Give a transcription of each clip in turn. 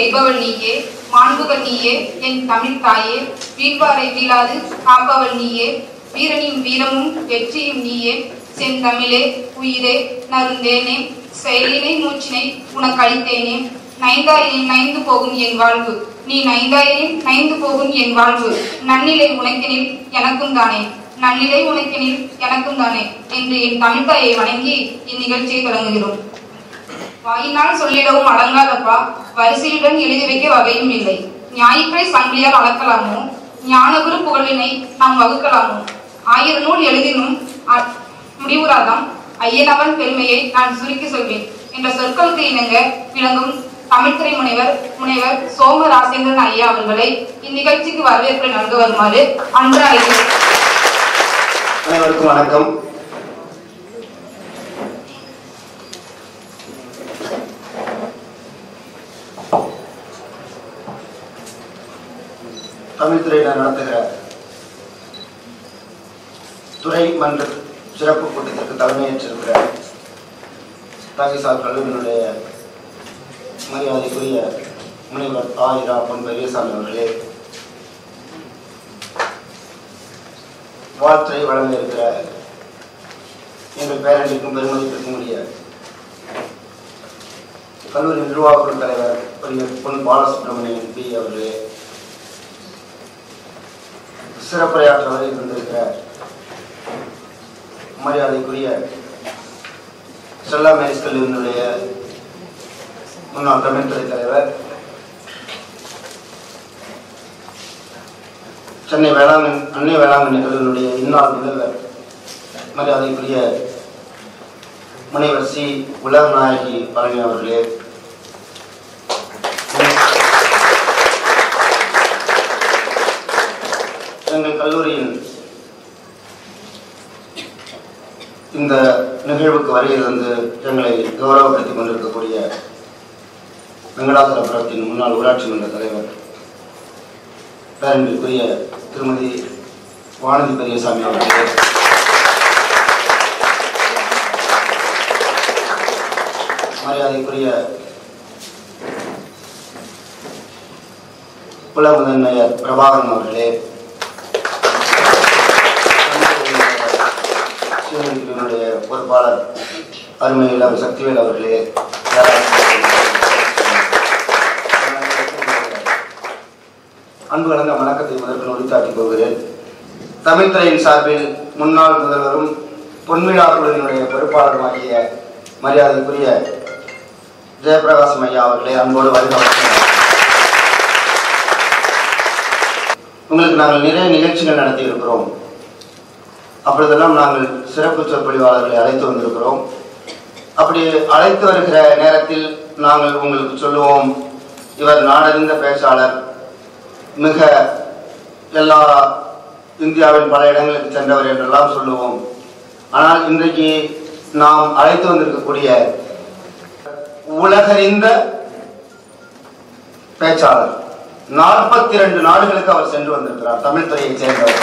செய்பவள் நீயே மாண்புகள் நீயே என் தமிழ் தாயே வீழ்வாரை வீழாது காப்பவள் நீயே வீரனின் வீரமும் வெற்றியும் நீயே செந்தமிழே உயிரே நருந்தேனே செயலினை மூச்சினை உனக்கு அளித்தேனே நைந்தாயினில் நைந்து போகும் என் வாழ்வு நீ நைந்தாயினில் நைந்து போகும் என் வாழ்வு நன்னிலை உனக்கெனில் எனக்கும் தானே நன்னிலை உனக்கெனில் எனக்கும் தானே என்று என் தமிழ்தாயை வணங்கி இந்நிகழ்ச்சியை தொடங்குகிறோம் வாயினால் சொல்லிடவும் அடங்காதப்பா வரிசையுடன் எழுதி வைக்க வகையும் இல்லை ஞாயிற்றை சங்கிலியால் அளக்கலாமோ ஞானகுரு புகழினை நாம் வகுக்கலாமோ ஆயிரம் நூல் எழுதினும் அ- முடிவுறாதாம் ஐயனவன் பெருமையை நான் சுருக்கி சொல்வேன் என்ற சொற்களுக்கு இணங்க விளங்கும் தமிழ்துறை முனைவர் முனைவர் சோம ராசேந்திரன் ஐயா அவர்களை இந்நிகழ்ச்சிக்கு வரவேற்பை நல்க வருமாறு அன்று அழைக்கிறேன் அனைவருக்கும் வணக்கம் தமிழ் துறையினர் நடத்துகிற துறை மன்ற சிறப்பு கூட்டத்திற்கு தலைமையேற்றிருக்கிற தாகிசார் கல்லூரியினுடைய மரியாதைக்குரிய முனைவர் ஆயிரா பொன் பெரியசாமி அவர்களே வாழ்த்தை வழங்க இருக்கிற எங்கள் பேரண்டிற்கும் பெருமதிப்பிற்கும் உரிய கல்லூரி நிர்வாகக்குழு தலைவர் பெரிய பொன் பாலசுப்ரமணியன் பி அவர்களே சிறப்புரையாற்ற வரை இருந்திருக்கிற மரியாதைக்குரிய ஸ்டெல்லா மேரிஸ் கல்லூரியினுடைய முன்னாள் தமிழ் துறை தலைவர் சென்னை வேளாங்கண்ணி அன்னை வேளாங்கண்ணி கல்லூரியினுடைய இந்நாள் முதல்வர் மரியாதைக்குரிய முனைவர் சி உலகநாயகி பழனி அவர்களே எங்கள் கல்லூரியின் இந்த நிகழ்வுக்கு வருகை வந்து எங்களை கௌரவப்படுத்திக் கொண்டிருக்கக்கூடிய வெங்கடாசலபுரத்தின் முன்னாள் ஊராட்சி மன்ற தலைவர் பேரன்பிற்குரிய திருமதி வானதி பெரியசாமி அவர்களே மரியாதைக்குரிய குல முதன்மையர் பிரபாகரன் அவர்களே சிவனுடைய பொறுப்பாளர் அருமையிலம் சக்திவேல் அவர்களே அன்பு கலந்த வணக்கத்தை முதற்கு உரித்தாக்கிக் கொள்கிறேன் தமிழ்துறையின் சார்பில் முன்னாள் முதல்வரும் பொன்விழா குழுவினுடைய பொறுப்பாளருமாகிய மரியாதைக்குரிய ஜெயபிரகாசம் ஐயா அவர்களே அன்போடு வருக வணக்கம். உங்களுக்கு நாங்கள் நிறைய நிகழ்ச்சிகள் நடத்தி இருக்கிறோம் அப்பொழுதெல்லாம் நாங்கள் சிறப்பு சொற்பொழிவாளர்களை அழைத்து வந்திருக்கிறோம் அப்படி அழைத்து வருகிற நேரத்தில் நாங்கள் உங்களுக்கு சொல்லுவோம் இவர் நாடறிந்த பேச்சாளர் மிக எல்லா இந்தியாவின் பல இடங்களுக்கு சென்றவர் என்றெல்லாம் சொல்லுவோம் ஆனால் இன்றைக்கு நாம் அழைத்து வந்திருக்கக்கூடிய உலகறிந்த பேச்சாளர் நாற்பத்தி இரண்டு நாடுகளுக்கு அவர் சென்று வந்திருக்கிறார் தமிழ் துறையைச் சேர்ந்தவர்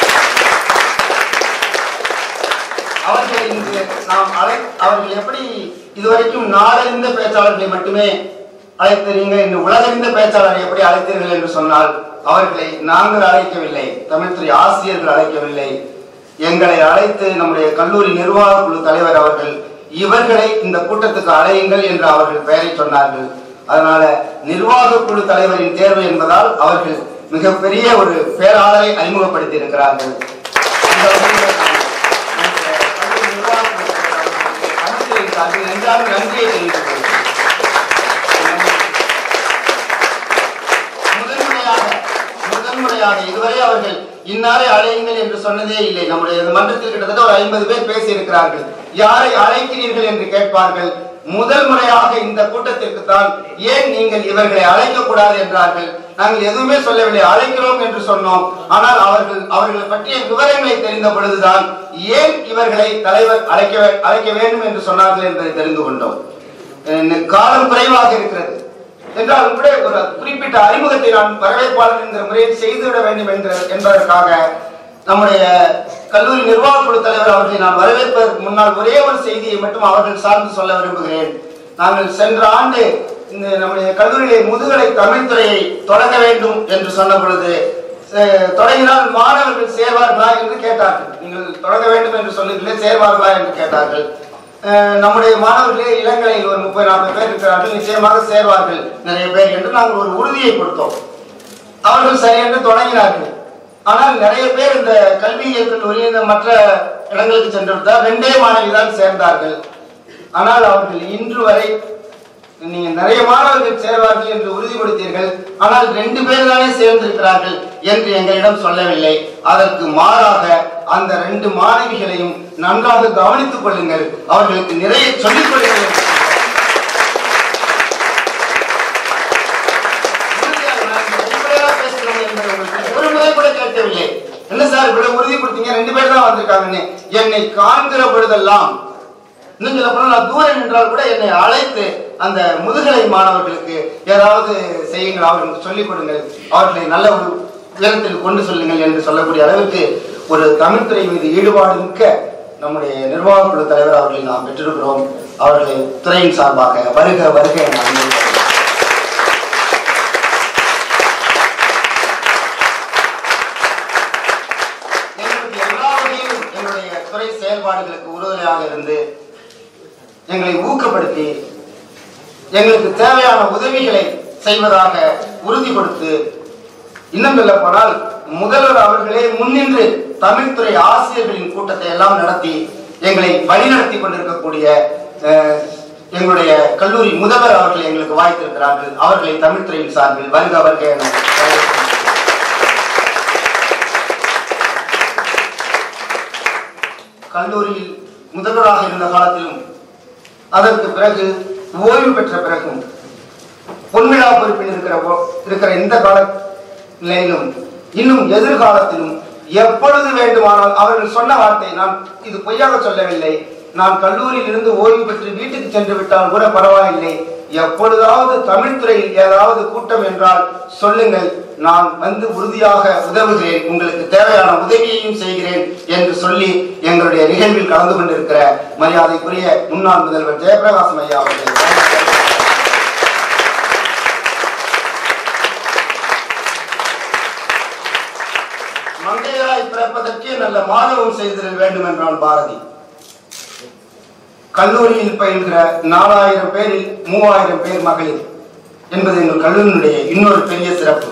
அவர்களை இங்கு நாம் அழை அவர்கள் எப்படி இதுவரைக்கும் நாடறிந்த பேச்சாளர்களை மட்டுமே அழைத்தீங்க இன்று உலகறிந்த பேச்சாளரை எப்படி அழைத்தீர்கள் என்று சொன்னால் அவர்களை நாங்கள் அழைக்கவில்லை தமிழ்துறை ஆசிரியர்கள் அழைக்கவில்லை எங்களை அழைத்து நம்முடைய கல்லூரி நிர்வாக குழு தலைவர் அவர்கள் இவர்களை இந்த கூட்டத்துக்கு அழையுங்கள் என்று அவர்கள் பெயரை சொன்னார்கள் அதனால நிர்வாக குழு தலைவரின் தேர்வு என்பதால் அவர்கள் மிகப்பெரிய ஒரு பேராளரை அறிமுகப்படுத்தி இருக்கிறார்கள் இந்த வகையில் நம்முடைய கல்லூரி நிர்வாக குழு தலைவர் அவர்களுக்கு கமிட்டியின் சார்பில் நன்றாக நன்றியை தெரிவித்துக் கொள்கிறேன் முதன்முறையாக முதன்முறையாக இதுவரை அவர்கள் இன்னாரை அழையுங்கள் என்று சொன்னதே இல்லை நம்முடைய இந்த மன்றத்தில் கிட்டத்தட்ட ஒரு ஐம்பது பேர் பேசி இருக்கிறார்கள் யாரை அழைக்கிறீர்கள் என்று கேட்பார்கள் முதல் முறையாக இந்த கூட்டத்திற்கு தான் ஏன் நீங்கள் இவர்களை அழைக்க கூடாது என்றார்கள் நாங்கள் எதுவுமே சொல்லவில்லை அழைக்கிறோம் என்று சொன்னோம் ஆனால் அவர்கள் அவர்களை பற்றிய விவரங்களை தெரிந்த பொழுதுதான் ஏன் இவர்களை தலைவர் அழைக்க வே- அழைக்க வேண்டும் என்று சொன்னார்கள் என்பதை தெரிந்து கொண்டோம் அஹ் காலம் குறைவாக இருக்கிறது என்றாலும் கூட ஒரு குறிப்பிட்ட அறிமுகத்தை நான் வரவேற்பாளர் என்கிற முறையில் செய்துவிட வேண்டும் என்கிற என்பதற்காக நம்முடைய கல்லூரி நிர்வாக குழு தலைவர் அவர்களை நான் வரவேற்பதற்கு முன்னால் ஒரே ஒரு செய்தியை மட்டும் அவர்கள் சார்ந்து சொல்ல விரும்புகிறேன் நாங்கள் சென்ற ஆண்டு இந்த நம்முடைய கல்லூரியிலே முதுகலை தமிழ் துறையை தொடங்க வேண்டும் என்று சொன்ன பொழுது அஹ், தொடங்கினால் மாணவர்கள் சேர்வார்களா என்று கேட்டார்கள் நீங்கள் தொடங்க வேண்டும் என்று சொல்லுங்களே சேர்வார்களா என்று கேட்டார்கள் அஹ், நம்முடைய மாணவர்களே இளங்கலையில் ஒரு முப்பது நாற்பது பேர் இருக்கிறார்கள் நிச்சயமாக சேர்வார்கள் நிறைய பேர் என்று நாங்கள் ஒரு உறுதியை கொடுத்தோம் அவர்கள் சரி என்று தொடங்கினார்கள் ஆனால் நிறைய பேர் இந்த கல்வியியல் கல்லூரி இந்த மற்ற இடங்களுக்கு சென்று விட்டார் ரெண்டே மாணவி தான் சேர்ந்தார்கள் ஆனால் அவர்கள் இன்று வரை நீங்க நிறைய மாணவர்கள் சேர்வார்கள் என்று உறுதிப்படுத்தீர்கள் ஆனால் ரெண்டு பேர் தானே சேர்ந்திருக்கிறார்கள் என்று எங்களிடம் சொல்லவில்லை அதற்கு மாறாக அந்த ரெண்டு மாணவிகளையும் நன்றாக கவனித்துக் கொள்ளுங்கள் அவர்களுக்கு நிறைய சொல்லிக் கொள்ளுங்கள் என்று உறுதியாக நான் வெளிப்படையாக பேசுகிறோம் என்பதை உங்களுக்கு ஒரு முறை கூட கேட்கவில்லை என்ன சார் இவ்வளவு உறுதி கொடுத்தீங்க ரெண்டு பேர் தான் வந்திருக்காங்கன்னு என்னை காண்கிற பொழுதெல்லாம் இன்னும் சொல்ல போனால் நான் தூரம் நின்றால் கூட என்னை அழைத்து அந்த முதுகலை மாணவர்களுக்கு ஏதாவது செய்யுங்கள் அவர்களுக்கு சொல்லிக் கொடுங்கள் அவர்களை நல்ல ஒரு உயரத்தில் கொண்டு சொல்லுங்கள் என்று சொல்லக்கூடிய அளவுக்கு ஒரு தமிழ்துறை மீது ஈடுபாடு மிக்க நம்முடைய நிர்வாக குழு தலைவர் அவர்களை நாம் பெற்றிருக்கிறோம் அவர்களை துறையின் சார்பாக வருக வருக என அன்போடு எங்களுக்கு எல்லா வகையிலும் எங்களுடைய துறை செயல்பாடுகளுக்கு உறுதுணையாக இருந்து எங்களை ஊக்கப்படுத்தி எங்களுக்கு தேவையான உதவிகளை செய்வதாக உறுதி கொடுத்து இன்னும் சொல்ல போனால் முதல்வர் அவர்களே முன்னின்று தமிழ்துறை ஆசிரியர்களின் கூட்டத்தை எல்லாம் நடத்தி எங்களை வழிநடத்தி கொண்டிருக்கக்கூடிய அஹ், எங்களுடைய கல்லூரி முதல்வர் அவர்கள் எங்களுக்கு வாய்த்திருக்கிறார்கள் அவர்களை தமிழ்துறையின் சார்பில் வருக வருக என வரவேற்கிறேன். கல்லூரியில் முதல்வராக இருந்த காலத்திலும் அதற்கு பிறகு ஓய்வு பெற்ற பிறகும் பொன்விழா பொறுப்பில் இருக்கிற போ- இருக்கிற இந்த கால நிலையிலும் இன்னும் எதிர்காலத்திலும் எப்பொழுது வேண்டுமானால் அவர்கள் சொன்ன வார்த்தை நான் இது பொய்யாக சொல்லவில்லை நான் கல்லூரியில் இருந்து ஓய்வு பெற்று வீட்டுக்கு சென்று விட்டால் கூட பரவாயில்லை எப்பொழுதாவது தமிழ்துறையில் ஏதாவது கூட்டம் என்றால் சொல்லுங்கள் நான் வந்து உறுதியாக உதவுகிறேன் உங்களுக்கு தேவையான உதவியையும் செய்கிறேன் என்று சொல்லி எங்களுடைய நிகழ்வில் கலந்து கொண்டிருக்கிற மரியாதைக்குரிய முன்னாள் முதல்வர் ஜெயபிரகாசம் ஐயா அவர்கள் மங்கையராய் பிறப்பதற்கே நல்ல மாதவம் செய்திட வேண்டும் என்றான் பாரதி கல்லூரியில் பயில்கிற நாலாயிரம் பேரில் மூவாயிரம் பேர் மகளிர் என்பது எங்கள் கல்லூரியினுடைய இன்னொரு பெரிய சிறப்பு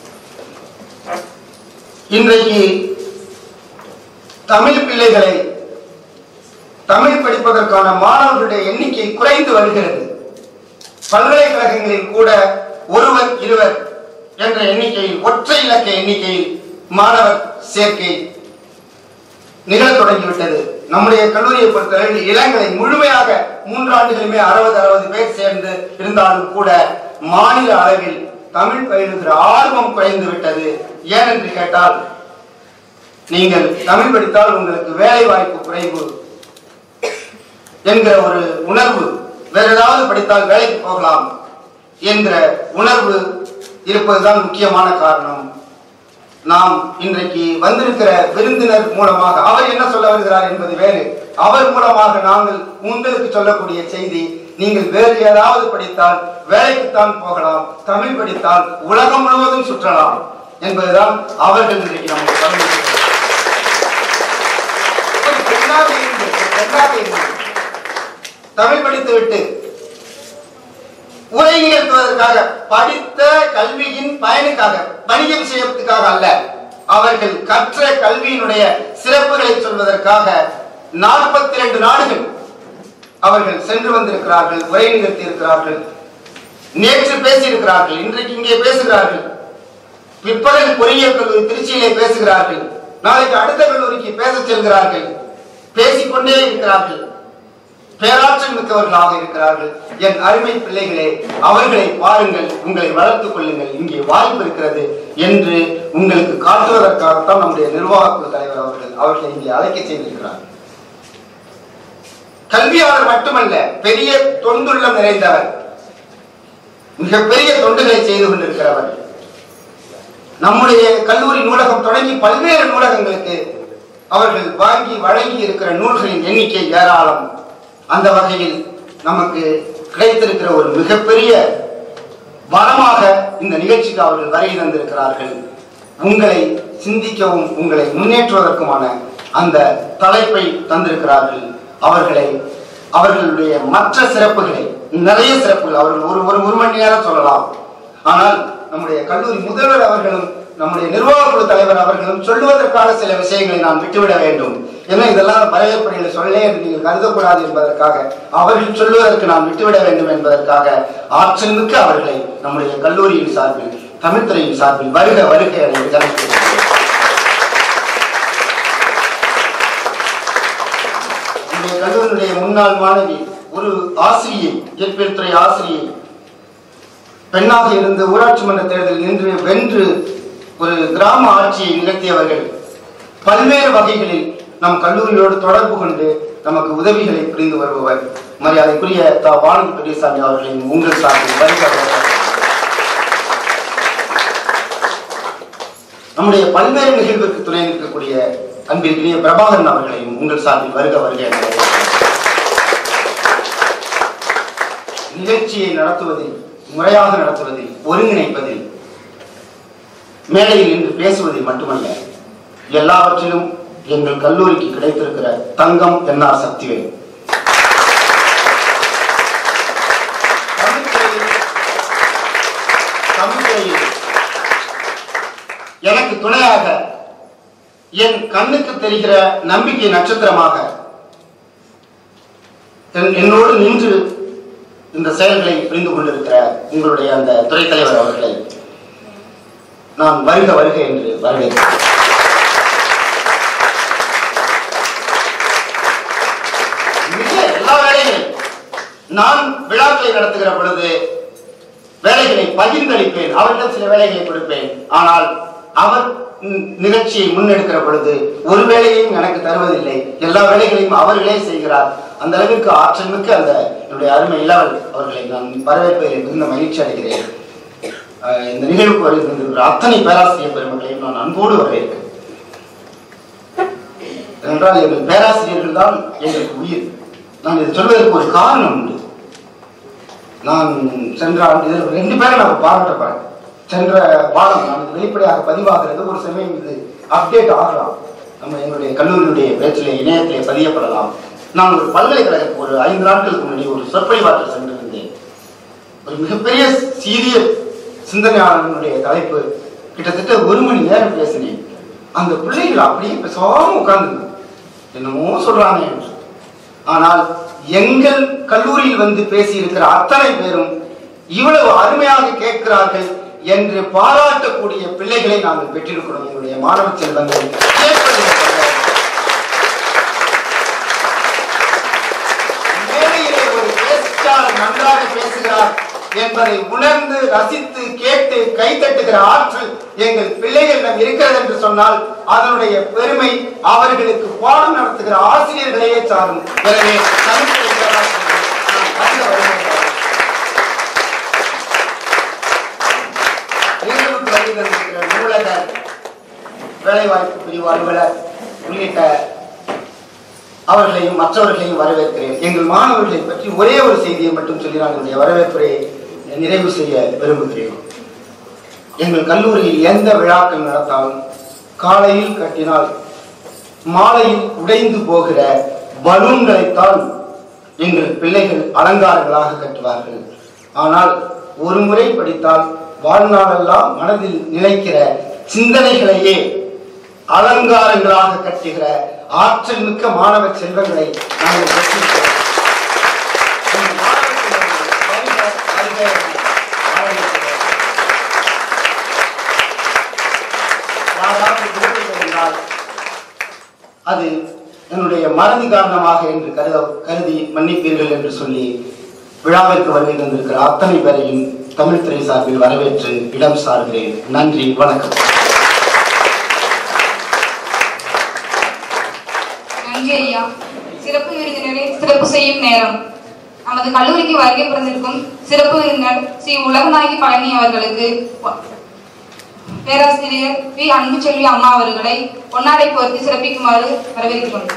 இன்றைக்கு தமிழ் பிள்ளைகளை தமிழ் படிப்பதற்கான மாணவர்களுடைய எண்ணிக்கை குறைந்து வருகிறது பல்கலைக்கழகங்களில் கூட ஒருவர் இருவர் என்ற எண்ணிக்கையில் ஒற்றை இலக்க எண்ணிக்கையில் மாணவர் சேர்க்கை நிகழத் தொடங்கிவிட்டது நம்முடைய கல்லூரியை பொறுத்தவரையில் இளங்கலை முழுமையாக மூன்று ஆண்டுகளுமே அறுபது அறுபது பேர் சேர்ந்து இருந்தாலும் கூட மாநில அளவில் தமிழ் பயிலுகிற ஆர்வம் குறைந்து விட்டது ஏனென்று கேட்டால் நீங்கள் தமிழ் படித்தால் உங்களுக்கு வேலை வாய்ப்பு குறைவு என்கிற ஒரு உணர்வு வேற ஏதாவது படித்தால் வேலைக்கு போகலாம் என்கிற உணர்வு இருப்பதுதான் முக்கியமான காரணம் நாம் இன்றைக்கு வந்திருக்கிற விருந்தினர் மூலமாக அவர் என்ன சொல்ல வருகிறார் என்பது வேறு அவர் மூலமாக நாங்கள் உங்களுக்கு சொல்லக்கூடிய செய்தி நீங்கள் வேறு ஏதாவது படித்தால் வேலைக்குத்தான் போகலாம் தமிழ் படித்தால் உலகம் முழுவதும் சுற்றலாம் என்பதுதான் அவர்கள் இன்றைக்கு நமக்கு பரிந்துரை ஒரு பெண்ணாக இருந்து ஒரு பெண்ணாக இருந்து தமிழ் படித்து விட்டு உரை நிகழ்த்துவதற்காக படித்த கல்வியின் பயனுக்காக வணிக விஷயத்துக்காக அல்ல அவர்கள் கற்ற கல்வியினுடைய சிறப்புகளை சொல்வதற்காக நாற்பத்தி ரெண்டு நாடுகள் அவர்கள் சென்று வந்திருக்கிறார்கள் உரை நிகழ்த்தி இருக்கிறார்கள் நேற்று பேசியிருக்கிறார்கள் இன்றைக்கு இங்கே பேசுகிறார்கள் பிற்பகல் பொறியியல் கல்லூரி திருச்சியிலே பேசுகிறார்கள் நாளைக்கு அடுத்த கல்லூரிக்கு பேசச் செல்கிறார்கள் பேசிக்கொண்டே இருக்கிறார்கள் பேராற்றல் மிக்கவர்களாக இருக்கிறார்கள் என் அருமை பிள்ளைகளே அவர்களை பாருங்கள் உங்களை வளர்த்துக் கொள்ளுங்கள் இங்கே வாய்ப்பு இருக்கிறது என்று உங்களுக்கு காட்டுவதற்காகத்தான் நம்முடைய நிர்வாக குழு தலைவர் அவர்கள் அவர்களை இங்கே அழைக்க செய்திருக்கிறார் கல்வியாளர் மட்டுமல்ல பெரிய தொண்டுள்ளம் நிறைந்தவர் மிகப்பெரிய தொண்டுகளை செய்து கொண்டிருக்கிறவர் நம்முடைய கல்லூரி நூலகம் தொடங்கி பல்வேறு நூலகங்களுக்கு அவர்கள் வாங்கி வழங்கி இருக்கிற நூல்களின் எண்ணிக்கை ஏராளம் அந்த வகையில் நமக்கு கிடைத்திருக்கிற ஒரு மிகப்பெரிய வரமாக இந்த நிகழ்ச்சிக்கு அவர்கள் வருகை தந்திருக்கிறார்கள் உங்களை சிந்திக்கவும் உங்களை முன்னேற்றுவதற்குமான அந்த தலைப்பை தந்திருக்கிறார்கள் அவர்களை அவர்களுடைய மற்ற சிறப்புகளை நிறைய சிறப்புகள் அவர்கள் ஒரு ஒரு ஒரு மணி நேரம் சொல்லலாம் ஆனால் நம்முடைய கல்லூரி முதல்வர் அவர்களும் நம்முடைய நிர்வாக குழு தலைவர் அவர்களும் சொல்லுவதற்கான சில விஷயங்களை நாம் விட்டுவிட வேண்டும் ஏன்னா இதெல்லாம் வரவேற்புரையில் சொல்லே என்று நீங்கள் கருதக்கூடாது என்பதற்காக அவர்கள் சொல்லுவதற்கு நாம் விட்டுவிட வேண்டும் என்பதற்காக ஆற்றல் மிக்க அவர்களை நம்முடைய கல்லூரியின் சார்பில் தமிழ்துறையின் சார்பில் வருக வருக என கணக்கிடுகிறேன் நம்முடைய கல்லூரியுடைய முன்னாள் மாணவி ஒரு ஆசிரியை இயற்பியல் துறை ஆசிரியை பெண்ணாக இருந்து ஊராட்சி மன்ற தேர்தலில் நின்று வென்று ஒரு கிராம ஆட்சியை நிகழ்த்தியவர்கள் பல்வேறு வகைகளில் நம் கல்லூரியோடு தொடர்பு கொண்டு நமக்கு உதவிகளை புரிந்து வருபவர் மரியாதைக்குரிய தா வானதி பெரியசாமி அவர்களின் உங்கள் சார்பில் வருக வருக. நம்முடைய பல்வேறு நிகழ்வுக்கு துணை நிற்கக்கூடிய அன்பிற்குரிய பிரபாகரன் அவர்களையும் உங்கள் சார்பில் வருக வருக என வரவேற்கிறேன். நிகழ்ச்சியை நடத்துவதில் முறையாக நடத்துவதில் ஒருங்கிணைப்பதில் மேடையில் நின்று பேசுவதில் மட்டுமல்ல எல்லாவற்றிலும் எங்கள் கல்லூரிக்கு கிடைத்திருக்கிற தங்கம் என்ஆர் சக்திவேல் தமிழ்துறையில் தமிழ்துறையில் எனக்கு துணையாக என் கண்ணுக்கு தெரிகிற நம்பிக்கை நட்சத்திரமாக என்- என்னோடு நின்று இந்த செயல்களை புரிந்து கொண்டிருக்கிற உங்களுடைய அந்த துறை தலைவர் அவர்களை நான் வருக வருக என்று வரவேற்கிறேன் மிக எல்லா வேலைகளும் நான் விழாக்களை நடத்துகிற பொழுது வேலைகளை பகிர்ந்தளிப்பேன் அவரிடம் சில வேலைகளை கொடுப்பேன் ஆனால் அவர் ம், நிகழ்ச்சியை முன்னெடுக்கிற பொழுது ஒரு வேலையையும் எனக்கு தருவதில்லை எல்லா வேலைகளையும் அவர்களே செய்கிறார் அந்த அளவிற்கு ஆற்றல் மிக்க அந்த என்னுடைய அருமை இளவல் அவர்களை நான் வரவேற்பதில் மிகுந்த மகிழ்ச்சி அடைகிறேன் அஹ், இந்த நிகழ்வுக்கு வருகின்ற அத்தனை பேராசிரியர் பெருமக்களையும் நான் அன்போடு வரவேற்கிறேன் என்றால் எங்கள் பேராசிரியர்கள் தான் எங்களுக்கு உயிர் நான் இதை சொல்வதற்கு ஒரு காரணம் உண்டு நான் சென்ற ஆண்டு இதில் ரெண்டு பேரை நான் பாராட்டப்படுறேன் சென்ற பாடம் நான் இது வெளிப்படையாக பதிவாகிறது ஒரு சமயம் இது அப்டேட் ஆகலாம் நம்ம எங்களுடைய கல்லூரியுடைய பேச்சிலே இணையத்திலே பதியப்படலாம் நான் ஒரு பல்கலைக்கழகத்துக்கு ஒரு ஐந்து நாட்களுக்கு முன்னாடி ஒரு சொற்பொழிவாற்றல் சென்றிருந்தேன் ஒரு மிகப்பெரிய சீரிய சிந்தனையாளனுடைய தலைப்பு கிட்டத்தட்ட ஒரு மணி நேரம் பேசினேன் அந்த பிள்ளைகள் அப்படியே பேசாம உட்கார்ந்து என்னமோ சொல்றாங்க என்று ஆனால் எங்கள் கல்லூரியில் வந்து பேசியிருக்கிற அத்தனை பேரும் இவ்வளவு அருமையாக கேட்கிறார்கள் என்று பாராட்டக்கூடிய பிள்ளைகளை நாங்கள் பெற்றிருக்கிறோம் எங்களுடைய மாணவ செல்வங்கள் கேட்பதில்லை. மேடையிலே ஒரு பேச்சாளர் நன்றாக பேசுகிறார் என்பதை உணர்ந்து ரசித்து கேட்டு கைத்தட்டுகிற ஆற்றல் எங்கள் பிள்ளைகளிடம் இருக்கிறது என்று சொன்னால் அதனுடைய பெருமை அவர்களுக்கு பாடம் நடத்துகிற ஆசிரியர்களையே சாரும் எனவே தமிழ்த்துறை பேராசிரியர்கள் நான் வருக வருகிறேன். நிகழ்வுக்கு வருகை தந்திருக்கிற நூலகர் வேலைவாய்ப்பு பிரிவு அலுவலர் உள்ளிட்ட அவர்களையும் மற்றவர்களையும் வரவேற்கிறேன் எங்கள் மாணவர்களை பற்றி ஒரே ஒரு செய்தியை மட்டும் சொல்லி நான் என்னுடைய வரவேற்புரை நிறைவு செய்ய விரும்புகிறேன் எங்கள் கல்லூரியில் எந்த விழாக்கள் நடத்தாலும் காலையில் கட்டினால் மாலையில் உடைந்து போகிற பலூன்களைத்தான் எங்கள் பிள்ளைகள் அலங்காரங்களாக கட்டுவார்கள் ஆனால் ஒரு முறை படித்தால் வாழ்நாளெல்லாம் மனதில் நிலைக்கிற சிந்தனைகளையே அலங்காரங்களாக கட்டுகிற ஆற்றல் மிக்க மாணவ செல்வங்களை நாங்கள் பெற்றிருக்கிறோம் இந்த மாணவ செல்வங்களை வருக, வருக என வரவேற்கிறோம். யாராவது விருப்பம் இருந்தால் அது என்னுடைய மறதி காரணமாக என்று கருத கருதி மன்னிப்பீர்கள் என்று சொல்லி விழாவிற்கு வருகை தந்திருக்கிற அத்தனை பேரையும் தமிழ்துறை சார்பில் வரவேற்று இடம் சார்கிறேன் நன்றி வணக்கம் நன்றி ஐயா சிறப்பு விருந்தினரை சிறப்பு செய்யும் நேரம் நமது கல்லூரிக்கு வருகை புரிந்திருக்கும் சிறப்பு விருந்தினர் ஸ்ரீ உலகநாயகி பழனி அவர்களுக்கு வ- பேராசிரியர் வி அன்புச்செல்வி அம்மா அவர்களை பொன்னாடை போர்த்து சிறப்பிக்குமாறு வரவேற்கிறோம்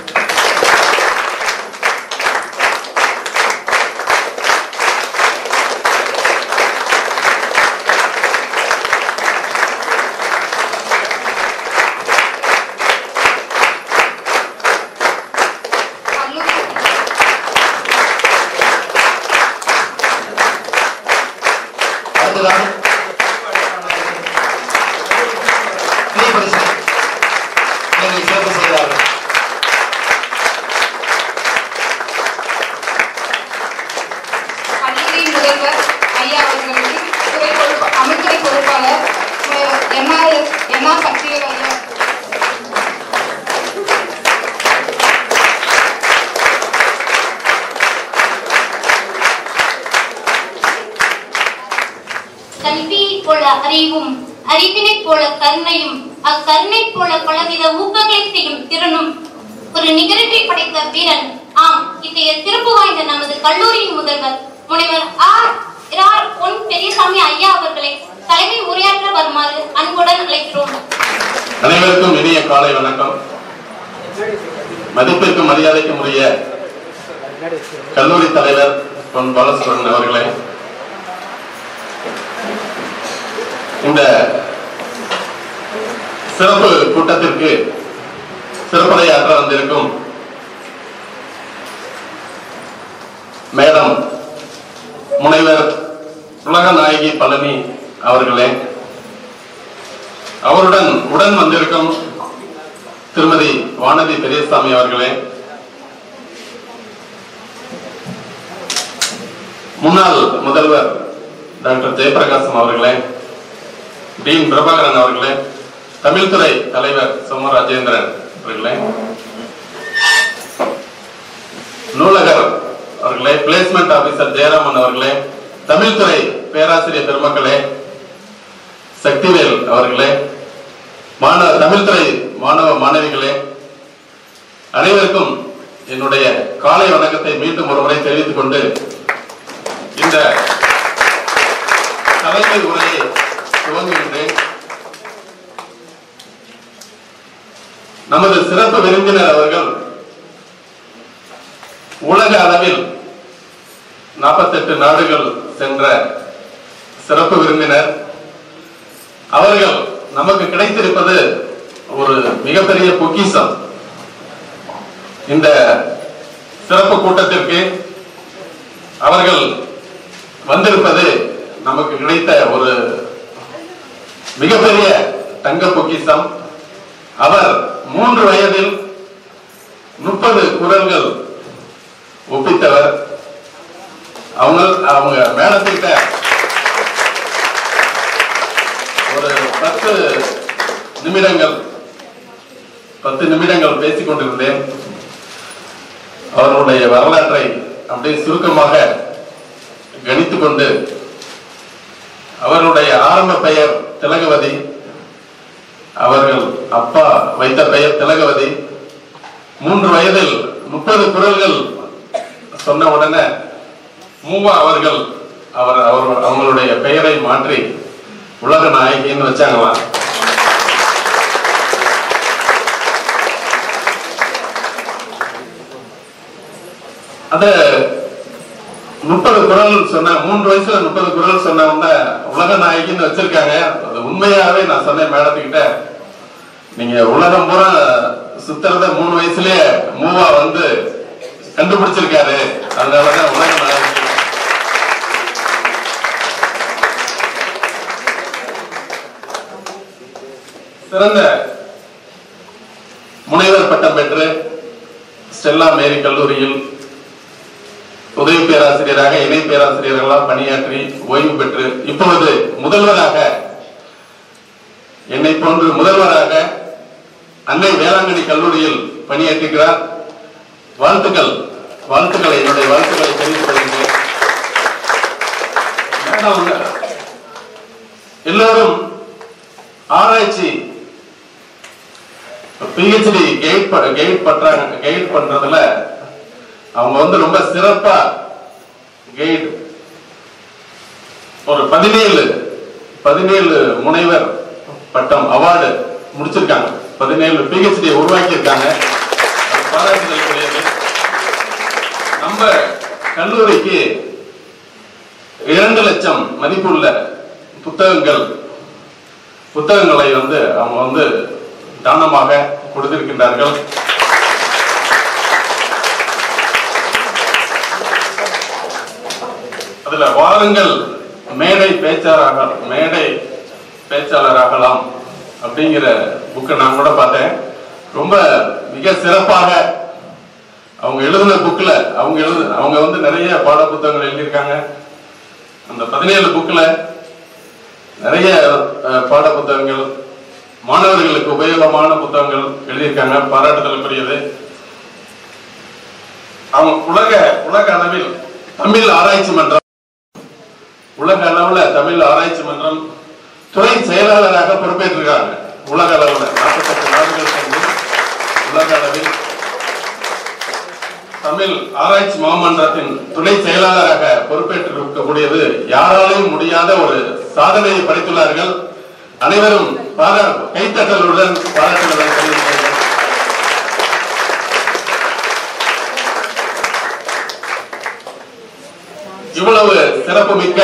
அறிவும் அறிவினைப் போல கருணையும் அக்கருணை போல பலவித ஊக்கங்களை செய்யும் திறனும் ஒரு நிகழ்வை படைத்த வீரன் ஆம் இத்தகைய சிறப்பு வாய்ந்த நமது கல்லூரியின் முதல்வர் முனைவர் ஆர் இரார் பொன் பெரியசாமி ஐயா அவர்களை தலைமை உரையாற்ற வருமாறு அன்புடன் அழைக்கிறோம் அனைவருக்கும் இனிய காலை வணக்கம் மதிப்பிற்கும் மரியாதைக்கும் உரிய கல்லூரி தலைவர் பொன் பாலசுரன் அவர்களே இந்த சிறப்பு கூட்டத்திற்கு சிறப்புரையாற்ற வந்திருக்கும் மேடம் முனைவர் உலக நாயகி பழனி அவர்களே அவருடன் உடன் வந்திருக்கும் திருமதி வானதி பெரியசாமி அவர்களே முன்னாள் முதல்வர் டாக்டர் ஜெயபிரகாசம் அவர்களே டீன் பிரபாகரன் அவர்களே தமிழ்துறை தலைவர் சோம ராஜேந்திரன் அவர்களே நூலகர் அவர்களே பிளேஸ்மெண்ட் ஆபீசர் ஜெயராமன் அவர்களே தமிழ்துறை பேராசிரியர் பெருமக்களே சக்திவேல் அவர்களே மாணவ தமிழ்துறை மாணவ மாணவிகளே அனைவருக்கும் என்னுடைய காலை வணக்கத்தை மீண்டும் ஒரு முறை தெரிவித்துக் கொண்டு இந்த தலைமை உரையை துவங்குகின்றேன் நமது சிறப்பு விருந்தினர் அவர்கள் உலக அளவில் நாற்பத்தெட்டு நாடுகள் சென்ற சிறப்பு விருந்தினர் அவர்கள் நமக்கு கிடைத்திருப்பது ஒரு மிகப்பெரிய பொக்கிஷம் இந்த சிறப்பு கூட்டத்திற்கு அவர்கள் வந்திருப்பது நமக்கு கிடைத்த ஒரு மிகப்பெரிய தங்க பொக்கிஷம் அவர் மூன்று வயதில் முப்பது குரல்கள் ஒப்பித்தவர் அவங்க அவங்க மேடத்திட்ட ஒரு பத்து நிமிடங்கள் பத்து நிமிடங்கள் பேசிக் கொண்டிருந்தேன் அவர்களுடைய வரலாற்றை அப்படியே சுருக்கமாக கணித்துக் கொண்டு அவருடைய ஆரம்ப பெயர் திலகவதி அவர்கள் அப்பா வைத்த பெயர் திலகவதி மூன்று வயதில் முப்பது குரல்கள் சொன்ன உடனே மூவா அவர்கள் அவர் அவர் அவங்களுடைய பெயரை மாற்றி உலக நாயகின்னு வச்சாங்களாம் அத முப்பது குரல் சொன்ன மூன்று வயசுல முப்பது குரல் சொன்னவங்க உலக நாயகின்னு வச்சிருக்காங்க அது உண்மையாவே நான் சொன்னேன் மேடத்துக்கிட்ட நீங்க உலகம் பூரா சுத்துறத மூணு வயசுலயே மூவா வந்து கண்டுபிடிச்சிருக்காரு அதனாலதான் உலக நாயகி சிறந்த முனைவர் பட்டம் பெற்று ஸ்டெல்லா மேரி கல்லூரியில் உதவி பேராசிரியராக இணை பேராசிரியர்களாக பணியாற்றி ஓய்வு பெற்று இப்பொழுது முதல்வராக என்னை போன்று முதல்வராக அன்னை வேளாங்கண்ணி கல்லூரியில் பணியாற்றுகிறார் வாழ்த்துக்கள் வாழ்த்துக்களை என்னுடைய வாழ்த்துக்களை தெரிவித்துக் கொள்கிறேன் மேடம், எல்லோரும் ஆராய்ச்சி பிஹெச்டி கைட் கைட் பண்றாங்க கைட் பண்றதுல அவங்க வந்து ரொம்ப சிறப்பா கைட் ஒரு பதினேழு பதினேழு முனைவர் பட்டம் அவார்டு முடிச்சிருக்காங்க பதினேழு பிஹெச்டி உருவாக்கி இருக்காங்க பாராட்டுதலுக்குரியது நம்ம கல்லூரிக்கு இரண்டு லட்சம் மதிப்புள்ள புத்தகங்கள் புத்தகங்களை வந்து அவங்க வந்து தானமாக கொடுத்திருக்கின்றார்கள் அதுல வாருங்கள் மேடை பேச்சாளராக மேடை பேச்சாளராகலாம் அப்படிங்கிற புக்கை நான் கூட பார்த்தேன் ரொம்ப மிக சிறப்பாக அவங்க எழுதின புக்ல அவங்க எழுது அவங்க வந்து நிறைய பாட புத்தகங்கள் எழுதியிருக்காங்க அந்த பதினேழு புக்ல நிறைய அஹ், பாட புத்தகங்கள் மாணவர்களுக்கு உபயோகமான புத்தகங்கள் எழுதியிருக்காங்க பாராட்டுதலுக்குரியது அவங்க உலக உலக அளவில் தமிழ் ஆராய்ச்சி மன்றம் உலக அளவுல தமிழ் ஆராய்ச்சி மன்றம் துறை செயலாளராக பொறுப்பேற்றிருக்காங்க உலக அளவில் நாற்பத்தெட்டு நாடுகள் சேர்ந்து உலக அளவில் தமிழ் ஆராய்ச்சி மாமன்றத்தின் துணை செயலாளராக பொறுப்பேற்றிருக்கக்கூடியது யாராலையும் முடியாத ஒரு சாதனையை படைத்துள்ளார்கள் அனைவரும் பாரா கைத்தட்டலுடன் பாராட்டுகளை தெரிவிக்கிறேன் இவ்வளவு சிறப்பு மிக்க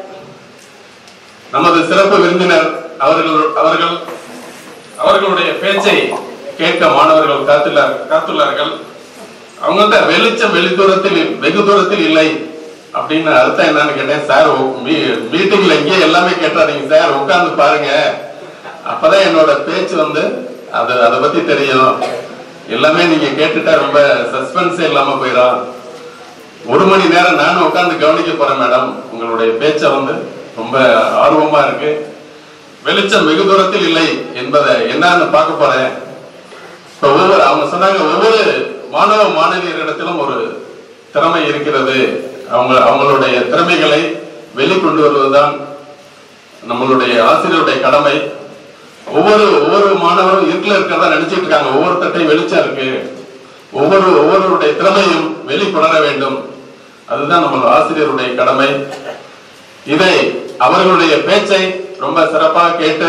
நமது சிறப்பு விருந்தினர் அவர்கள் அவர்கள் அவர்களுடைய பேச்சை கேட்க மாணவர்கள் காத்துள்ளார் காத்துள்ளார்கள் அவங்கள்ட்ட வெளிச்சம் வெளி தூரத்தில் இல்- வெகு தூரத்தில் இல்லை அப்படின்னு அர்த்தம் என்னன்னு கேட்டேன் சார் மீட்டிங்ல இங்கே எல்லாமே கேட்டாதீங்க சார் உட்கார்ந்து பாருங்க அப்பதான் என்னோட பேச்சு வந்து அது அதை பத்தி தெரியும் எல்லாமே நீங்க கேட்டுட்டா ரொம்ப சஸ்பென்ஸே இல்லாம போயிடும் ஒரு மணி நேரம் நானும் உட்கார்ந்து கவனிக்க போறேன் மேடம் உங்களுடைய பேச்ச வந்து ரொம்ப ஆர்வமா இருக்கு வெளிச்சம் வெகு தூரத்தில் இல்லை என்பதை என்னன்னு பார்க்க போறேன் இப்ப ஒவ்வொரு அவங்க சொன்னாங்க ஒவ்வொரு மாணவ மாணவியரிடத்திலும் ஒரு திறமை இருக்கிறது அவங்க அவங்களுடைய திறமைகளை வெளிக்கொண்டு வருவதுதான் நம்மளுடைய ஆசிரியருடைய கடமை ஒவ்வொரு ஒவ்வொரு மாணவரும் இருட்டில் இருக்கிறதா நினைச்சிட்டு இருக்காங்க ஒவ்வொரு தட்டையும் வெளிச்சம் இருக்கு ஒவ்வொரு ஒவ்வொருடைய திறமையும் வெளிக்கொணர வேண்டும் அதுதான் நம்ம ஆசிரியருடைய கடமை இதை அவர்களுடைய பேச்சை ரொம்ப சிறப்பாக கேட்டு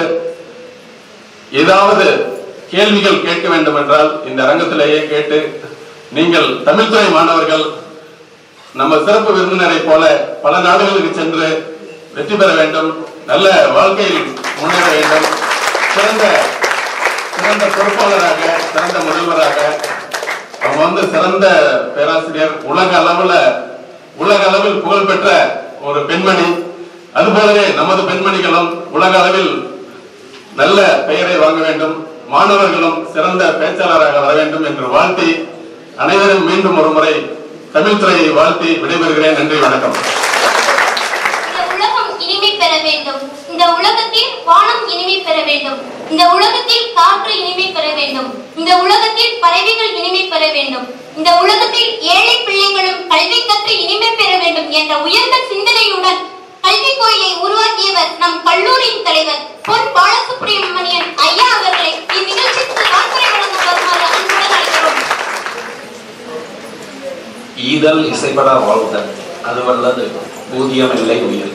ஏதாவது கேள்விகள் கேட்க வேண்டும் என்றால் இந்த அரங்கத்திலேயே கேட்டு நீங்கள் தமிழ்துறை மாணவர்கள் நம்ம சிறப்பு விருந்தினரை போல பல நாடுகளுக்கு சென்று வெற்றி பெற வேண்டும் நல்ல வாழ்க்கையில் முன்னேற வேண்டும் சிறந்த சிறந்த பொறுப்பாளராக சிறந்த முதல்வராக அவங்க வந்து சிறந்த பேராசிரியர் உலக அளவுல உலக அளவில் புகழ்பெற்ற ஒரு பெண்மணி அதுபோலவே நமது பெண்மணிகளும் உலக அளவில் நல்ல பெயரை வாங்க வேண்டும் மாணவர்களும் சிறந்த பேச்சாளராக வர வேண்டும் என்று வாழ்த்தி அனைவரும் மீண்டும் ஒரு முறை தமிழ் துறையை வாழ்த்தி விடைபெறுகிறேன் நன்றி வணக்கம் இந்த உலகம் இனிமை பெற வேண்டும் இந்த உலகத்தில் வானம் இனிமை பெற வேண்டும் இந்த உலகத்தில் காற்று இனிமை பெற வேண்டும் இந்த உலகத்தில் பறவைகள் இனிமை பெற வேண்டும் இந்த உலகத்தில் ஏழை பிள்ளைகளும் கல்வி கற்று இனிமை பெற வேண்டும் என்ற உயர்ந்த சிந்தனையுடன் கல்வி கோயிலை உருவாக்கியவர் நம் கல்லூரியின் தலைவர் பொன் பாலசுப்ரமணியன் ஐயா அவர்களை இந்நிகழ்ச்சிக்கு வாக்குரை வழங்க வருமாறு அன்புடன் அழைக்கிறோம் ஈதல் இசைபட வாழ்தல் அது வல்லது ஊதியம் இல்லை உயிருக்கு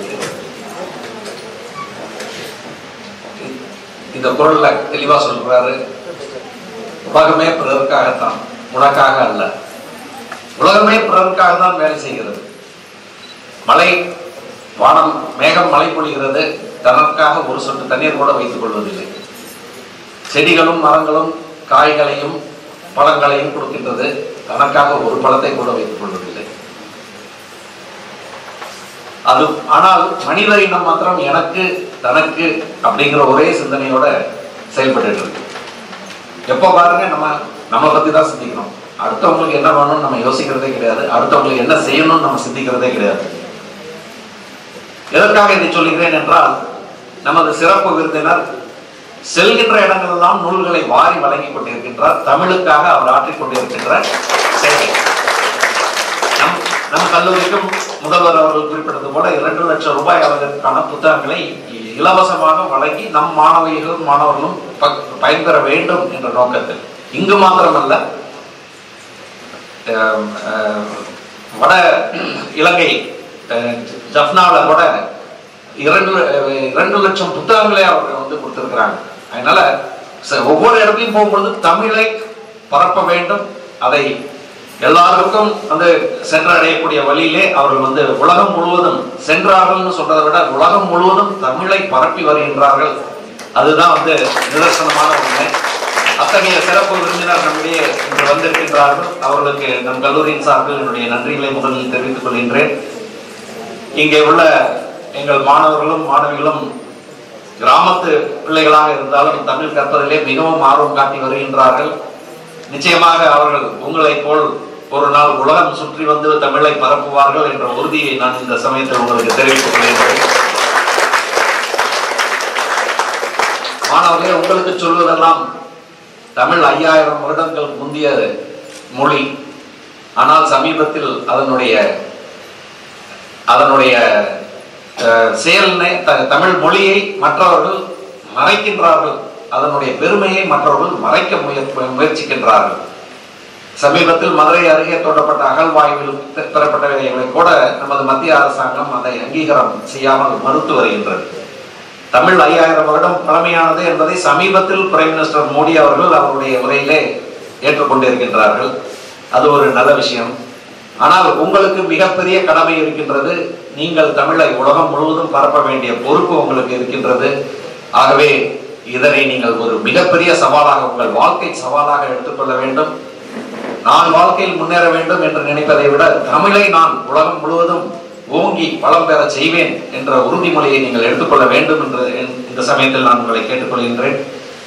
இந்த குரல்ல தெளிவா சொல்றாரு உலகமே பிறருக்காகத்தான் உனக்காக அல்ல உலகமே பிறருக்காக தான் வேலை செய்கிறது மழை வானம் மேகம் மழை பொழிகிறது தனக்காக ஒரு சொட்டு தண்ணீர் கூட வைத்துக் கொள்வதில்லை செடிகளும் மரங்களும் காய்களையும் பழங்களையும் கொடுக்கின்றது தனக்காக ஒரு பழத்தை கூட வைத்துக் கொள்வதில்லை அது ஆனால் மனித இனம் மாத்திரம் எனக்கு தனக்கு அப்படிங்கிற ஒரே சிந்தனையோட செயல்பட்டு இருக்கு எப்ப பாருங்க நம்ம நம்ம பத்தி தான் சிந்திக்கணும் அடுத்தவங்களுக்கு என்ன பண்ணணும்னு நம்ம யோசிக்கிறதே கிடையாது அடுத்தவங்களுக்கு என்ன செய்யணும்னு நம்ம சிந்திக்கிறதே கிடையாது எதற்காக இதை சொல்லுகிறேன் என்றால் நமது சிறப்பு விருந்தினர் செல்கின்ற இடங்களெல்லாம் நூல்களை வாரி வழங்கி கொண்டிருக்கின்றார் தமிழுக்காக அவர் ஆற்றிக் கொண்டிருக்கின்ற சேவை நம் நம் கல்லூரிக்கும் முதல்வர் அவர்கள் குறிப்பிட்டது போல இரண்டு லட்சம் ரூபாய் அளவிற்கான புத்தகங்களை இலவசமாக வழங்கி நம் மாணவிகளும் மாணவர்களும் ப- பயன்பெற வேண்டும் என்ற நோக்கத்தில் இங்கு மாத்திரமல்ல அஹ், அஹ், வட இலங்கை அஹ், ஜப்னால கூட இரண்டு அஹ், இரண்டு லட்சம் புத்தகங்களை அவர்கள் வந்து கொடுத்திருக்கிறாங்க அதனால ச- ஒவ்வொரு இடத்துலையும் போகும்பொழுது தமிழை பரப்ப வேண்டும் அதை எல்லாருக்கும் வந்து சென்றடையக்கூடிய வழியிலே அவர்கள் வந்து உலகம் முழுவதும் சென்றார்கள்னு சொல்றதை விட உலகம் முழுவதும் தமிழை பரப்பி வருகின்றார்கள் அதுதான் வந்து நிதர்சனமான உண்மை அத்தகைய சிறப்பு விருந்தினர் நம்மிடையே இன்று வந்திருக்கின்றார்கள் அவர்களுக்கு நம் கல்லூரியின் சார்பில் என்னுடைய நன்றிகளை முதலில் தெரிவித்துக் கொள்கின்றேன் இங்கே உள்ள எங்கள் மாணவர்களும் மாணவிகளும் கிராமத்து பிள்ளைகளாக இருந்தாலும் தமிழ் கற்பதிலே மிகவும் ஆர்வம் காட்டி வருகின்றார்கள் நிச்சயமாக அவர்கள் உங்களைப் போல் ஒரு நாள் உலகம் சுற்றி வந்து தமிழை பரப்புவார்கள் என்ற உறுதியை நான் இந்த சமயத்தில் உங்களுக்கு தெரிவித்துக் கொள்கின்றேன் மாணவர்களே உங்களுக்கு சொல்வதெல்லாம் தமிழ் ஐயாயிரம் வருடங்கள் முந்திய மொழி ஆனால் சமீபத்தில் அதனுடைய அதனுடைய அஹ், செயல்னை த- தமிழ் மொழியை மற்றவர்கள் மறைக்கின்றார்கள் அதனுடைய பெருமையை மற்றவர்கள் மறைக்க முய- முயற்சிக்கின்றார்கள் சமீபத்தில் மதுரை அருகே தோட்டப்பட்ட அகழ்வாய்வில் பெ- பெறப்பட்டவைகளை கூட நமது மத்திய அரசாங்கம் அதை அங்கீகாரம் செய்யாமல் மறுத்து வருகின்றது தமிழ் ஐயாயிரம் வருடம் பழமையானது என்பதை சமீபத்தில் பிரைம் மினிஸ்டர் மோடி அவர்கள் அவருடைய உரையிலே ஏற்றுக்கொண்டிருக்கின்றார்கள் அது ஒரு நல்ல விஷயம் ஆனால் உங்களுக்கு மிகப்பெரிய கடமை இருக்கின்றது நீங்கள் தமிழை உலகம் முழுவதும் பரப்ப வேண்டிய பொறுப்பு உங்களுக்கு இருக்கின்றது ஆகவே இதனை நீங்கள் ஒரு மிகப்பெரிய சவாலாக உங்கள் வாழ்க்கை சவாலாக எடுத்துக்கொள்ள வேண்டும் நான் வாழ்க்கையில் முன்னேற வேண்டும் என்று நினைப்பதை விட தமிழை நான் உலகம் முழுவதும் ஓங்கி வளம் பெற செய்வேன் என்ற உறுதிமொழியை நீங்கள் எடுத்துக்கொள்ள வேண்டும் என்று இந்த சமயத்தில் நான் உங்களை கேட்டுக்கொள்கின்றேன்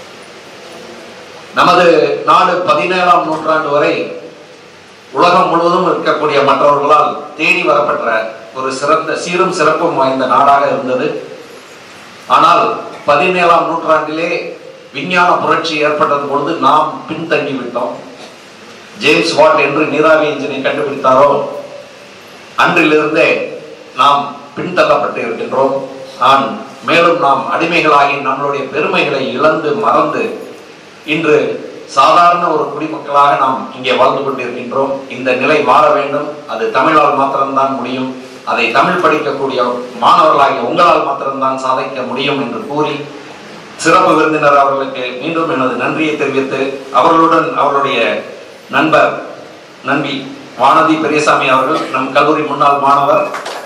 நமது நாடு பதினேழாம் நூற்றாண்டு வரை உலகம் முழுவதும் இருக்கக்கூடிய மற்றவர்களால் தேடி வரப்பட்ட ஒரு சிறந்த சீரும் சிறப்பும் வாய்ந்த நாடாக இருந்தது ஆனால் பதினேழாம் நூற்றாண்டிலே விஞ்ஞான புரட்சி ஏற்பட்டது பொழுது நாம் பின்தங்கி விட்டோம் ஜேம்ஸ் வாட் என்று நீராவி என்ஜினை கண்டுபிடித்தாரோ அன்றிலிருந்தே நாம் பின்தள்ளப்பட்டு இருக்கின்றோம் நான் மேலும் நாம் அடிமைகளாகி நம்மளுடைய பெருமைகளை இழந்து மறந்து இன்று சாதாரண ஒரு குடிமக்களாக நாம் இங்கே வாழ்ந்து கொண்டிருக்கின்றோம் இந்த நிலை மாற வேண்டும் அது தமிழால் மாத்திரம்தான் முடியும் அதை தமிழ் படிக்கக்கூடிய மாணவர்களாகிய உங்களால் மாத்திரம்தான் சாதிக்க முடியும் என்று கூறி சிறப்பு விருந்தினர் அவர்களுக்கு மீண்டும் எனது நன்றியை தெரிவித்து அவர்களுடன் அவருடைய நண்பர் நண்பி வானதி பெரியசாமி அவர்கள் நம் கல்லூரி முன்னாள் மாணவர்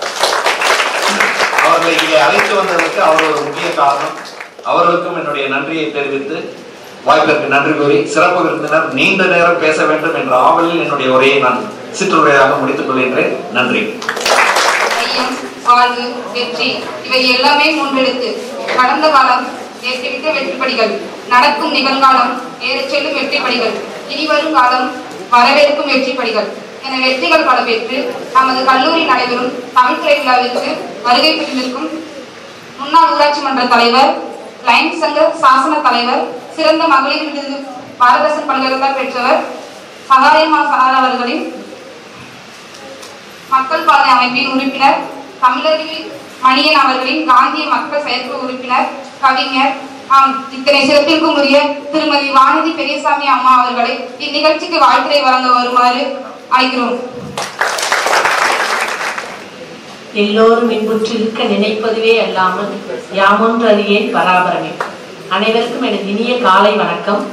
அவர்களை இங்கே அழைத்து வந்ததற்கு அவர் ஒரு முக்கிய காரணம் அவர்களுக்கும் என்னுடைய நன்றியை தெரிவித்து வாய்ப்பிற்கு நன்றி கூறி சிறப்பு விருந்தினர் நீண்ட நேரம் பேச வேண்டும் என்ற ஆவலில் என்னுடைய உரையை நான் சிற்றுரையாக முடித்துக் கொள்கின்றேன் நன்றி ஐயம் வாழ்வு வெற்றி இவை எல்லாமே மூன்றெழுத்து கடந்த காலம் ஏற்றிவிட்ட வெற்றிப்படிகள் நடக்கும் நிகழ்காலம் ஏறச் செல்லும் வெற்றிப்படிகள் இனி வரும் காலம் வரவேற்கும் வெற்றிப்படிகள் என வெற்றிகள் பல பெற்று நமது கல்லூரி நடைபெறும் தமிழ் திரை விழாவிற்கு வருகை புரிந்திருக்கும் முன்னாள் ஊராட்சி மன்ற தலைவர் லயன்ஸ் சங்க சாசன தலைவர் சிறந்த மகளிர் விருது பாரதசன் பல்கலைக்கழக பெற்றவர் சகாயமா சார் அவர்களின் மக்கள் பாதை அமைப்பின் உறுப்பினர் தமிழருவி மணியன் அவர்களின் காந்திய மக்கள் செயற்குழு உறுப்பினர் கவிஞர் ஆம் இத்தனை சிறப்பிற்கும் உரிய திருமதி வானதி பெரியசாமி அம்மா அவர்களை இந்நிகழ்ச்சிக்கு வாழ்த்துரை வழங்க வருமாறு அழைக்கிறோம் எல்லோரும் இன்புற்றிருக்க நினைப்பதுவே அல்லாமல் யாமொன்றறியேன் பராபரமே அனைவருக்கும் எனது இனிய காலை வணக்கம்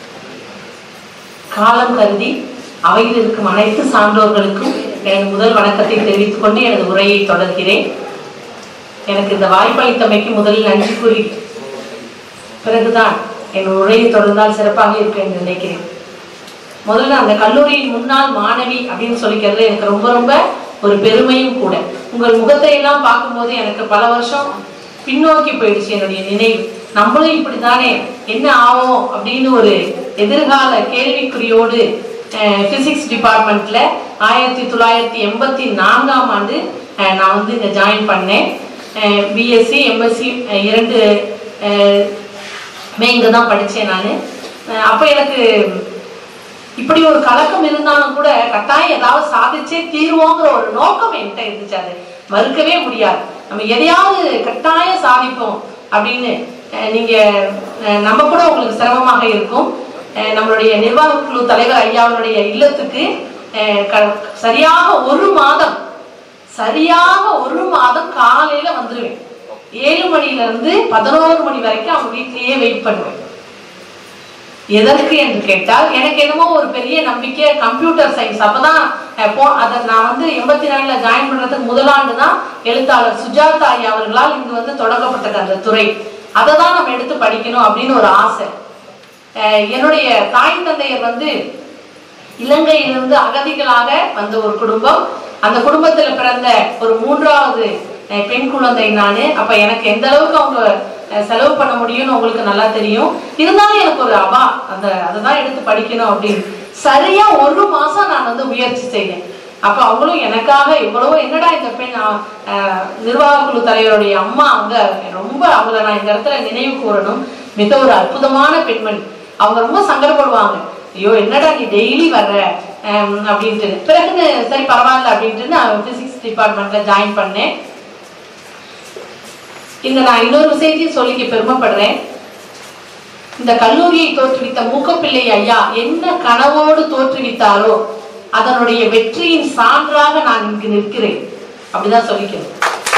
காலம் கருதி அவையில் இருக்கும் அனைத்து சான்றோர்களுக்கும் எனது முதல் வணக்கத்தை தெரிவித்துக் கொண்டு எனது உரையை தொடர்கிறேன் எனக்கு இந்த வாய்ப்பளித்தமைக்கு முதலில் நன்றி கூறி பிறகுதான் என் உரையை தொடர்ந்தால் சிறப்பாக இருக்கும் என்று நினைக்கிறேன் முதல்ல அந்த கல்லூரியின் முன்னாள் மாணவி அப்படின்னு சொல்லிக்கிறது எனக்கு ரொம்ப ரொம்ப ஒரு பெருமையும் கூட உங்கள் முகத்தை எல்லாம் பார்க்கும்போது எனக்கு பல வருஷம் பின்னோக்கி போயிடுச்சு என்னுடைய நினைவு நம்மளும் இப்படித்தானே என்ன ஆகும் அப்படின்னு ஒரு எதிர்கால கேள்விக்குறியோடு பிசிக்ஸ் டிபார்ட்மெண்ட்ல ஆயிரத்தி தொள்ளாயிரத்தி எண்பத்தி நான்காம் ஆண்டு அஹ், நான் வந்து இங்க ஜாயின் பண்ணேன் பிஎஸ்சி எம்எஸ்சி இரண்டு அஹ், மே இங்க தான் படித்தேன் நான் அப்போ எனக்கு இப்படி ஒரு கலக்கம் இருந்தாலும் கூட கட்டாயம் ஏதாவது சாதிச்சே தீர்வோங்கிற ஒரு நோக்கம் என்கிட்ட இருந்துச்சு அது மறுக்கவே முடியாது நம்ம எதையாவது கட்டாயம் சாதிப்போம் அப்படின்னு அஹ், நீங்க அஹ், நம்ம கூட உங்களுக்கு சிரமமாக இருக்கும் அஹ், நம்மளுடைய நிர்வாக குழு தலைவர் ஐயாவுடைய இல்லத்துக்கு அஹ், க- சரியாக ஒரு மாதம் சரியாக ஒரு மாதம் காலையில வந்துருவேன் ஏழு மணில இருந்து பதினோரு மணி வரைக்கும் அவங்க வீட்லயே வெயிட் பண்ணுவேன் எதற்கு என்று கேட்டால் எனக்கு என்னமோ ஒரு பெரிய நம்பிக்கை கம்ப்யூட்டர் சயின்ஸ் அப்பதான் அஹ், போ அதை நான் வந்து எண்பத்தி நாலுல ஜாயின் பண்றதுக்கு முதலாண்டு தான் எழுத்தாளர் சுஜாதா ஐயா அவர்களால் இங்கு வந்து தொடங்கப்பட்டது அந்த துறை அதை தான் நம்ம எடுத்து படிக்கணும் அப்படின்னு ஒரு ஆசை அஹ், என்னுடைய தாய் தந்தையர் வந்து இலங்கையிலிருந்து அகதிகளாக வந்த ஒரு குடும்பம் அந்த குடும்பத்துல பிறந்த ஒரு மூன்றாவது அஹ், பெண் குழந்தை நானு அப்ப எனக்கு எந்த அளவுக்கு அவங்க அஹ், செலவு பண்ண முடியும்னு உங்களுக்கு நல்லா தெரியும் இருந்தாலும் எனக்கு ஒரு அவா அந்த அதை தான் எடுத்து படிக்கணும் அப்படின்னு சரியா ஒரு மாசம் நான் வந்து முயற்சி செய்தேன் அப்ப அவங்களும் எனக்காக இவ்வளவோ என்னடா இந்த பெண் அஹ், நிர்வாக குழு தலைவருடைய அம்மா அங்க ரொம்ப அவங்கள நான் இந்த இடத்துல நினைவு கூறணும் மிக ஒரு அற்புதமான பெண்மணி அவங்க ரொம்ப சங்கடப்படுவாங்க ஐயோ என்னடா நீ டெய்லி வர்ற ஹம், அப்படின்ட்டு பிறகு சரி பரவாயில்ல அப்படின்ட்டு நான் பிசிக்ஸ் டிபார்ட்மெண்ட்ல ஜாயின் பண்ணேன் இந்த நான் இன்னொரு விஷயத்தையும் சொல்லிக்க பெருமைப்படுறேன் இந்த கல்லூரியை தோற்றுவித்த மூக்கப்பிள்ளை ஐயா என்ன கனவோடு தோற்றுவித்தாரோ அதனுடைய வெற்றியின் சான்றாக நான் இங்கு நிற்கிறேன் அப்படிதான் சொல்லிக்கிறேன்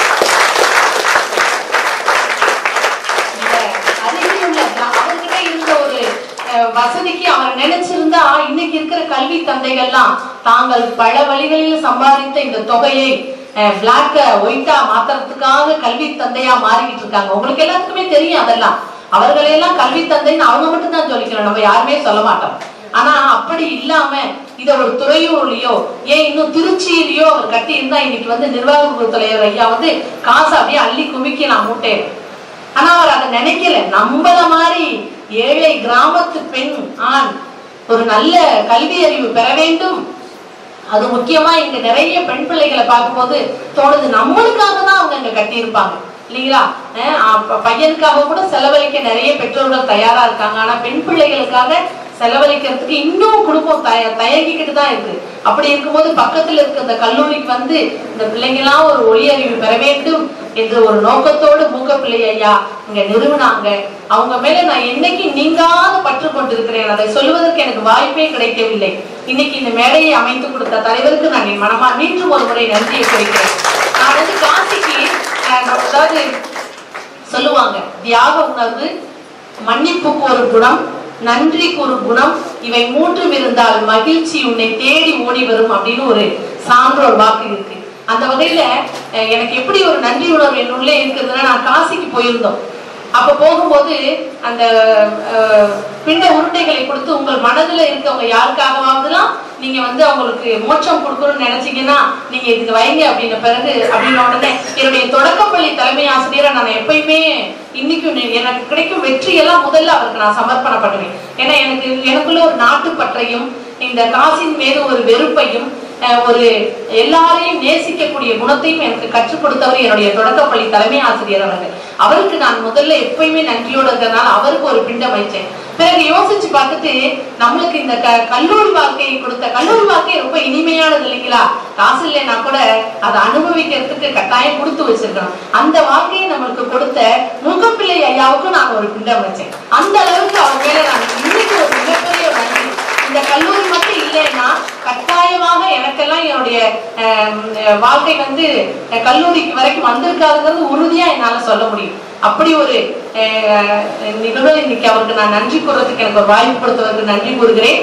இந்த அருகில் உள்ள கிரா- அவர்கிட்ட இருந்த ஒரு அஹ், வசதிக்கு அவர் நினைச்சிருந்தா இன்னைக்கு இருக்கிற கல்வி தந்தைகள்லாம் தாங்கள் பல வழிகளில் சம்பாதித்த இந்த தொகையை பிளாக்க ஒயிட்டா மாத்துறதுக்காக கல்வி தந்தையா மாறிக்கிட்டு இருக்காங்க உங்களுக்கு எல்லாத்துக்குமே தெரியும் அதெல்லாம் அவர்களையெல்லாம் கல்வி தந்தைன்னு அவங்க மட்டும் தான் சொல்லிக்கணும் நம்ம யாருமே சொல்ல மாட்டோம் ஆனா அப்படி இல்லாம இத ஒரு துறையூர்லயோ ஏன் இன்னும் திருச்சியிலயோ அவர் கட்டி இருந்தா இன்னைக்கு வந்து நிர்வாக குழு தலைவர் ஐயா வந்து காசு அப்படியே அள்ளி குமிக்க நான் மூட்டேன் ஆனா அவர் அதை நினைக்கல நம்மள மாதிரி ஏழை கிராமத்து பெண் ஆண் ஒரு நல்ல கல்வி அறிவு பெற வேண்டும் அது முக்கியமா இங்க நிறைய பெண் பிள்ளைகளை பார்க்கும்போது தோணுது நம்மளுக்காக தான் அவங்க இங்க கட்டியிருப்பாங்க இல்லைங்களா அஹ் அப்ப பையனுக்காக கூட செலவழிக்க நிறைய பெற்றோர்கள் தயாரா இருக்காங்க ஆனா பெண் பிள்ளைகளுக்காக செலவழிக்கிறதுக்கு இன்னும் குடும்பம் தய தயங்கிக்கிட்டு தான் இருக்கு அப்படி இருக்கும்போது பக்கத்துல இருக்க இந்த கல்லூரிக்கு வந்து இந்த பிள்ளைங்கெல்லாம் ஒரு ஒளி அறிவு பெற வேண்டும் என்ற ஒரு நோக்கத்தோடு மூக்க பிள்ளை ஐயா இங்க நிறுவனாங்க அவங்க மேல நான் என்னைக்கு நீங்காத பற்று கொண்டிருக்கிறேன் அதை சொல்வதற்கு எனக்கு வாய்ப்பே கிடைக்கவில்லை இன்னைக்கு இந்த மேடையை அமைத்து கொடுத்த தலைவருக்கு நான் என் மனமா மீண்டும் ஒரு முறை நன்றியை குறிக்கிறேன் நான் வந்து காசிக்கு அஹ், அதாவது சொல்லுவாங்க தியாக உணர்வு மன்னிப்புக்கு ஒரு குணம் நன்றிக்கு ஒரு குணம் இவை மூன்றும் இருந்தால் மகிழ்ச்சி உன்னை தேடி ஓடி வரும் அப்படின்னு ஒரு சான்றோர் வாக்கு இருக்கு அந்த வகையில அஹ், எனக்கு எப்படி ஒரு நன்றி உணர்வு என்னுள்ளே இருக்கிறதுனா நான் காசிக்கு போயிருந்தோம் அப்ப போகும்போது அந்த அஹ், பிண்ட உருண்டைகளை கொடுத்து உங்கள் மனதுல இருக்கவங்க யாருக்காகவாவதுலாம் நீங்க வந்து அவங்களுக்கு மோட்சம் கொடுக்கணும்னு நினைச்சீங்கன்னா நீங்க இதுக்கு வைங்க அப்படின்ன பிறகு அப்படின்ன உடனே என்னுடைய தொடக்கப்பள்ளி தலைமை ஆசிரியரை நான் எப்பயுமே இன்னைக்கும் நீ- எனக்கு கிடைக்கும் வெற்றி எல்லாம் முதல்ல அவருக்கு நான் சமர்ப்பணம் பண்ணுவேன் ஏன்னா எனக்கு எனக்குள்ள ஒரு நாட்டுப்பற்றையும் இந்த காசின் மீது ஒரு வெறுப்பையும் அஹ், ஒரு எல்லாரையும் நேசிக்கக்கூடிய குணத்தையும் எனக்கு கற்றுக் கொடுத்தவர் என்னுடைய தொடக்கப்பள்ளி தலைமை ஆசிரியர் அவர்கள் அவருக்கு நான் முதல்ல எப்பயுமே நன்றியோடு இருக்கிறதுனால அவருக்கு ஒரு பிண்டம் வைச்சேன் பிறகு யோசிச்சு பார்த்துட்டு நம்மளுக்கு இந்த க கல்லூரி வாழ்க்கையை கொடுத்த கல்லூரி வாழ்க்கை ரொம்ப இனிமையானது இல்லைங்களா காசு இல்லைன்னா கூட அதை அனுபவிக்கிறதுக்கு கட்டாயம் கொடுத்து வச்சிருக்கணும் அந்த வாழ்க்கையை நம்மளுக்கு கொடுத்த முகப்பிள்ளை ஐயாவுக்கு நான் ஒரு பிண்டம் வச்சேன் அந்த அளவுக்கு அவர் மேல நான் இன்னைக்கு ஒரு மிகப்பெரிய ஒரு நன்றி இந்த கல்லூரி மட்டும் இல்லைன்னா கட்டாயமாக எனக்கெல்லாம் என்னுடைய அஹ், அஹ், வாழ்க்கை வந்து அஹ், கல்லூரிக்கு வரைக்கும் வந்திருக்காதுங்கிறது உறுதியா என்னால சொல்ல முடியும் அப்படி ஒரு அஹ், நிகழ்வு இன்னைக்கு அவருக்கு நான் நன்றி கூறதுக்கு எனக்கு ஒரு வாய்ப்பு கொடுத்தவருக்கு நன்றி கூறுகிறேன்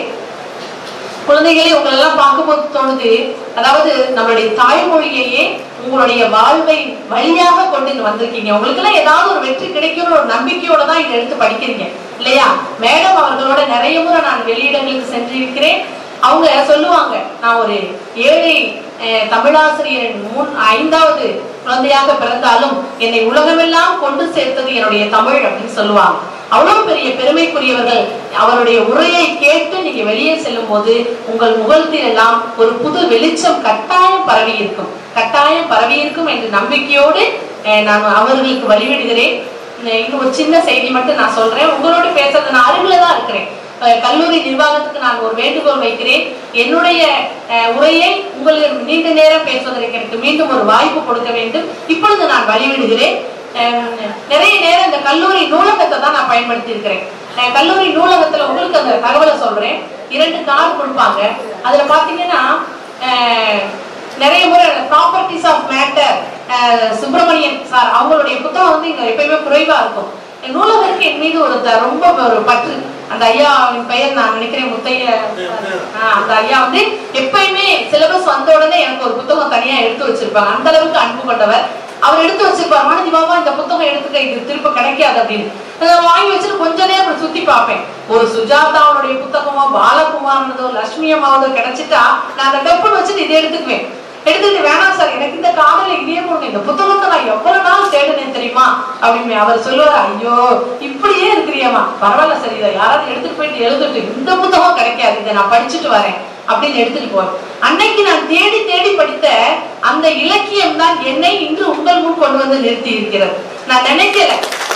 குழந்தைகளே உங்களெல்லாம் பார்க்கும்போது தோணுது அதாவது நம்மளுடைய தாய்மொழியையே உங்களுடைய வாழ்வை வழியாக கொண்டு இங்க வந்திருக்கீங்க உங்களுக்கு எல்லாம் ஏதாவது ஒரு வெற்றி கிடைக்கும்னு ஒரு நம்பிக்கையோட தான் இதை எடுத்து படிக்கிறீங்க இல்லையா மேடம் அவர்களோட நிறைய முறை நான் வெளியிடங்களுக்கு சென்றிருக்கிறேன் அவங்க சொல்லுவாங்க நான் ஒரு ஏழை அஹ், தமிழாசிரியரின் மூன் ஐந்தாவது குழந்தையாக பிறந்தாலும் என்னை உலகமெல்லாம் கொண்டு சேர்த்தது என்னுடைய தமிழ் அப்படின்னு சொல்லுவாங்க அவ்வளவு பெரிய பெருமைக்குரியவர்கள் அவருடைய உரையை கேட்டு நீங்க வெளியே செல்லும் போது உங்கள் முகத்தில் எல்லாம் ஒரு புது வெளிச்சம் கட்டாயம் பரவி இருக்கும் கட்டாயம் பரவி இருக்கும் என்ற நம்பிக்கையோடு அஹ், நான் அவர்களுக்கு வழிவிடுகிறேன் அஹ், இன்னும் ஒரு சின்ன செய்தி மட்டும் நான் சொல்றேன் உங்களோட பேசுறது நான் அருகில தான் இருக்கிறேன் அஹ், கல்லூரி நிர்வாகத்துக்கு நான் ஒரு வேண்டுகோள் வைக்கிறேன் என்னுடைய அஹ், உரையை உங்களுக்கு நீண்ட நேரம் பேசுவதற்கு எனக்கு மீண்டும் ஒரு வாய்ப்பு கொடுக்க வேண்டும் இப்பொழுது நான் வழிவிடுகிறேன் அஹ், நிறைய நேரம் இந்த கல்லூரி நூலகத்தை தான் நான் பயன்படுத்தி இருக்கிறேன் அஹ், கல்லூரி நூலகத்துல உங்களுக்கு அந்த தகவலை சொல்றேன் இரண்டு கார்டு கொடுப்பாங்க அதுல பாத்தீங்கன்னா அஹ், நிறைய முறை properties of matter Subramanian sir அவங்களுடைய புத்தகம் வந்து இங்க எப்பயுமே குறைவா இருக்கும் என் நூலகருக்கு என் மீது ஒரு த- ரொம்ப ஒரு பற்று அந்த ஐயாவின் பெயர் நான் நினைக்கிறேன் முத்தைய ஆஹ் அந்த ஐயா வந்து எப்பயுமே சிலபஸ் வந்த உடனே எனக்கு ஒரு புத்தகம் தனியா எடுத்து வச்சிருப்பாங்க அந்த அளவுக்கு அன்பு கொண்டவர் அவர் எடுத்து வச்சிருப்பார் மாணவி பாபா இந்த புத்தகம் எடுத்துக்க இது திரும்ப கிடைக்காது அப்படின்னு நான் வாங்கி வச்சுட்டு கொஞ்ச நேரம் அப்படி சுத்தி பார்ப்பேன் ஒரு சுஜாதாவுடைய புத்தகமோ பாலகுமாரனதோ லட்சுமி அம்மாவதோ கிடைச்சிட்டா நான் அந்த டப்புன்னு வச்சுட்டு இதை எடுத்துக்குவேன் எடுத்துட்டு வேணாம் சார் எனக்கு இந்த காதல இதே போடுங்க இந்த புத்தகத்தை நான் எவ்வளவு நாள் தேடுனேன் தெரியுமா அப்படின்னு அவர் சொல்லுவார் ஐயோ இப்படியே இருக்கிறியம்மா பரவாயில்ல சார் இதை யாராவது எடுத்துட்டு போயிட்டு எழுதுட்டு இந்த புத்தகம் கிடைக்காது இதை நான் படிச்சுட்டு வரேன் அப்படின்னு எடுத்துட்டு போறேன் அன்னைக்கு நான் தேடி தேடி படித்த அந்த இலக்கியம் தான் என்னை இன்று உங்கள் முன் கொண்டு வந்து நிறுத்தி இருக்கிறது நான் நினைக்கல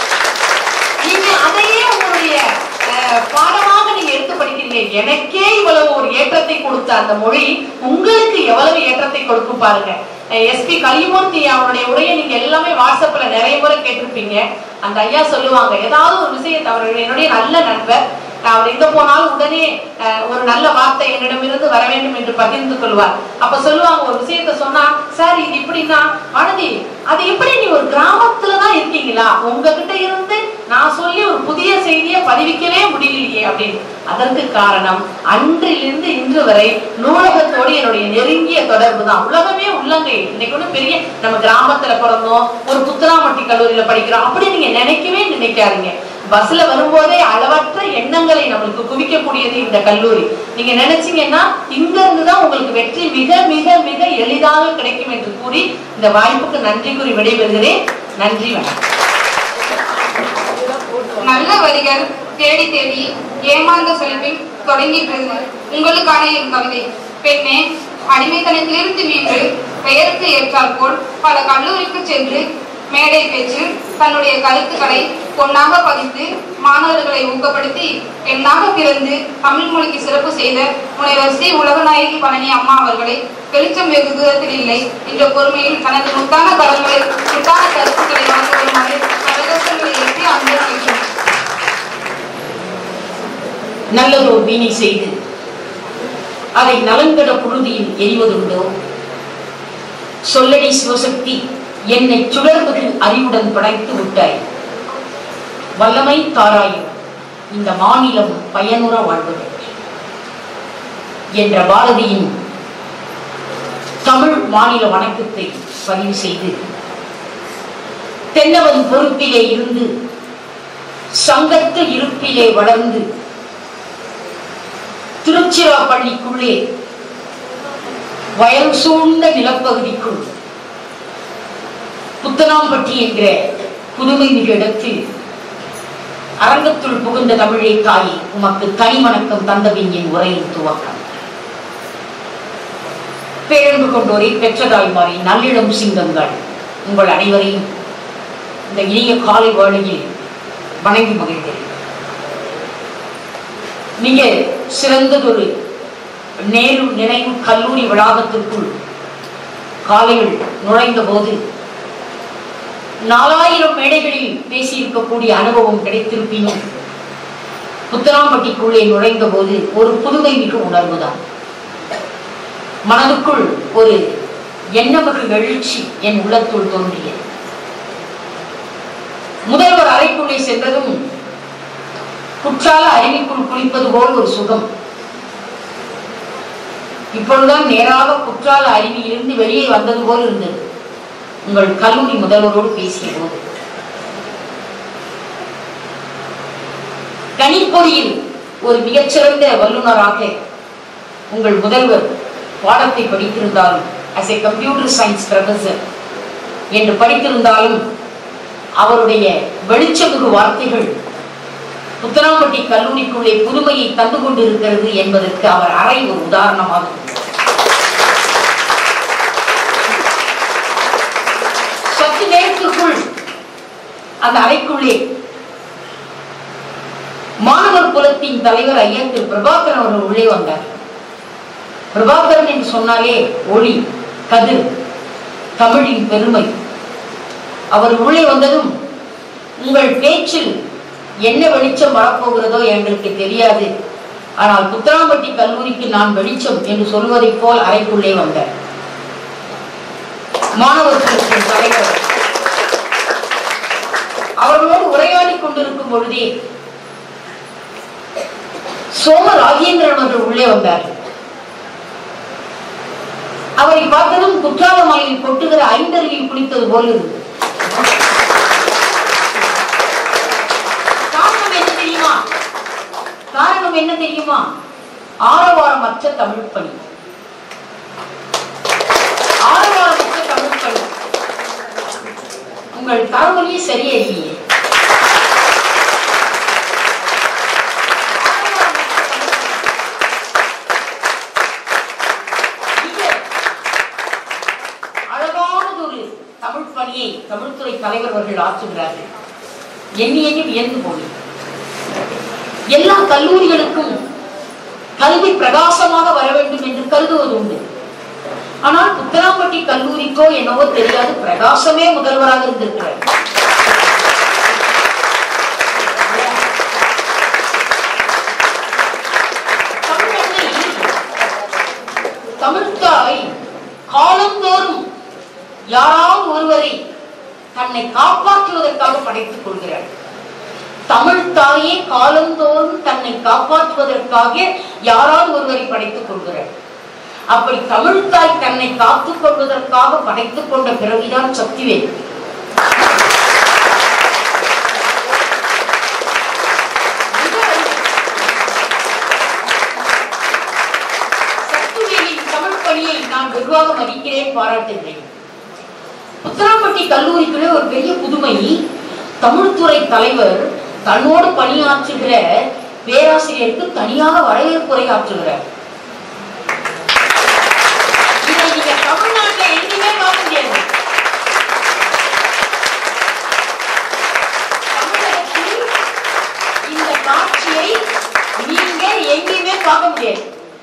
நீங்க அதையே உங்களுடைய அஹ், பாடமாக நீங்க எடுத்து படிக்கிறீங்க எனக்கே இவ்வளவு ஒரு ஏற்றத்தை கொடுத்த அந்த மொழி உங்களுக்கு எவ்வளவு ஏற்றத்தை கொடுக்கும் பாருங்க எஸ்பி கலிமூர்த்தி அவருடைய உரையை நீங்க எல்லாமே வாட்ஸ்அப்ல நிறைய முறை கேட்டிருப்பீங்க அந்த ஐயா சொல்லுவாங்க ஏதாவது ஒரு விஷயத்தை அவர் என்னுடைய நல்ல நண்பர் நான் அவர் எங்க போனாலும் உடனே அஹ், ஒரு நல்ல வார்த்தை என்னிடமிருந்து வர வேண்டும் என்று பகிர்ந்து கொள்வார் அப்ப சொல்லுவாங்க ஒரு விஷயத்த சொன்னா சார் இது இப்படின்னா வானதி அது எப்படி நீ ஒரு கிராமத்துல தான் இருக்கீங்களா உங்ககிட்ட இருந்து நான் சொல்லி ஒரு புதிய செய்தியை பதிவிக்கவே முடியலையே அப்படின்னு அதற்கு காரணம் அன்றிலிருந்து இன்று வரை நூலகத்தோடு என்னுடைய நெருங்கிய தொடர்பு தான் உலகமே உள்ளங்கை இன்னைக்கு ஒண்ணு பெரிய நம்ம கிராமத்துல பிறந்தோம் ஒரு புத்தராமட்டி கல்லூரியில படிக்கிறோம் அப்படி நீங்க நினைக்கவே நினைக்காதீங்க பஸ்ல வரும்போதே அளவற்ற எண்ணங்களை நம்மளுக்கு குவிக்கக்கூடியது இந்த கல்லூரி நீங்க நினைச்சீங்கன்னா இங்க இருந்துதான் உங்களுக்கு வெற்றி மிக மிக மிக எளிதாக கிடைக்கும் என்று கூறி இந்த வாய்ப்புக்கு நன்றி கூறி விடைபெறுகிறேன் நன்றி வணக்கம் நல்ல வரிகள் தேடி தேடி ஏமாந்த செல்வில் தொடங்கின்றது உங்களுக்கான என் கவிதை பெண்ணே அடிமைத்தனத்திலிருந்து மீண்டு பெயருக்கு ஏற்றாற்போல் பல கல்லூரிக்கு சென்று மேடை பேச்சு தன்னுடைய கருத்துக்களை பொன்னாக பதித்து மாணவர்களை ஊக்கப்படுத்தி பெண்ணாக பிறந்து தமிழ் மொழிக்கு சிறப்பு செய்த முனைவர் ஸ்ரீ உலகநாயகி பழனி அம்மா அவர்களை வெளிச்சம் வெகு தூரத்தில் இல்லை என்ற பொறுமையில் தனது முத்தான கரங்களை முத்தான கருத்துக்களை வழங்க வருமாறு கரகோஷங்களை ஏற்றி அன்பளிக்கின்றோம் நல்லதோர் வீணை செய்து அதை நலங்கட புழுதியில் எரிவதுண்டோ சொல்லடி சிவசக்தி என்னை சுடர்வது அறிவுடன் படைத்து விட்டாய் வல்லமை தாராயும் இந்த மாநிலம் பயனுற வாழ்வது என்ற பாரதியின் தமிழ் மாநில வணக்கத்தை பதிவு செய்து தென்னவன் பொறுப்பிலே இருந்து சங்கத்து இருப்பிலே வளர்ந்து திருச்சிராப்பள்ளிக்குள்ளே வயல் சூழ்ந்த நிலப்பகுதிக்குள் புத்தனாம்பட்டி என்கிற புதுமை மிகு இடத்தில் அரங்கத்துள் புகுந்த தமிழே தாயே உமக்கு தனி வணக்கம் தந்தபின் என் உரையின் துவக்கம் பேரன்பு கொண்டோரை பெற்றதாய்மாரை நல்லிடம் சிங்கங்கள் உங்கள் அனைவரையும் இந்த இனிய காலை வேளையில் வணங்கி மகிழ்கிறேன் மிக சிறந்ததொரு நேரு நினைவு கல்லூரி வளாகத்திற்குள் காலையில் நுழைந்த போது நாலாயிரம் மேடைகளில் பேசியிருக்கக்கூடிய அனுபவம் கிடைத்திருப்பினும் புத்தராம்பட்டிக்குள்ளே நுழைந்த போது ஒரு புதுமை மிகு உணர்வுதான் மனதுக்குள் ஒரு எண்ணமிகு எழுச்சி என் உள்ளத்துள் தோன்றியது முதல்வர் அறைக்குள்ளே சென்றதும் குற்றால அருவிக்குள் குளிப்பது போல் ஒரு சுகம் இப்பொழுதுதான் நேராக குற்றால அருவியிலிருந்து வெளியே வந்தது போல் இருந்தது உங்கள் கல்லூரி முதல்வரோடு பேசிய போது கணிப்பொறியில் ஒரு மிகச்சிறந்த வல்லுநராக உங்கள் முதல்வர் பாடத்தை படித்திருந்தாலும் as a computer science professor என்று படித்திருந்தாலும் அவருடைய வெளிச்சமிகு வார்த்தைகள் புத்தனாம்பட்டி கல்லூரிக்குள்ளே புதுமையை தந்து கொண்டிருக்கிறது என்பதற்கு அவர் அறை ஒரு உதாரணமாகும் சற்று நேரத்திற்குள் அந்த அறைக்குள்ளே மாணவர் குலத்தின் தலைவர் ஐயா திரு பிரபாகரன் அவர்கள் உள்ளே வந்தார் பிரபாகரன் என்று சொன்னாலே ஒளி கதிர் தமிழின் பெருமை அவர் உள்ளே வந்ததும் உங்கள் பேச்சில் என்ன வெளிச்சம் வரப்போகிறதோ எங்களுக்கு தெரியாது ஆனால் புத்தராம்பட்டி கல்லூரிக்கு நான் வெளிச்சம் என்று சொல்வதைப் போல் அறைக்குள்ளே வந்தார் மாணவர் குழுவின் தலைவர் அவர்களோடு உரையாடி கொண்டிருக்கும் பொழுதே சோம ராஜேந்திரன் அவர்கள் உள்ளே வந்தார் அவரை பார்த்ததும் குற்றால மலையில் கொட்டுகிற ஐந்தருவியில் குளித்தது போல் இருந்தது காரணம் என்ன தெரியுமா காரணம் என்ன தெரியுமா ஆரவாரமற்ற தமிழ் பணி ஆரவாரமற்ற தமிழ் பணி உங்கள் தரவழியே சரியே இல்லையே மிக அழகானதொரு தமிழ் பணியை தமிழ்துறை தலைவர் அவர்கள் ஆற்றுகிறார்கள் எண்ணி எண்ணி வியந்து போனேன் எல்லா கல்லூரிகளுக்கும் கல்வி பிரகாசமாக வர வேண்டும் என்று கருதுவது உண்டு ஆனால் புத்தனாம்பட்டி கல்லூரிக்கோ என்னவோ தெரியாது பிரகாசமே முதல்வராக இருந்திருக்கிறார் தமிழன்னை தமிழ்த்தாய் காலந்தோறும் யாராவது ஒருவரை தன்னை காப்பாற்றுவதற்காக படைத்துக் கொள்கிறார் தமிழ் தாயே காலந்தோறும் தன்னை காப்பாற்றுவதற்காக யாராவது ஒருவரை படைத்துக் கொள்கிறார் அப்படி தமிழ் தாய் தன்னை காத்துக் கொள்வதற்காக படைத்துக் கொண்ட பிறவிதான் சக்திவேல் சக்திவேலின் தமிழ் பணியை நான் வெகுவாக மதிக்கிறேன் பாராட்டுகிறேன் புத்தராம்பட்டி கல்லூரிக்குள்ளே ஒரு பெரிய புதுமை தமிழ்துறை தலைவர் தன்னோடு பணியாற்றுகிற பேராசிரியருக்கு தனியாக வரவேற்புரை ஆற்றுகிறார் இதை நீங்க தமிழ்நாட்டுல எங்கேயுமே பார்க்க முடியாது தமிழகத்தில் இந்த காட்சியை நீங்க எங்கேயுமே பார்க்க முடியாது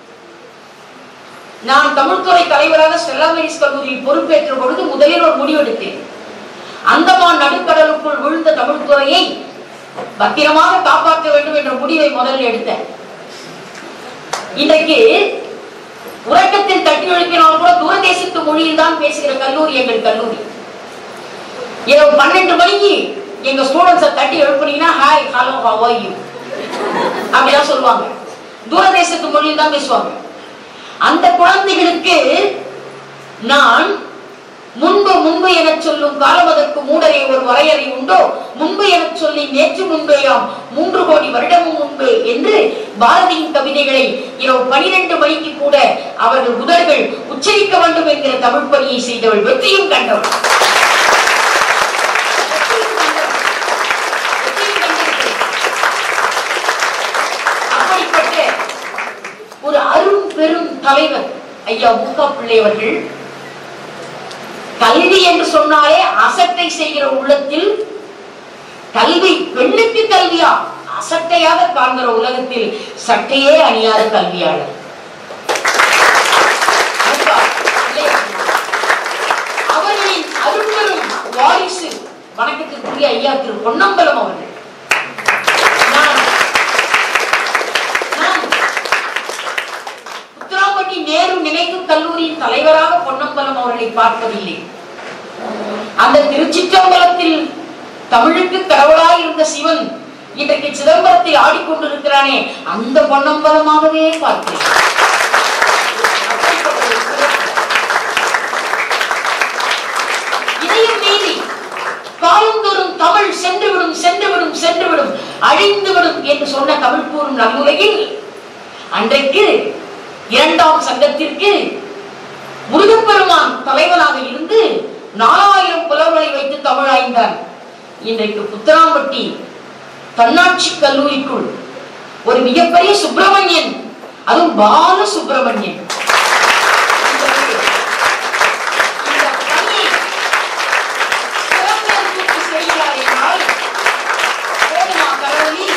நான் தமிழ்துறை தலைவராக ஸ்டெல்லா மேரிஸ் கல்லூரியில் பொறுப்பேற்ற பொழுது முதலில் ஒரு முடிவெடுத்தேன் அந்தமான் நடுக்கடலுக்குள் விழுந்த தமிழ்துறையை பத்திரமாக காப்பாற்ற வேண்டும் என்ற முடிவை முதலில் எடுத்தேன் இன்றைக்கு உறக்கத்தில் தட்டி எழுப்பினால் கூட தூரதேசத்து மொழியில் தான் பேசுகிற கல்லூரி எங்கள் கல்லூரி இரவு பன்னெண்டு மணிக்கு எங்க ஸ்டூடெண்ட்ஸை தட்டி எழுப்புனீங்கன்னா hi hello how are you அப்படிதான் சொல்லுவாங்க தூரதேசத்து மொழியில் தான் பேசுவாங்க அந்த குழந்தைகளுக்கு நான் முன்பு முன்பு என சொல்லும் காலம் அதற்கு மூடரை ஒரு வரையறை உண்டோ முன்பு என சொல்லி நேற்று முன்பேயாம் மூன்று கோடி வருடமும் முன்பு என்று பாரதியின் கவிதைகளை இரவு பனிரெண்டு மணிக்கு கூட அவர்கள் உதடுகள் உச்சரிக்க வேண்டும் என்கிற தமிழ் பணியை செய்தவள் வெற்றியும் கண்டவள் வெற்றியும் கண்டவள். வெற்றியும் கண்டிருக்கிறேன். அப்படிப்பட்ட ஒரு அரும் பெரும் தலைவர் ஐயா முக்கா பிள்ளை அவர்கள் கல்வி என்று சொன்னாலே அசட்டை செய்கிற உள்ளத்தில் கல்வி பெண்ணுக்கு கல்வியா அசட்டையாக காண்கிற உலகத்தில் சட்டையே அணியாத கல்வியாளர் அதுவா? இல்லையா? அவர்களின் அரும்பெரும் வாரிசு வணக்கத்திற்குரிய ஐயா திரு பொன்னம்பலம் அவர்கள் நான் நான் உத்தராம்பட்டி நேரு நினைவு கல்லூரியின் தலைவராக பொன்னம்பலம் அவர்களை பார்க்கவில்லை அந்த திருச்சிற்றம்பலத்தில் தமிழுக்கு கடவுளாய் இருந்த சிவன் இன்றைக்கு சிதம்பரத்தில் ஆடிக்கொண்டிருக்கிறானே அந்த பொன்னம்பலமாகவே பார்க்கிறேன் அப்படிப்பட்ட ஒரு சிறப்பு. இதையும் மீறி காலந்தோறும் தமிழ் சென்றுவிடும் சென்றுவிடும் சென்றுவிடும் அழிந்துவிடும் என்று சொன்ன தமிழ் கூறும் நம்முலகில் அன்றைக்கு இரண்டாம் சங்கத்திற்கு முருகப்பெருமான் தலைவனாக இருந்து நாலாயிரம் புலவர்களை வைத்து தமிழாய்ந்தான் இன்றைக்கு புத்தராம்பட்டி தன்னாட்சி கல்லூரிக்குள் ஒரு மிகப்பெரிய சுப்பிரமணியன் அதுவும் பால சுப்பிரமணியன் இந்த பணியை சிறந்த கூட்டு செய்கிறார் என்றால் போதுமா கடவுளி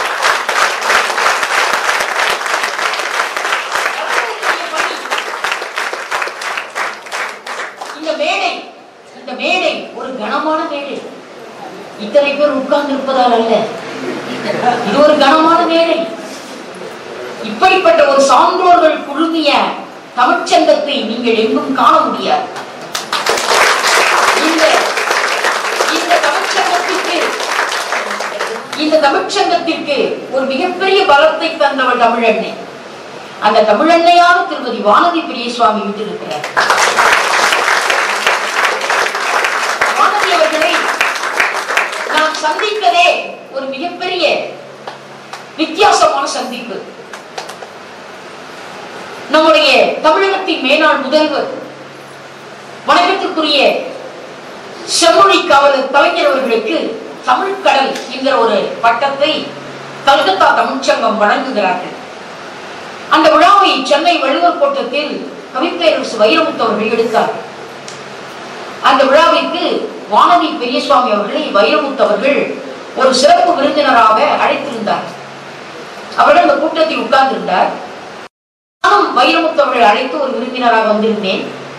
இந்த மேடை இந்த மேடை ஒரு கனமான மேடை இத்தனை பேர் உட்கார்ந்து இருப்பதால் அல்ல இது ஒரு கனமான மேடை இப்படிப்பட்ட ஒரு சான்றோர்கள் குழுமிய தமிழ்ச்சங்கத்தை நீங்கள் எங்கும் காண முடியாது இந்த இந்த தமிழ்ச்சங்கத்திற்கு இந்த தமிழ்ச்சங்கத்திற்கு ஒரு மிகப்பெரிய பலத்தை தந்தவள் தமிழன்னை அந்த தமிழன்னையாக திருமதி வானதி பெரியசுவாமி விட்டிருக்கிறார் வானதி அவர்களை நான் சந்தித்ததே ஒரு மிகப்பெரிய வித்தியாசமான சந்திப்பு நம்முடைய தமிழகத்தின் மேனாள் முதல்வர் வணக்கத்திற்குரிய செம்மொழி காவலர் கலைஞர் அவர்களுக்கு தமிழ் கடல் என்கிற ஒரு பட்டத்தை கல்கத்தா தமிழ்ச்சங்கம் வழங்குகிறார்கள் அந்த விழாவை சென்னை வள்ளுவர் கோட்டத்தில் கவிப்பேரரசு வைரமுத்து அவர்கள் எடுத்தார் அந்த விழாவிற்கு வானதி பெரியசுவாமி அவர்களை வைரமுத்து அவர்கள் ஒரு சிறப்பு விருந்தினராக அழைத்திருந்தார் அவர்கள் அந்த கூட்டத்தில் உட்கார்ந்திருந்தார் நானும் வைரமுத்து அவர்கள் அழைத்து ஒரு விருந்தினராக வந்திருந்தேன்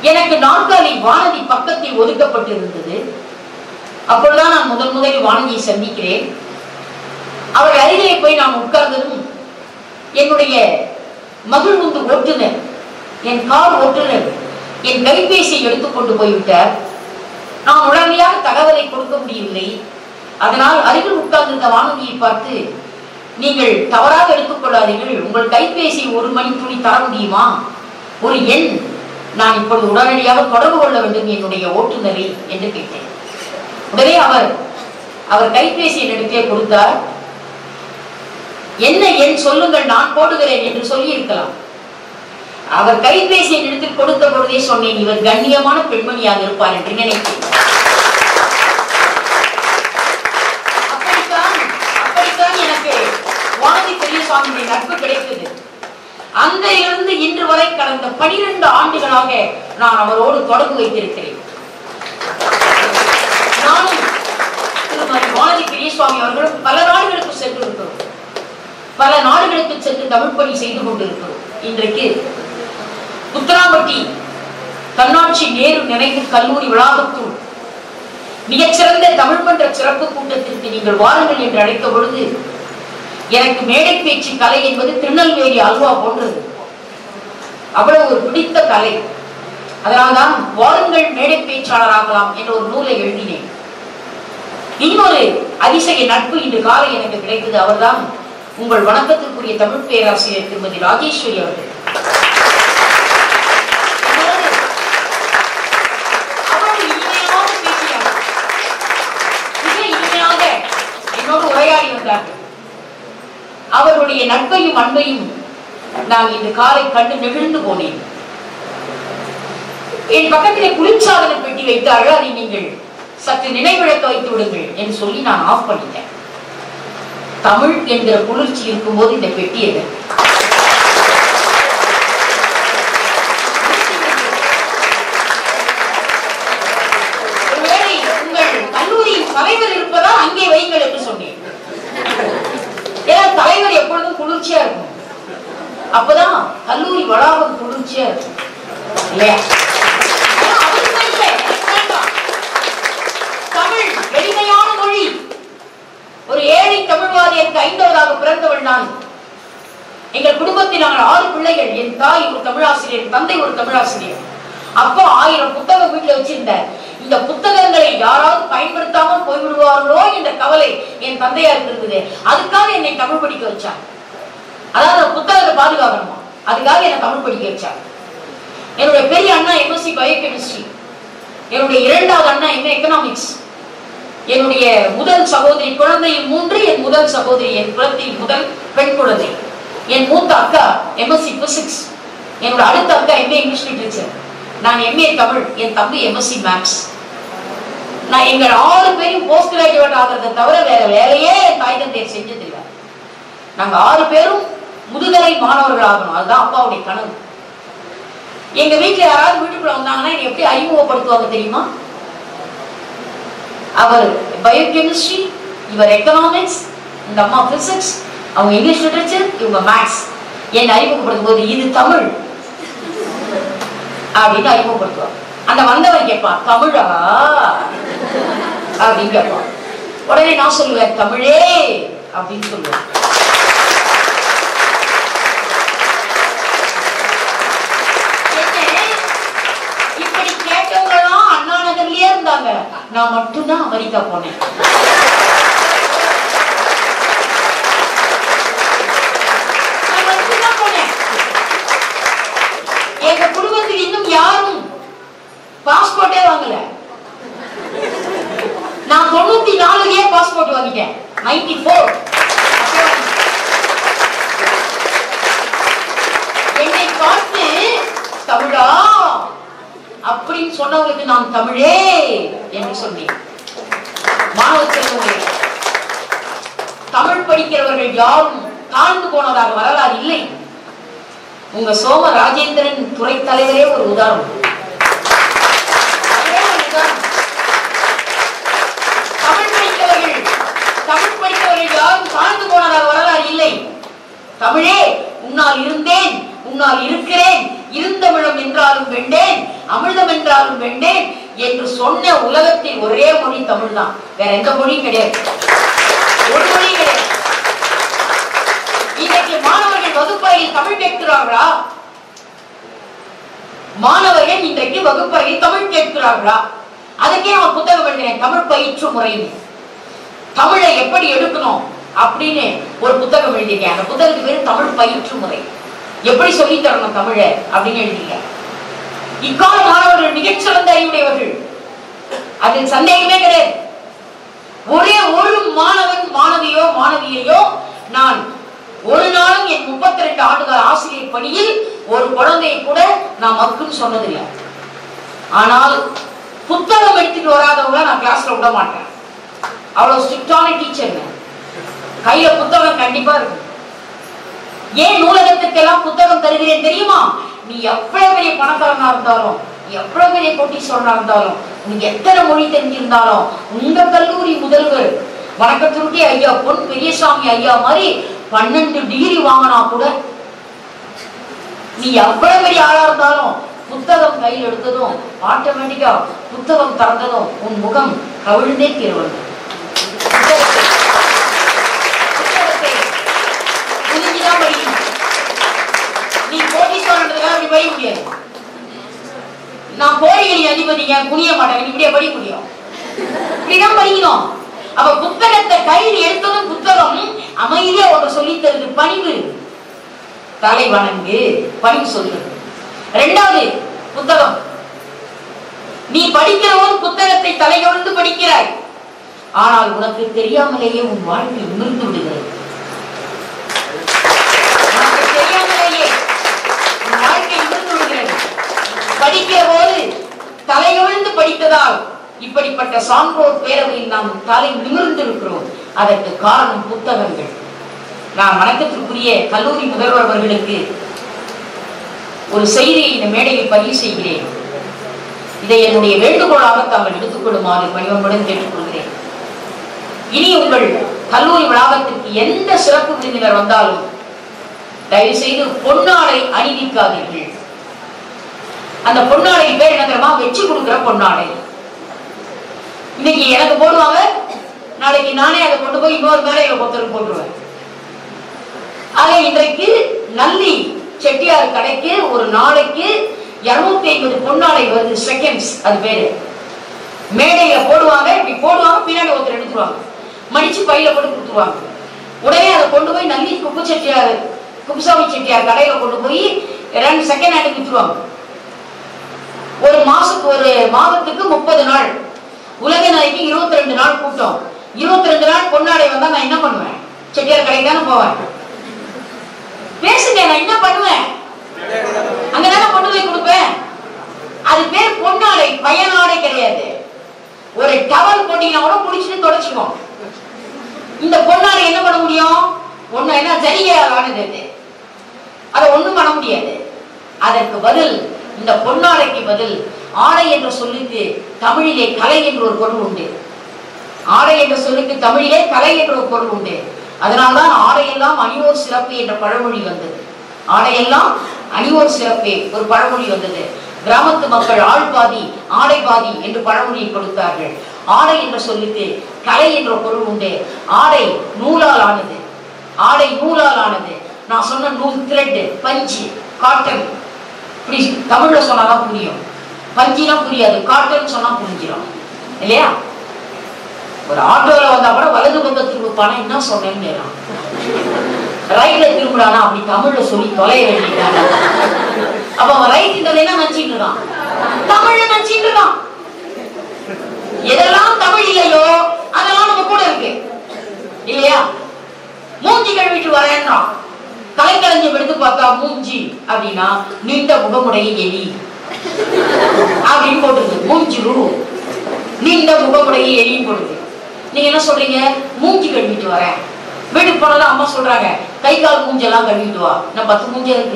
எனக்கு நாற்காலி வானதி பக்கத்தில் ஒதுக்கப்பட்டிருந்தது அப்பொழுதுதான் நான் முதல் முதலில் வானதியை சந்திக்கிறேன் அவள் அருகிலே போய் நான் உட்கார்ந்ததும் என்னுடைய மகிழ்வுந்து ஓட்டுநர் என் கார் ஓட்டுநர் என் கைபேசியை எடுத்துக்கொண்டு போய்விட்டார் நான் உடனடியாக தகவலை கொடுக்க முடியவில்லை அதனால் அருகில் உட்கார்ந்திருந்த வானொலியை பார்த்து நீங்கள் தவறாக எடுத்துக்கொள்ளாதீர்கள் உங்கள் கைபேசி ஒரு மணி துணி தர முடியுமா ஒரு எண் நான் இப்பொழுது உடனடியாக தொடர்பு கொள்ள வேண்டும் என்னுடைய ஓட்டுநரை என்று கேட்டேன் உடனே அவர் அவர் கைபேசி என்னிடத்தே கொடுத்தார் என்ன எண் சொல்லுங்கள் நான் போடுகிறேன் என்று சொல்லி இருக்கலாம் அவர் கைபேசி என்னிடத்தில் கொடுத்த பொழுதே சொன்னேன் இவர் கண்ணியமான பெண்மணியாக இருப்பார் என்று நினைத்தேன் அப்படித்தான் அப்படித்தான் எனக்கு வானதி பெரியசாமியுடைய நட்பு கிடைத்தது அந்த இருந்து இன்று வரை கடந்த பனிரெண்டு ஆண்டுகளாக நான் அவரோடு தொடர்பு வைத்திருக்கிறேன் நானும் திருமதி வானதி பெரியசுவாமி அவர்களும் பல நாடுகளுக்கு சென்று இருக்கிறோம் பல நாடுகளுக்கு சென்று தமிழ் பணி செய்து கொண்டிருக்கிறோம் இன்றைக்கு புத்தராம்பட்டி தன்னாட்சி நேரு நினைவு கல்லூரி வளாகத்துள் மிகச்சிறந்த தமிழ் மன்ற சிறப்பு கூட்டத்திற்கு நீங்கள் வாருங்கள் என்று அழைத்த பொழுது எனக்கு மேடை பேச்சு கலை என்பது திருநெல்வேலி அல்வா போன்றது அவ்வளவு ஒரு பிடித்த கலை அதனால்தான் வாருங்கள் மேடை பேச்சாளராகலாம் என்ற ஒரு நூலை எழுதினேன் இன்னொரு அதிசய நட்பு இன்று காலை எனக்கு கிடைத்தது அவர்தான் உங்கள் வணக்கத்திற்குரிய தமிழ் பேராசிரியர் திருமதி ராஜேஸ்வரி அவர்கள் அவ்வளவு இனிமையாக பேசினார் மிக இனிமையாக என்னோடு உரையாடி வந்தார்கள் அவருடைய நட்பையும் அன்பையும் நான் இன்று காலை கண்டு நெகிழ்ந்து போனேன் என் பக்கத்திலே குளிர்சாதன பெட்டி வைத்தார்கள் அதை நீங்கள் சற்று நினைவிழக்க வைத்து விடுங்கள் என்று சொல்லி நான் ஆஃப் பண்ணிட்டேன் தமிழ் என்கிற குளிர்ச்சி இருக்கும்போது இந்த பெட்டி எது ஒருவேளை உங்கள் கல்லூரியின் தலைவர் இருப்பதா அங்கே வைங்கள் என்று சொன்னேன் ஏன்னா தலைவர் எப்பொழுதும் குளிர்ச்சியா இருக்கும் அப்பதான் கல்லூரி வளாகம் குளிர்ச்சியா இருக்கும் இல்லையா ஆனா அவருக்கு இல்லை, எனக்கு வேண்டாம். தமிழ் எளிமையான மொழி ஒரு ஏழை தமிழ்வாதியருக்கு ஐந்தவதாக பிறந்தவள் நான் எங்கள் குடும்பத்தில் நாங்கள் ஆறு பிள்ளைகள் என் தாய் ஒரு தமிழாசிரியர் என் தந்தை ஒரு தமிழாசிரியர் அப்பா ஆயிரம் புத்தகம் வீட்டுல வச்சிருந்தார் இந்த புத்தகங்களை யாராவது பயன்படுத்தாமல் போய்விடுவார்களோ என்ற கவலை என் தந்தையாருக்கு இருந்தது அதுக்காக என்னை தமிழ் படிக்க வச்சார் அதாவது அந்த புத்தகத்தை பாதுகாக்கணுமா அதுக்காக என்னை தமிழ் படிக்க வச்சார் என்னுடைய பெரிய அண்ணா எம்எஸ்சி பயோகெமிஸ்ட்ரி என்னுடைய இரண்டாவது அண்ணா எம் எக்கனாமிக்ஸ் என்னுடைய முதல் சகோதரி குழந்தையில் மூன்று என் முதல் சகோதரி என் குலத்தில் முதல் பெண் குழந்தை என் மூத்த அக்கா எம்எஸ்சி பிசிக்ஸ் என்னோட அடுத்த அக்கா எம்ஏ இங்கிலீஷ் லிட்ரேச்சர் நான் எம்ஏ தமிழ் என் தம்பி எம்எஸ்சி மேக்ஸ் நான் எங்கள் ஆறு பேரும் போஸ்ட் கிராஜுவேட் ஆகிறத தவிர வேற வேலையே என் தாய் தந்தையர் செஞ்சதில்லை நாங்க ஆறு பேரும் முதுகலை மாணவர்கள் ஆகணும் அதுதான் அப்பாவுடைய கனவு எங்க வீட்டுல யாராவது வீட்டுக்குள்ள வந்தாங்கன்னா என்னை எப்படி அறிமுகப்படுத்துவாங்க தெரியுமா அவர் பயோகெமிஸ்ட்ரி இவர் எக்கனாமிக்ஸ் இந்த அம்மா பிசிக்ஸ் அவங்க இங்கிலீஷ் லிட்டரேச்சர் இவங்க மேக்ஸ் என்னை அறிமுகப்படுத்தும் போது இது தமிழ் அப்படின்னு அறிமுகப்படுத்துவாங்க அந்த வந்தவன் கேட்பான் தமிழா அப்படின்னு கேட்பான் உடனே நான் சொல்லுவேன் தமிழே அப்படின்னு சொல்லுவேன் என்ன, இப்படி கேட்டவங்க எல்லாம் அண்ணா நகர்லயே இருந்தாங்க நான் மட்டும்தான் அமெரிக்கா போனேன் நான் மட்டும்தான் போனேன். எங்க குடும்பத்தில் இன்னும் யாரும் பாஸ்போர்ட்டே வாங்கல நான் தொண்ணூத்தி நாலுலயே பாஸ்போர்ட் வாங்கிட்டேன் நைன்டி ஃபோர் என்னை பார்த்து தமிழா அப்படின்னு சொன்னவங்களுக்கு நான் தமிழே என்று சொன்னேன் மாணவ செல்வங்களே தமிழ் படிக்கிறவர்கள் யாரும் தாழ்ந்து போனதாக வரலாறு இல்லை உங்க சோம ராஜேந்திரன் துறை தலைவரே ஒரு உதாரணம் அவரே ஒரு உதாரணம். தமிழ் படித்தவர்கள் தமிழ் படித்தவர்கள் யாரும் தாழ்ந்து போனதாக வரலாறு இல்லை தமிழே உன்னால் இருந்தேன் உன்னால் இருக்கிறேன் இருந்தமிழம் என்றாலும் வெண்டேன் அமிர்தம் என்றாலும் வெண்டேன் என்று சொன்ன உலகத்தில் ஒரே மொழி தமிழ் தான் வேற எந்த மொழியும் கிடையாது ஒரு மொழியும் கிடையாது இன்றைக்கு மாணவர்கள் வகுப்பறையில் தமிழ் கேட்கிறார்களா மாணவர்கள் இன்றைக்கு வகுப்பறையில் தமிழ் கேட்கிறார்களா அதுக்கே அவன் புத்தகம் எழுதினேன் தமிழ் பயிற்று முறைன்னு தமிழை எப்படி எடுக்கணும் அப்படின்னு ஒரு புத்தகம் எழுதிருக்கேன் அந்த புத்தகத்துக்கு பேரு தமிழ் பயிற்று முறை எப்படி சொல்லி தரணும் தமிழை அப்படின்னு எழுதிருக்கேன் இக்கால மாணவர்கள் மிகச்சிறந்த அறிவுடையவர்கள் அதில் சந்தேகமே கிடையாது ஒரே ஒரு மாணவன் மாணவியோ மாணவியையோ நான் ஒரு நாளும் என் முப்பத்தி ரெண்டு ஆண்டுகால ஆசிரியர் பணியில் ஒரு குழந்தையை கூட நான் மக்குன்னு சொன்னதில்லை ஆனால் புத்தகம் எடுத்துட்டு வராதவங்கள நான் கிளாஸ்ல விட மாட்டேன் அவ்வளவு ஸ்ட்ரிக்டான டீச்சர் கையில புத்தகம் கண்டிப்பா இருக்கு ஏன் நூலகத்துக்கெல்லாம் புத்தகம் தருகிறேன் தெரியுமா நீ எவ்வளவு பெரிய பணக்காரனா இருந்தாலும் நீ எவ்வளவு பெரிய கோட்டீஸ்வரனா இருந்தாலும் உனக்கு எத்தனை மொழி தெரிஞ்சிருந்தாலும் உங்க கல்லூரி முதல்வர் வணக்கத்திற்கே ஐயா பொன் பெரியசாமி ஐயா மாதிரி பன்னெண்டு டிகிரி வாங்கினா கூட நீ எவ்வளவு பெரிய ஆளா இருந்தாலும் புத்தகம் கையில் எடுத்ததும் ஆட்டோமேட்டிக்கா புத்தகம் திறந்ததும் உன் முகம் கவிழ்ந்தே தீர வேண்டும் புத்தகத்தை புத்தகத்தை புரிஞ்சுதான் படிக்கணும் நீ கோட்டீஸ்வரன்றதுக்காக அப்படி படிக்க முடியாது நான் கோடிகளின் அதிபதிங்க குனிய மாட்டேன் இப்படியே படிக்க முடியும் இப்படிதான் படிக்கணும் அப்ப புத்தகத்தை கையில் எடுத்ததும் புத்தகம் அமைதியா ஒரு சொல்லி தருது பணிவு தலை வணங்கு பணிவு சொல்லு ரெண்டாவது புத்தகம் நீ படிக்கிற போது புத்தகத்தை தலைகொண்டு படிக்கிறாய் ஆனால் உனக்கு தெரியாமலேயே உன் வாழ்க்கை நிமிர்ந்து விடுகிறது உனக்கு தெரியாமலேயே உன் வாழ்க்கை நிமிர்ந்து விடுகிறது படிக்கிற போது தலைகவிழ்ந்து படித்ததால் இப்படிப்பட்ட சான்றோர் பேரவையில் நாம் தலை நிமிர்ந்து இருக்கிறோம் அதற்கு காரணம் புத்தகங்கள் நான் வணக்கத்திற்குரிய கல்லூரி முதல்வர் அவர்களுக்கு ஒரு செய்தியை இந்த மேடையில் பதிவு செய்கிறேன் இதை என்னுடைய வேண்டுகோளாக தாங்கள் எடுத்துக்கொள்ளுமாறு பணிவன்புடன் கேட்டுக்கொள்கிறேன் இனி உங்கள் கல்லூரி வளாகத்திற்கு எந்த சிறப்பு விருந்தினர் வந்தாலும் தயவு செய்து பொன்னாடை அணிவிக்காதீர்கள் அந்த பொன்னாடை பேர் என்ன தெரியுமா வெற்றி கொடுக்கிற பொன்னாடை இன்னைக்கு எனக்கு போடுவாங்க நாளைக்கு நானே அதை கொண்டு போய் இன்னொரு மேடையில ஒருத்தருக்கு போட்டுருவேன் ஆக இன்றைக்கு நல்லி செட்டியார் கடைக்கு ஒரு நாளைக்கு இருநூத்தி ஐம்பது பொன்னாடை வருது செகண்ட்ஸ் அது பேரு மேடையில போடுவாங்க இப்படி போடுவாங்க பின்னாடி ஒருத்தர் எடுத்துருவாங்க மடிச்சு பையில போட்டு கொடுத்துருவாங்க உடனே அதை கொண்டு போய் நல்லி குப்பு செட்டியார் குப்புசாமி செட்டியார் கடையில கொண்டு போய் ரெண்டு செகண்ட் ஹேண்டு வித்துருவாங்க ஒரு மாசத்துக்கு ஒரு மாதத்துக்கு முப்பது நாள் உலக நாளைக்கு இருபத்தி ரெண்டு நாள் கூட்டம் இருபத்தி ரெண்டு நாள் பொன்னாடை வந்தா நான் என்ன பண்ணுவேன் செட்டியார் கடைக்கு தானே போவேன் பேசுங்க நான் என்ன பண்ணுவேன் அங்கதானே கொண்டு போய் கொடுப்பேன் அது பேர் பொன்னாடை பயனாடை கிடையாது ஒரு டவல் போட்டீங்கன்னா கூட குடிச்சிட்டு தொடச்சுக்கும் இந்த பொன்னாடை என்ன பண்ண முடியும் ஒண்ணு என்ன ஜரிகையால் ஆனது அது அதை ஒண்ணும் பண்ண முடியாது அதற்கு பதில் இந்த பொன்னாடைக்கு பதில் ஆடை என்ற சொல்லுக்கு தமிழிலே கலை என்ற ஒரு பொருள் உண்டு ஆடை என்ற சொல்லுக்கு தமிழிலே கலை என்ற ஒரு பொருள் உண்டு அதனால்தான் ஆடையெல்லாம் அணிவோர் சிறப்பு என்ற பழமொழி வந்தது ஆடையெல்லாம் அணிவோர் சிறப்பே ஒரு பழமொழி வந்தது கிராமத்து மக்கள் ஆள் பாதி ஆடை பாதி என்று பழமொழியை கொடுத்தார்கள் ஆடை என்ற சொல்லுக்கு கலை என்ற பொருள் உண்டு ஆடை நூலால் ஆனது ஆடை நூலால் ஆனது நான் சொன்ன நூல் த்ரெட் பஞ்சு காட்டன் இப்படி தமிழ்ல சொன்னாதான் புரியும் பஞ்சினா புரியாது காட்டன் சொன்னா புரிஞ்சிடும் இல்லையா ஒரு ஆட்டோல வந்தா கூட வலது பக்கம் திரும்பிப்பானா என்ன சொன்னேன்னு கேட்கலாம் ரைட்ல திரும்பிடானா அப்படி தமிழ்ல சொல்லி தொலைய வேண்டியதான அப்ப அவன் ரைட் இந்த என்ன நினைச்சிட்டு இருக்கான் தமிழ்ல நினைச்சிட்டு இருக்கான் எதெல்லாம் தமிழ் இல்லையோ அதெல்லாம் நம்ம கூட இருக்கு இல்லையா மூஞ்சி கழுவிட்டு வரேன்றான் கலைக்கலைஞம் எடுத்து பார்த்தா மூஞ்சி அப்படின்னா நீண்ட முகமுடைய எலி அப்படின்னு போட்டுருக்கு மூஞ்சி ரூ நீண்ட முகமுடைய எலின்னு போடுது நீங்க என்ன சொல்றீங்க மூஞ்சி கழுவிட்டு வரேன் வீட்டுக்கு போனதும் அம்மா சொல்றாங்க கை கால் மூஞ்செல்லாம் கழுவிட்டு வா நான் பத்து மூஞ்ச இருக்கு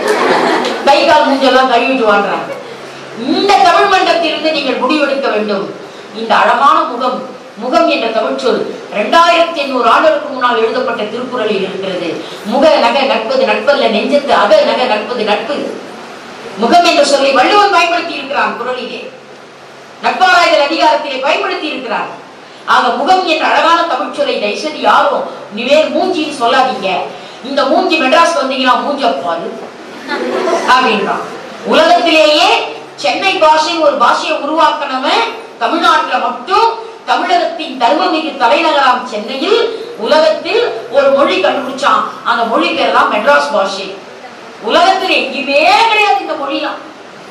கை கால் மூஞ்செல்லாம் கழுவிட்டு வான்றாங்க இந்த தமிழ் மன்றத்திலிருந்து நீங்கள் முடிவெடுக்க வேண்டும் இந்த அழகான முகம் முகம் என்ற தமிழ் சொல் இரண்டாயிரத்தி எண்ணூறு ஆண்டுகளுக்கு முன்னால் எழுதப்பட்ட திருக்குறளில் இருக்கிறது முக நக நட்பது நட்பல்ல நெஞ்சத்து அக நக நட்பது நட்பு முகம் என்ற சொல்லி வள்ளுவன் பயன்படுத்தி இருக்கிறான் குரலிலே நட்பாராய்தல் அதிகாரத்திலே பயன்படுத்தி இருக்கிறார் ஆக முகம் என்ற அழகான தமிழ் சொல்லை தயவுசெய்து யாரும் நிவேர் மூஞ்சின்னு சொல்லாதீங்க இந்த மூஞ்சி மெட்ராஸ் வந்தீங்கன்னா மூஞ்ச பாரு அப்படின்றான் உலகத்திலேயே சென்னை பாஷை ஒரு பாஷையை உருவாக்கணவன் தமிழ்நாட்டுல மட்டும் தமிழகத்தின் தர்மமிகு தலைநகராம் சென்னையில் உலகத்தில் ஒரு மொழி கண்டுபிடிச்சான் அந்த மொழி பேர் தான் மெட்ராஸ் பாஷை உலகத்தில் எங்கேயுமே கிடையாது இந்த மொழிலாம்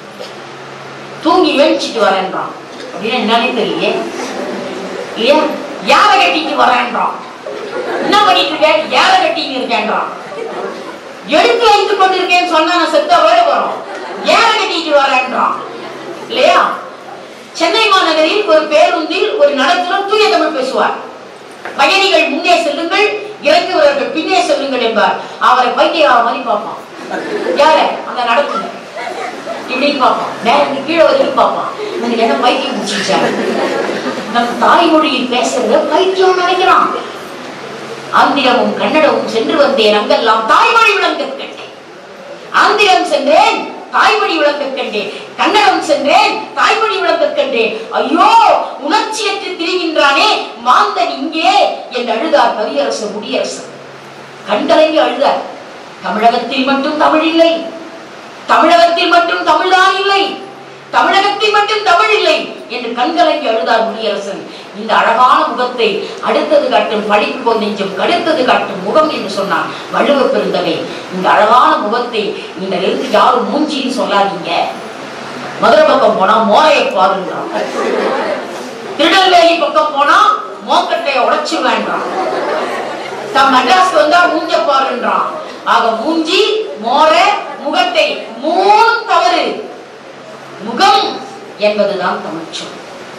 தூங்கி எழுச்சிட்டு வரேன்றான் அப்படின்னு என்னன்னே தெரியல இல்லையா யாரை கட்டிட்டு வரேன்றான் என்ன பண்ணிட்டு இருக்கேன் யாரை கட்டிட்டு இருக்கேன்றான் எடுத்து வைத்துக் கொண்டிருக்கேன்னு சொன்னா நான் செத்த வேலை வரும் யாரை கட்டிட்டு வரேன்றான் இல்லையா சென்னை மாநகரில் ஒரு பேருந்தில் ஒரு நடத்துனர் தூய தமிழ் பேசுவார் பயணிகள் முன்னே செல்லுங்கள் இறங்குவவர்கள் பின்னே செல்லுங்கள் என்பார் அவரை பைத்தியக்கார மாதிரி பார்ப்பான் யார அந்த நடத்துனர் இப்படின்னு பார்ப்பான் மேல இருந்து கீழே வரைக்கும் பார்ப்பான் எனக்கு என்ன பைத்தியம் முடிச்சிச்சாரு நம் தாய்மொழியில் பேசுறத பைத்தியம் நினைக்கிறான் ஆந்திரமும் கன்னடமும் சென்று வந்தேன் அங்கெல்லாம் தாய்மொழி விளங்க கண்டேன் ஆந்திரம் சென்றேன் தாய்மொழி விளங்க கண்டேன் கன்னடம் சென்றேன் தாய்மொழி விளங்க கண்டேன் ஐயோ உணர்ச்சியற்று திரிகின்றானே மாந்தன் இங்கே என்று அழுதார் கவியரசர் முடியரசர் கண்டலங்கி அழுதார் தமிழகத்தில் மட்டும் தமிழ் இல்லை தமிழகத்தில் மட்டும் தமிழ்தான் இல்லை தமிழகத்தில் மட்டும் தமிழ் இல்லை என்று கண்கலங்கி அழுதார் முடியரசன் இந்த அழகான முகத்தை அடுத்தது காட்டும் படிப்பு நெஞ்சம் கடுத்தது காட்டும் முகம் என்று சொன்னான் வள்ளுவ பெருந்தகை இந்த அழகான முகத்தை இந்த இருந்து யாரும் மூஞ்சின்னு சொல்லாதீங்க மதுரை பக்கம் போனா மோரையை பாருங்கிறான் திருநெல்வேலி பக்கம் போனா மோக்கட்டையை உடைச்சு வேண்டாம் தம் மெட்ராஸ்க்கு வந்தா மூஞ்ச பாருன்றான் ஆக மூஞ்சி மோர முகத்தை மூணும் தவறு முகம் என்பதுதான் தமிழ் சொல்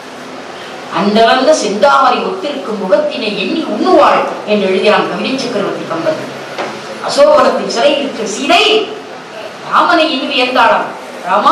அந்தளந்த செந்தாமரை ஒத்திருக்கும் முகத்தினை எண்ணி உண்ணுவாள் என்று எழுதினான் கவிதை சக்கரவர்த்தி கம்பன் அசோகவனத்தின் சிறையில் இருக்கிற சீதை ராமனை எண்ணி வியந்தாளாம் ராமா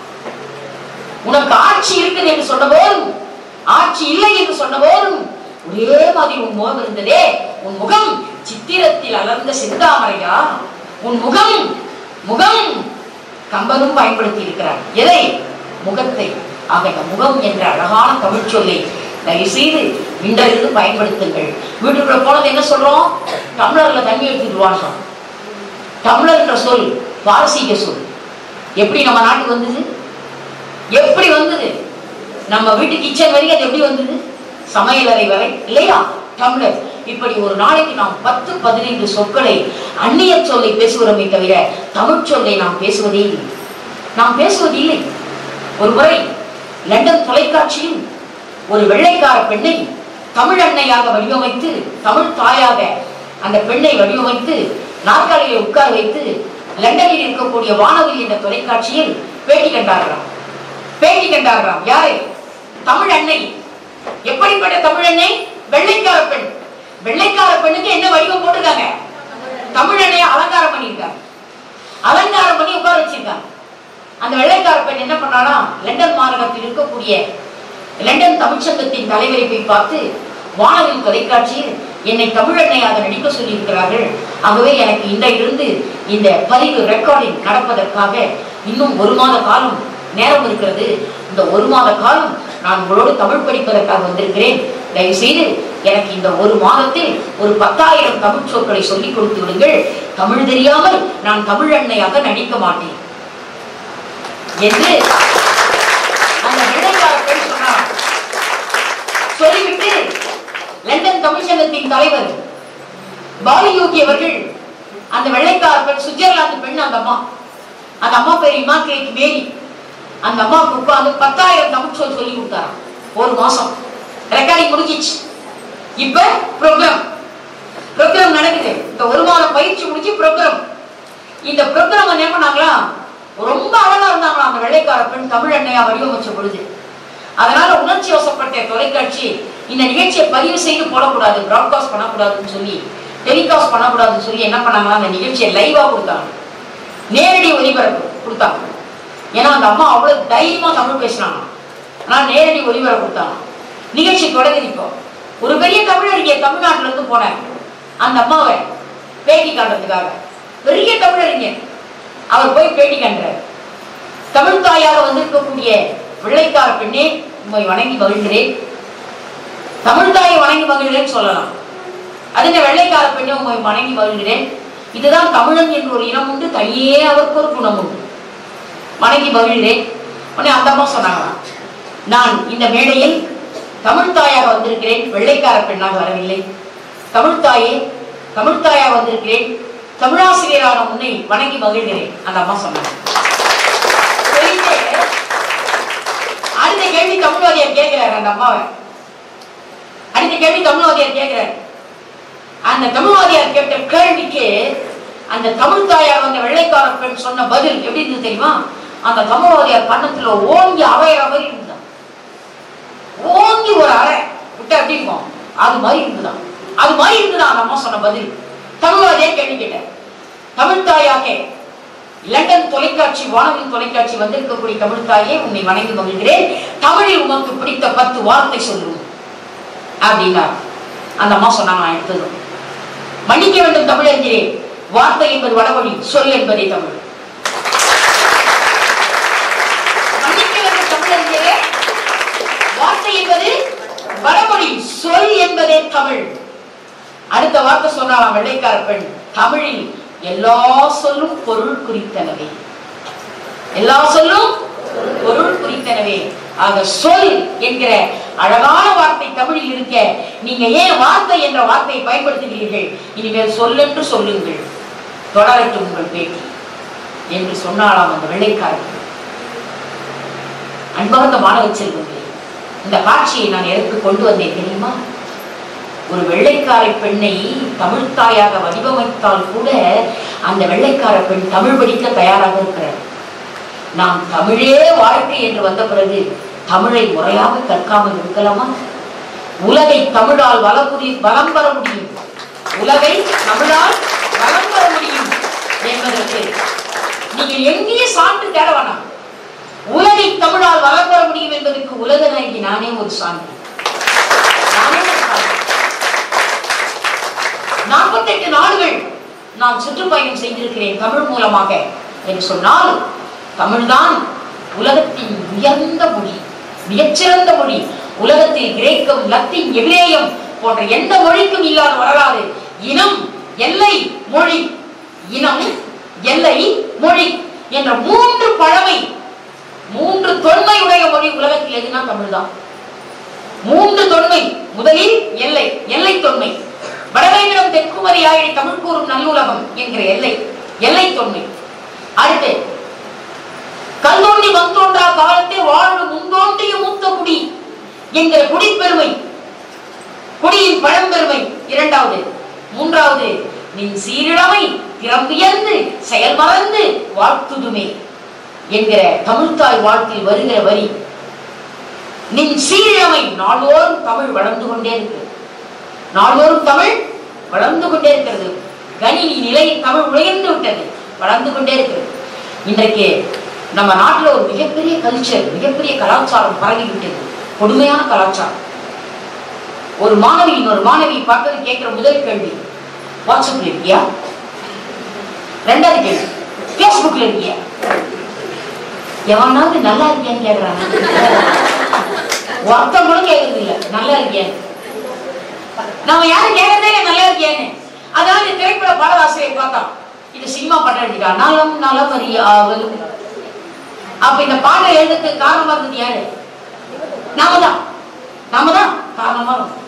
உனக்கு ஆட்சி இருக்குது என்று சொன்ன போதும் ஆட்சி இல்லை என்று சொன்ன போதும் ஒரே மாதிரி உன் முகம் இருந்ததே உன் முகம் சித்திரத்தில் அலர்ந்த செந்தாமரையா உன் முகம் முகம் கம்பனும் பயன்படுத்தி இருக்கிறார் எதை முகத்தை ஆக இந்த முகம் என்ற அழகான தமிழ் சொல்லை தயவு செய்து இன்றிலிருந்து பயன்படுத்துங்கள் வீட்டுக்குள்ள போனது என்ன சொல்றோம் டம்ளர்ல தண்ணி எடுத்துட்டு வாங்க டம்ளர் என்ற சொல் பாரசீக சொல் எப்படி நம்ம நாட்டுக்கு வந்தது எப்படி வந்தது நம்ம வீட்டு கிச்சன் வரைக்கும் அது எப்படி வந்தது சமையலறை வரை இல்லையா டம்ளர் இப்படி ஒரு நாளைக்கு நாம் பத்து பதினைந்து சொற்களை அந்நிய சொல்லை பேசுகிறோமே தவிர தமிழ் சொல்லை நாம் பேசுவதே இல்லை நாம் பேசுவது இல்லை ஒரு முறை லண்டன் தொலைக்காட்சியில் ஒரு வெள்ளைக்கார பெண்ணை தமிழ் அன்னையாக வடிவமைத்து தமிழ் தாயாக அந்த பெண்ணை வடிவமைத்து நாற்காலியை உட்கார வைத்து லண்டனில் இருக்கக்கூடிய வானொலி என்ற தொலைக்காட்சியில் பேட்டி கண்டார்களாம் பேட்டி கண்டார்களாம் யாரை தமிழ் அன்னை எப்படிப்பட்ட தமிழ் அன்னை வெள்ளைக்கார பெண் வெள்ளைக்கார பெண்ணுக்கு என்ன வடிவம் போட்டிருக்காங்க தமிழ் அன்னைய அலங்காரம் பண்ணியிருக்காங்க அலங்காரம் பண்ணி உட்கார வச்சிருக்காங்க அந்த வெள்ளைக்கார பெண் என்ன பண்ணானா லண்டன் மாநகரத்தில் இருக்கக்கூடிய லண்டன் தமிழ்ச்சங்கத்தின் தலைவரை போய் பார்த்து வானவில் தொலைக்காட்சியில் என்னை தமிழெண்ணையாக நடிக்க சொல்லியிருக்கிறார்கள் ஆகவே எனக்கு இன்றையிலிருந்து இந்த பதிவு ரெக்கார்டிங் நடப்பதற்காக இன்னும் ஒரு மாத காலம் நேரம் இருக்கிறது இந்த ஒரு மாத காலம் நான் உங்களோடு தமிழ் படிப்பதற்காக வந்திருக்கிறேன் தயவு செய்து எனக்கு இந்த ஒரு மாதத்தில் ஒரு பத்தாயிரம் தமிழ் சொற்களை சொல்லிக் கொடுத்து விடுங்கள் தமிழ் தெரியாமல் நான் தமிழ் அன்னையாக நடிக்க மாட்டேன் என்று அந்த வெள்ளைக்கார பெண் சொன்னார் சொல்லிவிட்டு லண்டன் தமிழ்ச்சங்கத்தின் தலைவர் பாலியோகி அவர்கள் அந்த வெள்ளைக்கார பெண் சுவிட்சர்லாந்து பெண் அந்த அம்மா அந்த அம்மா பேர் இமாக்கிரேட் மேரி அந்த அம்மாவுக்கு உட்கார்ந்து பத்தாயிரம் தமிழ் சொல் சொல்லி கொடுத்தாராம் ஒரு மாசம் ரெக்கார்டிங் முடிஞ்சிச்சு இப்ப ப்ரோக்ராம் ப்ரோக்ராம் நடக்குது இந்த ஒரு மாதம் பயிற்சி முடிச்சு ப்ரோக்ராம் இந்த ப்ரோக்ராம் என்ன பண்ணாங்களா ரொம்ப அழகா இருந்தாங்களா அந்த வெள்ளைக்கார பெண் தமிழ் அன்னையா வடிவமைச்ச பொழுது அதனால உணர்ச்சி வசப்பட்ட தொலைக்காட்சி இந்த நிகழ்ச்சியை பதிவு செய்து போடக்கூடாது பிராட்காஸ்ட் பண்ணக்கூடாதுன்னு சொல்லி டெலிகாஸ்ட் பண்ணக்கூடாதுன்னு சொல்லி என்ன பண்ணாங்களா அந்த நிகழ்ச்சியை லைவா கொடுத்தாங்க நேரடி ஒளிபரப்பு கொடுத்தாங்க ஏன்னா அந்த அம்மா அவ்வளவு தைரியமா தமிழ் பேசினாங்க ஆனா நேரடி ஒளிபரப்பு கொடுத்தாங்க நிகழ்ச்சி தொடங்குது இப்போ ஒரு பெரிய தமிழறிஞர் தமிழ்நாட்டுல இருந்து போனார் அந்த அம்மாவை பேட்டி காண்றதுக்காக பெரிய தமிழறிஞர் அவர் போய் பேட்டி கண்டார் தமிழ் தாயாக வந்திருக்கக்கூடிய வெள்ளைக்கார பெண்ணே உண்மை வணங்கி மகிழ்கிறேன் தமிழ் தாயை வணங்கி மகிழ்கிறேன் சொல்லலாம் அது என்ன வெள்ளைக்கார பெண்ணே உண்மை வணங்கி மகிழ்கிறேன் இதுதான் தமிழன் என்ற ஒரு இனம் உண்டு தனியே அவருக்கு ஒரு குணம் உண்டு வணங்கி மகிழ்கிறேன் உடனே அந்த அம்மா சொன்னாங்களாம் நான் இந்த மேடையில் தமிழ் தாயாக வந்திருக்கிறேன் வெள்ளைக்கார பெண்ணாக வரவில்லை தமிழ் தாயே தமிழ் தாயாக வந்திருக்கிறேன் தமிழாசிரியரான உன்னை வணங்கி மகிழ்கிறேன் அந்த அம்மா சொன்னாங்க சொல்லிட்டு, அடுத்த கேள்வி தமிழ்வாதியார் கேட்கிறார் அந்த அம்மாவை அடுத்த கேள்வி தமிழ்வாதியார் கேட்கிறார் அந்த தமிழ்வாதியார் கேட்ட கேள்விக்கு அந்த தமிழ் தாயார் அந்த வெள்ளைக்கார பெண் சொன்ன பதில் எப்படி இருந்தது தெரியுமா அந்த தமிழ்வாதியார் கண்ணத்துல ஓங்கி அவையிற மாதிரி இருந்தான் ஓங்கி ஒரு அறை விட்டு எப்படி இருக்கும் அது மாதிரி இருந்துதான் அது மாதிரி இருந்துதான் அந்த அம்மா சொன்ன பதில் தமிழ்வாதியார் கேள்வி கேட்டார் தமிழ் தாயாக்கே லண்டன் தொலைக்காட்சி வானொலி தொலைக்காட்சி வந்திருக்கக்கூடிய தமிழ் தாயே உன்னை வணங்கி மகிழ்கிறேன் தமிழில் உமக்கு பிடித்த பத்து வார்த்தை சொல்லுவோம் அப்படின்னார் அந்த அம்மா சொன்னாங்க நான் எடுத்ததும் மன்னிக்க வேண்டும் தமிழறிஞரே வார்த்தை என்பது வடமொழி சொல் என்பதே தமிழ் மன்னிக்க வேண்டும் தமிழறிஞரே வார்த்தை என்பது வடமொழி சொல் என்பதே தமிழ் அடுத்த வார்த்தை சொன்னாலாம் வெள்ளைக்கார பெண் தமிழில் எல்லா சொல்லும் பொருள் குறித்தனவே எல்லா சொல்லும் பொருள் குறித்தனவே ஆக சொல் என்கிற அழகான வார்த்தை தமிழில் இருக்க நீங்க ஏன் வார்த்தை என்ற வார்த்தையை பயன்படுத்துகிறீர்கள் இனிமேல் சொல் என்று சொல்லுங்கள் தொடரட்டும் உங்கள் பேட்டி என்று சொன்னாலாம் அந்த வெள்ளைக்காரர்கள் அன்பார்ந்த மாணவ செல்வங்களே இந்த காட்சியை நான் எதற்கு கொண்டு வந்தேன் தெரியுமா ஒரு வெள்ளைக்கார பெண்ணை தமிழ் தாயாக வடிவமைத்தால் கூட அந்த வெள்ளைக்கார பெண் தமிழ் படிக்க தயாராக இருக்கிறார் நாம் தமிழே வாழ்க்கை என்று வந்த பிறகு தமிழை முறையாக கற்காமல் இருக்கலாமா உலகை தமிழால் வளபுரி வளம் பெற முடியும் உலகை தமிழால் வளம் பெற முடியும் என்பதற்கு நீங்கள் எங்கேயே சான்று தேட வேணாம் உலகை தமிழால் வளம் பெற முடியும் என்பதற்கு உலக நாயகி நானே ஒரு சான்று நானே ஒரு சான்று நாற்பத்தெட்டு நாடுகள் நான் சுற்றுப்பயணம் செய்திருக்கிறேன் தமிழ் மூலமாக என்று சொன்னால் தமிழ்தான் உலகத்தின் உயர்ந்த மொழி மிகச்சிறந்த மொழி உலகத்தில் கிரேக்கம் லத்தீன் எபிரேயம் போன்ற எந்த மொழிக்கும் இல்லாத வரலாறு இனம் எல்லை மொழி இனம் எல்லை மொழி என்ற மூன்று பழமை மூன்று தொன்மையுடைய மொழி உலகத்தில் எதுனா தமிழ்தான் மூன்று தொன்மை முதலில் எல்லை எல்லை தொன்மை வடவேந்திரம் தெற்குமதி ஆயிழி தமிழ் கூறும் நல்லுலகம் என்கிற எல்லை எல்லை தொன்மை அடுத்து கல்தோண்டி வந்தோன்றா காலத்தை வாழ்வு முந்தோன்றிய மூத்த குடி என்கிற குடிப்பெருமை குடியின் பழம்பெருமை இரண்டாவது மூன்றாவது நின் சீரிழமை திறம்புயர்ந்து செயல் மறந்து வாழ்த்துதுமே என்கிற தமிழ்த்தாய் வாழ்த்தில் வருகிற வரி நின் சீரிழமை நாள்தோறும் தமிழ் வளர்ந்து கொண்டே இருக்கு நாள்தோறும் தமிழ் வளர்ந்து கொண்டே இருக்கிறது கணினி நிலை தமிழ் உயர்ந்து விட்டது வளர்ந்து கொண்டே இருக்கிறது இன்றைக்கு நம்ம நாட்டுல ஒரு மிகப்பெரிய கல்ச்சர் மிகப்பெரிய கலாச்சாரம் பரவி விட்டது கொடுமையான கலாச்சாரம் ஒரு மாணவி இன்னொரு மாணவி பார்த்து கேட்கிற முதல் கேள்வி வாட்ஸ்அப்ல இருக்கியா ரெண்டாவது கேள்வி பேஸ்புக்ல இருக்கியா எவனாவது நல்லா இருக்கியான்னு கேக்குறாங்க ஒருத்தன் கூட கேட்கறது இல்ல நல்லா இருக்கியான்னு நம்ம யாரும் கேட்கறதே இல்ல, நல்லா இருக்கியான்னு அதாவது திரைப்பட பாடலாசிரியர் பார்த்தான் இது சினிமா படம் எடுத்துட்டா நலம் நலம் அறியாவலும் அப்ப இந்த பாட்டை எழுதுறதுக்கு காரணமா இருந்தது யாரு நாம தான் நாம தான் காரணமா இருந்தோம்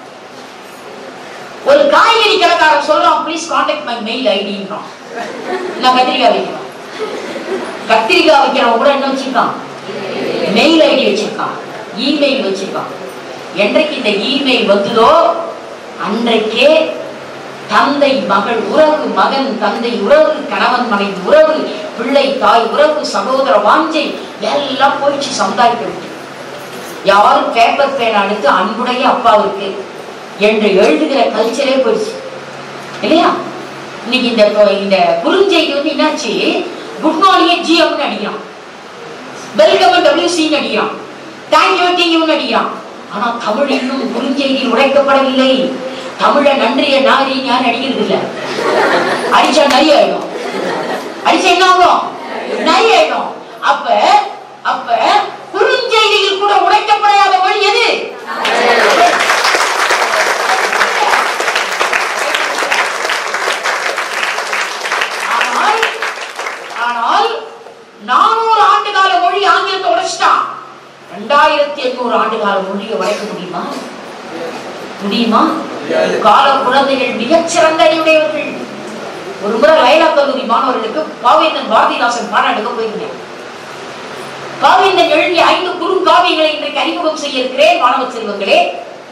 ஒரு காய்கறி கடைக்காரன் சொல்றான் ப்ளீஸ் காண்டாக்ட் மை மெயில் ஐடின்றான் நான் கத்திரிக்காய் வைக்கிறோம் கத்திரிக்காய் வைக்கிறவன் கூட என்ன வச்சிருக்கான் மெயில் ஐடி வச்சிருக்கான் இமெயில் வச்சிருக்கான் என்றைக்கு இந்த இமெயில் வந்ததோ அன்றைக்கே தந்தை மகள் உறவு மகன் தந்தை உறவு கணவன் மனைவி உறவு பிள்ளை தாய் உறவு சகோதர வாஞ்சை எல்லாம் போயிடுச்சு சமுதாயத்திற்கு யாரும் பேப்பர் பேனா எடுத்து அன்புடைய அப்பாவுக்கு என்று எழுதுகிற கல்ச்சரே போயிடுச்சு இல்லையா இன்னைக்கு இந்த இந்த குறுஞ்செய்தி வந்து என்னாச்சு குட் மார்னிங் ஜிஎம்னு அடிக்கிறான் வெல்கம் டபிள்யூசின்னு அடிக்கிறான் தேங்க்யூ டியூன்னு அடிக்கிறான் ஆனா தமிழ் இன்னும் குறுஞ்செய்தியில் உடைக்கப்படவில்லை தமிழ நன்றிய நாரி யாரும் அடிக்கிறது இல்ல அடிச்சா நரி ஆயிடும் அடிச்சா என்ன ஆகும் நரி ஆயிடும் அப்ப அப்ப குறுஞ்செய்தியில் கூட உடைக்கப்படாத மொழி எது ஆனால் ஆனால் நானூறு ஆண்டு கால மொழி ஆங்கிலத்தை உடைச்சிட்டான் ரெண்டாயிரத்தி எண்ணூறு ஆண்டு கால மொழியை உடைக்க முடியுமா முடியுமா கால குழந்தைகள் மிகச்சிறந்த அறிவுடையவர்கள் ஒரு முறை லைலா கல்லூரி மாணவர்களுக்கு பாவேந்தன் பாரதிதாசன் பாடம் எடுக்க போயிருந்தேன் பாவேந்தன் எழுதிய ஐந்து குறுங்காவியங்களை இன்றைக்கு அறிமுகம் செய்ய இருக்கிறேன் மாணவ செல்வங்களே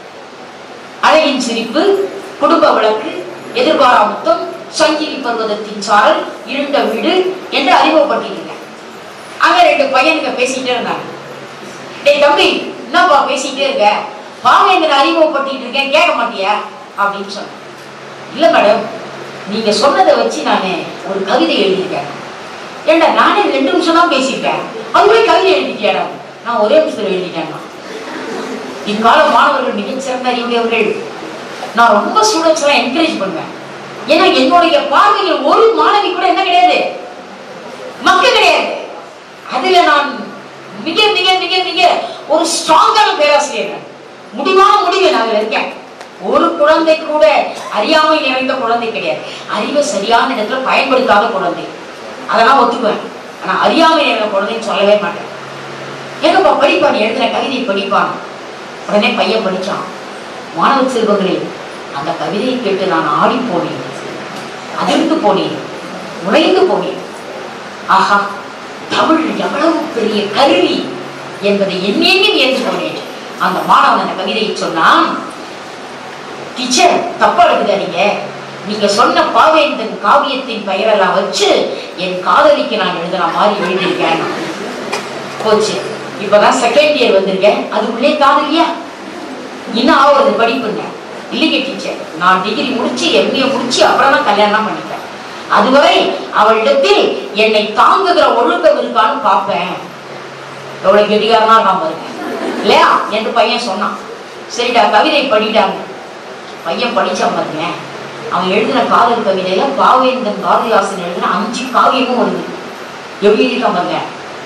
அழகின் சிரிப்பு குடும்ப விளக்கு எதிர்பாரா முத்தம் சங்கிலி பர்வதத்தின் சாரல் இருண்ட வீடு என்று அறிமுகப்பட்டிருக்கேன் அங்க ரெண்டு பையனுங்க பேசிட்டே இருந்தாங்க டேய் தம்பி என்னப்பா பேசிட்டே இருக்க பாவேந்தன் அறிமுகப்பட்டிட்டு இருக்கேன் கேட்க மாட்டியா அப்படின்னு சொன்னேன் இல்ல மேடம் நீங்க சொன்னதை வச்சு நான் ஒரு கவிதை எழுதியிருக்கேன் ஏண்டா நானே ரெண்டு நிமிஷம் தான் பேசியிருக்கேன் அதுவே கவிதை எழுதிட்டியாடா நான் ஒரே நிமிஷத்துல எழுதிட்டேன் இக்கால மாணவர்கள் மிகச்சிறந்த அறிவுடையவர்கள் நான் ரொம்ப ஸ்டூடெண்ட்ஸ் எல்லாம் என்கரேஜ் பண்ணுவேன் ஏன்னா என்னுடைய பார்வையில் ஒரு மாணவி கூட என்ன கிடையாது மக்க கிடையாது அதுல நான் மிக மிக மிக மிக ஒரு ஸ்ட்ராங்கான பேராசிரியர் முடிவான முடிவு நான் அதுல இருக்கேன் ஒரு குழந்தை கூட அறியாமை நிறைந்த குழந்தை கிடையாது அறிவை சரியான இடத்துல பயன்படுத்தாத குழந்தை அதெல்லாம் ஒத்துக்குவேன் ஆனா அறியாமை நிறைந்த குழந்தைன்னு சொல்லவே மாட்டேன் எங்கப்பா படிப்பான் எழுதின கவிதை படிப்பான் உடனே பையன் படிச்சான் மாணவ செல்வங்களே அந்த கவிதையை கேட்டு நான் ஆடி போனேன் அதிர்ந்து போனேன் உறைந்து போனேன் ஆஹா தமிழ் எவ்வளவு பெரிய கருவி என்பதை எண்ணெண்ணி வியந்து போனேன் அந்த மாணவன் அந்த கவிதையை சொன்னான் டீச்சர் தப்பா எடுத்துக்காதீங்க நீங்க சொன்ன பாவேந்தன் காவியத்தின் பெயரெல்லாம் வச்சு என் காதலிக்கு நான் எழுதுன மாதிரி எழுதியிருக்கேன் போச்சு இப்பதான் செகண்ட் இயர் வந்திருக்கேன் அதுக்குள்ளே காதலியா இன்னும் ஆகுறது படிப்புங்க இல்லைங்க டீச்சர் நான் டிகிரி முடிச்சு எம்ஏ முடிச்சு அப்புறம் தான் கல்யாணம் பண்ணிட்டேன் அதுவரை அவளிடத்தில் என்னை தாங்குகிற ஒழுக்கம் இருக்கான்னு பார்ப்பேன் எவ்வளவு கெட்டிகாரனா இருக்கான் பாருங்க இல்லையா என்று பையன் சொன்னான் சரிடா கவிதை படிட்டாங்க பையன் படிச்சான் பாருங்க அவன் எழுதின காதல் கவிதையில பாவேந்தன் பாரதிதாசன் எழுதின அஞ்சு காவியமும் வருது எப்படி இருக்கான் பாருங்க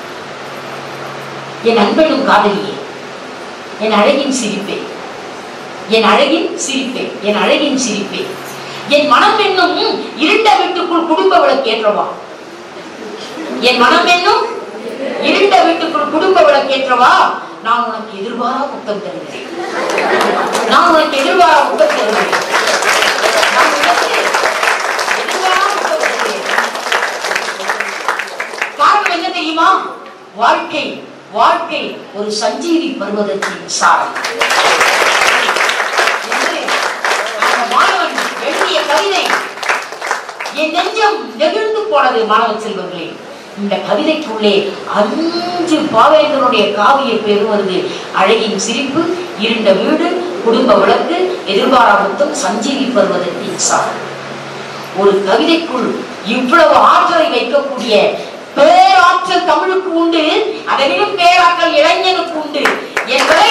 என் அன்பனும் காதலியே என் அழகின் சிரிப்பே என் அழகின் சிரிப்பே என் அழகின் சிரிப்பே என் மனம் என்னும் இருண்ட வீட்டுக்குள் குடும்ப விளக்கேற்றவா என் மனம் என்னும் இருண்ட வீட்டுக்குள் குடும்ப விளக்கேற்றவா நான் உனக்கு எதிர்பாரா முத்தம் தருகிறேன் நான் உனக்கு எதிர்பாரா முத்தம் தருகிறேன் நான் உனக்கு எதிர்பாரா முத்தம் தருகிறேன் காரணம் என்ன தெரியுமா வாழ்க்கை வாழ்க்கை ஒரு சஞ்சீவி பருவதத்தின் சாரம் என்று அந்த மாணவன் எழுதிய கவிதை என் நெஞ்சம் நெகிழ்ந்து போனது மாணவ செல்வங்களே இந்த கவிதைக்குள்ளே அஞ்சு பாவேந்தனுடைய காவிய பேரும் வருது அழகின் சிரிப்பு இருண்ட வீடு குடும்ப விளக்கு எதிர்பாரா முத்தம் சஞ்சீவி பருவதத்தின் சாரம் ஒரு கவிதைக்குள் இவ்வளவு ஆற்றலை வைக்கக்கூடிய பேராற்றல் தமிழுக்கு உண்டு அதனிலும் பேராற்றல் இளைஞனுக்கு உண்டு என்பதை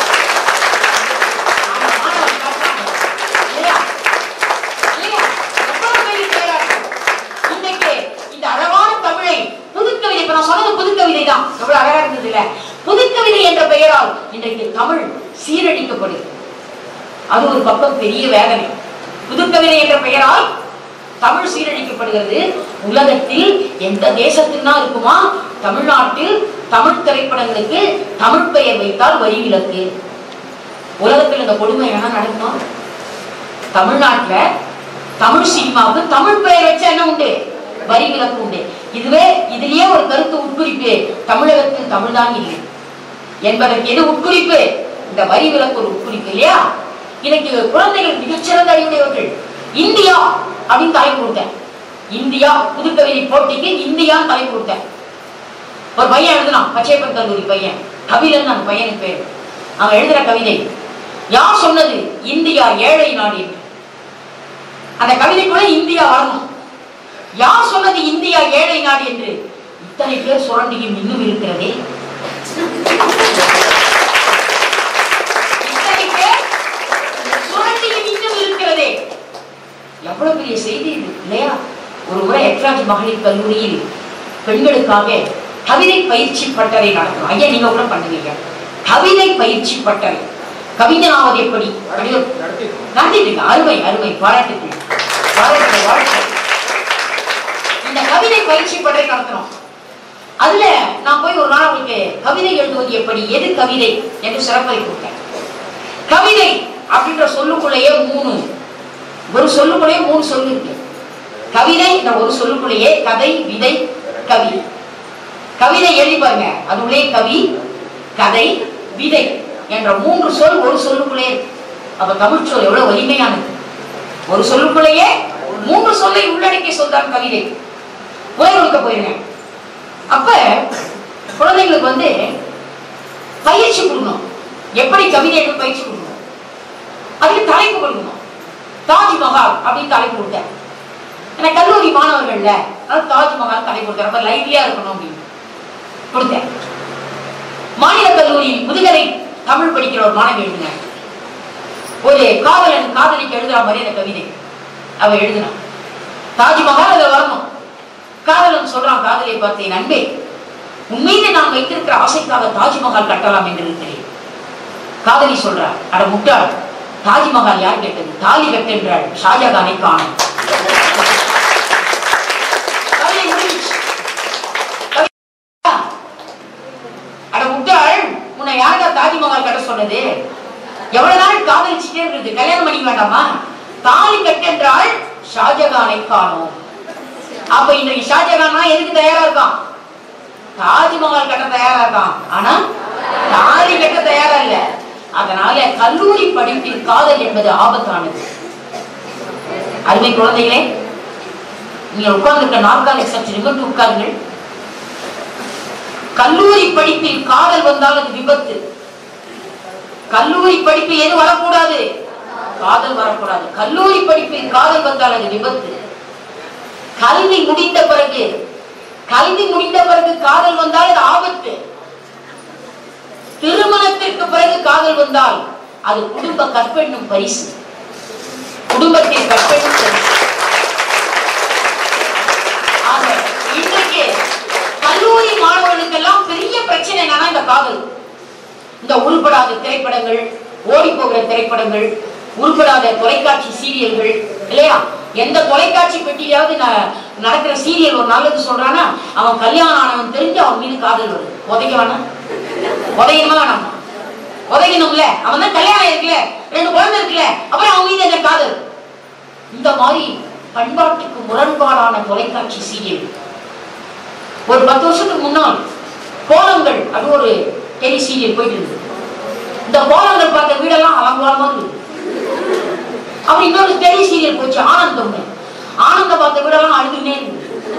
அந்த மாணவன் காட்டாங்க. இல்லையா? இல்லையா? எவ்வளவு பெரிய பேராற்றல். இன்னைக்கு இந்த அழகான தமிழை புதுக்கவிதை இப்ப நான் சொன்னது புதுக்கவிதை தான் எவ்வளவு அழகா இருந்தது இல்ல புதுக்கவிதை என்ற பெயரால் இன்றைக்கு தமிழ் சீரழிக்கப்படுது அது ஒரு பக்கம் பெரிய வேதனை புதுக்கவிதை என்ற பெயரால் தமிழ் சீரழிக்கப்படுகிறது உலகத்தில் எந்த தேசத்தில் தான் இருக்குமா தமிழ்நாட்டில் தமிழ் திரைப்படங்களுக்கு தமிழ் பெயர் வைத்தால் வரி விலக்கு உலகத்தில் இந்த கொடுமை என்ன நடக்குமா தமிழ்நாட்டுல தமிழ் சினிமாவுக்கு தமிழ் பெயர் வச்சா என்ன உண்டு வரி விலக்கு உண்டு இதுவே இதுலயே ஒரு கருத்து உட்குறிப்பு தமிழகத்தில் தமிழ்தான் இல்லை என்பதற்கு எது உட்குறிப்பு இந்த வரி விலக்கு ஒரு உட்குறிப்பு இல்லையா இன்னைக்கு குழந்தைகள் மிகச்சிறந்த அறிவுடையவர்கள் இந்தியா அப்படின்னு தலைப்பு கொடுத்தேன் இந்தியா புதுக்கவிதை போட்டிக்கு இந்தியான்னு தலைப்பு கொடுத்தேன் ஒரு பையன் எழுதினான் பச்சையப்பன் கல்லூரி பையன் கபிலன் அந்த பையனுக்கு பேர் அவன் எழுதுற கவிதை யார் சொன்னது இந்தியா ஏழை நாடு என்று அந்த கவிதைக்குள்ள இந்தியா வரணும் யார் சொன்னது இந்தியா ஏழை நாடு என்று இத்தனை பேர் சுரண்டியும் இன்னும் இருக்கிறதே இத்தனை பேர் சுரண்டியும் இன்னும் இருக்கிறதே எவ்வளவு பெரிய செய்தி இது இல்லையா ஒரு முறை எட்ராஜ் மகளிர் கல்லூரியில் பெண்களுக்காக கவிதை பயிற்சி பட்டறை நடத்தணும் ஐயா நீங்க கூட பண்ணுவீங்க கவிதை பயிற்சி பட்டறை கவிஞனாவது எப்படி அப்படின்னு நடத்திட்டு அருமை அருமை பாராட்டுகள் பாராட்டுகள் வாழ்க்கை இந்த கவிதை பயிற்சி பட்டறை நடத்தணும் அதுல நான் போய் ஒரு நாள் அவங்களுக்கு கவிதை எழுதுவது எப்படி எது கவிதை என்று சிறப்பை கொடுத்தேன் கவிதை அப்படின்ற சொல்லுக்குள்ளேயே மூணு ஒரு சொல்லுக்குள்ளேயே மூணு சொல்லு இருக்கு கவிதை என்ற ஒரு சொல்லுக்குள்ளேயே கதை விதை கவி கவிதை எழுதி பாருங்க அது உள்ளே கவி கதை விதை என்ற மூன்று சொல் ஒரு சொல்லுக்குள்ளே இருக்கு. அப்ப தமிழ் சொல் எவ்வளவு வலிமையானது ஒரு சொல்லுக்குள்ளேயே மூன்று சொல்லை உள்ளடக்கிய சொல் தான் கவிதை உரையொழுக்க போயிருங்க அப்ப குழந்தைங்களுக்கு வந்து பயிற்சி கொடுக்கணும் எப்படி கவிதை எழுத பயிற்சி கொடுக்கணும் அதுக்கு தலைப்பு கொடுக்கணும் தாஜ்மஹால் அப்படின்னு தலைப்பு கொடுத்தேன் எனக்கு கல்லூரி மாணவர்கள்ல அதனால தாஜ்மஹால் தலைப்பு கொடுத்தேன் ரொம்ப லைவ்லியா இருக்கணும் அப்படின்னு கொடுத்தேன் மாநில கல்லூரி முதுகலை தமிழ் படிக்கிற ஒரு மாணவி எழுதினார் ஒரு காதலன் காதலிக்கு எழுதுற மாதிரி அந்த கவிதை அவ எழுதினான் தாஜ்மஹால் அதுல வரணும் காதலன் சொல்றான் காதலை பார்த்து என் அன்பே உன் மீது நான் வைத்திருக்கிற ஆசைக்காக தாஜ்மஹால் கட்டலாம் என்று இருக்கிறேன் காதலி சொல்றார் அட முட்டாள் தாஜ்மஹால் யார் கேட்டது தாலி கட்டென்றாள் ஷாஜகானை காணும் கவிதை முடிஞ்சுச்சு. கவிதை- அட முட்டாள் உன்னை யாருடா தாஜ்மஹால் கட்ட சொன்னது எவ்வளவு நாள் காதலிச்சுட்டே இருக்குது கல்யாணம் பண்ணிக்க வேண்டாமா தாலி கட்டென்றால் ஷாஜகானை காணோம் அப்ப இன்றைக்கு ஷாஜகானா எதுக்கு தயாரா இருக்கான் தாஜ்மஹால் கட்ட தயாரா இருக்கான் ஆனா தாலி கட்ட தயாரா இல்ல அதனால கல்லூரி படிப்பில் காதல் என்பது ஆபத்தானது அருமை குழந்தைகளே நீங்க உட்கார்ந்துருக்க நாற்காலி சற்று நிமிர்ந்து உட்காருங்கள் கல்லூரி படிப்பில் காதல் வந்தால் அது விபத்து கல்லூரி படிப்பில் எது வரக்கூடாது காதல் வரக்கூடாது கல்லூரி படிப்பில் காதல் வந்தால் அது விபத்து கல்வி முடிந்த பிறகு கல்வி முடிந்த பிறகு காதல் வந்தால் அது ஆபத்து திருமணத்திற்கு பிறகு காதல் வந்தால் அது குடும்ப கற்பெண்ணும் பரிசு குடும்பத்தில் கற்பெண்ணும் பரிசு ஆக, இன்றைக்கு கல்லூரி மாணவர்களுக்கெல்லாம் பெரிய பிரச்சனை என்னன்னா இந்த காதல் இந்த உருப்படாத திரைப்படங்கள் ஓடி போகிற திரைப்படங்கள் உருப்படாத தொலைக்காட்சி சீரியல்கள் இல்லையா எந்த தொலைக்காட்சி பெட்டியாவது ந- நடக்கிற சீரியல் ஒரு நல்லது சொல்றானா அவன் கல்யாணம் ஆனவன் தெரிஞ்சு அவன் மீது காதல் வருது உதைக்க வேணாம் உதையணுமா வேணாமா உதைக்கணும்ல அவன் தான் கல்யாணம் இருக்குல்ல ரெண்டு குழந்தை இருக்குல்ல அப்புறம் அவன் மீது என்ன காதல் இந்த மாதிரி பண்பாட்டுக்கு முரண்பாடான தொலைக்காட்சி சீரியல் ஒரு பத்து வருஷத்துக்கு முன்னால் கோலங்கள் அது ஒரு டெலி சீரியல் போயிட்டு இருந்தது இந்த கோலங்கள் பார்த்த வீடெல்லாம் அலங்கோலமா இருக்கு அப்புறம் இன்னொரு டெலி சீரியல் போச்சு ஆனந்தம் ஆனந்தம் பார்த்த வீடெல்லாம் அழுதுனே இருக்கு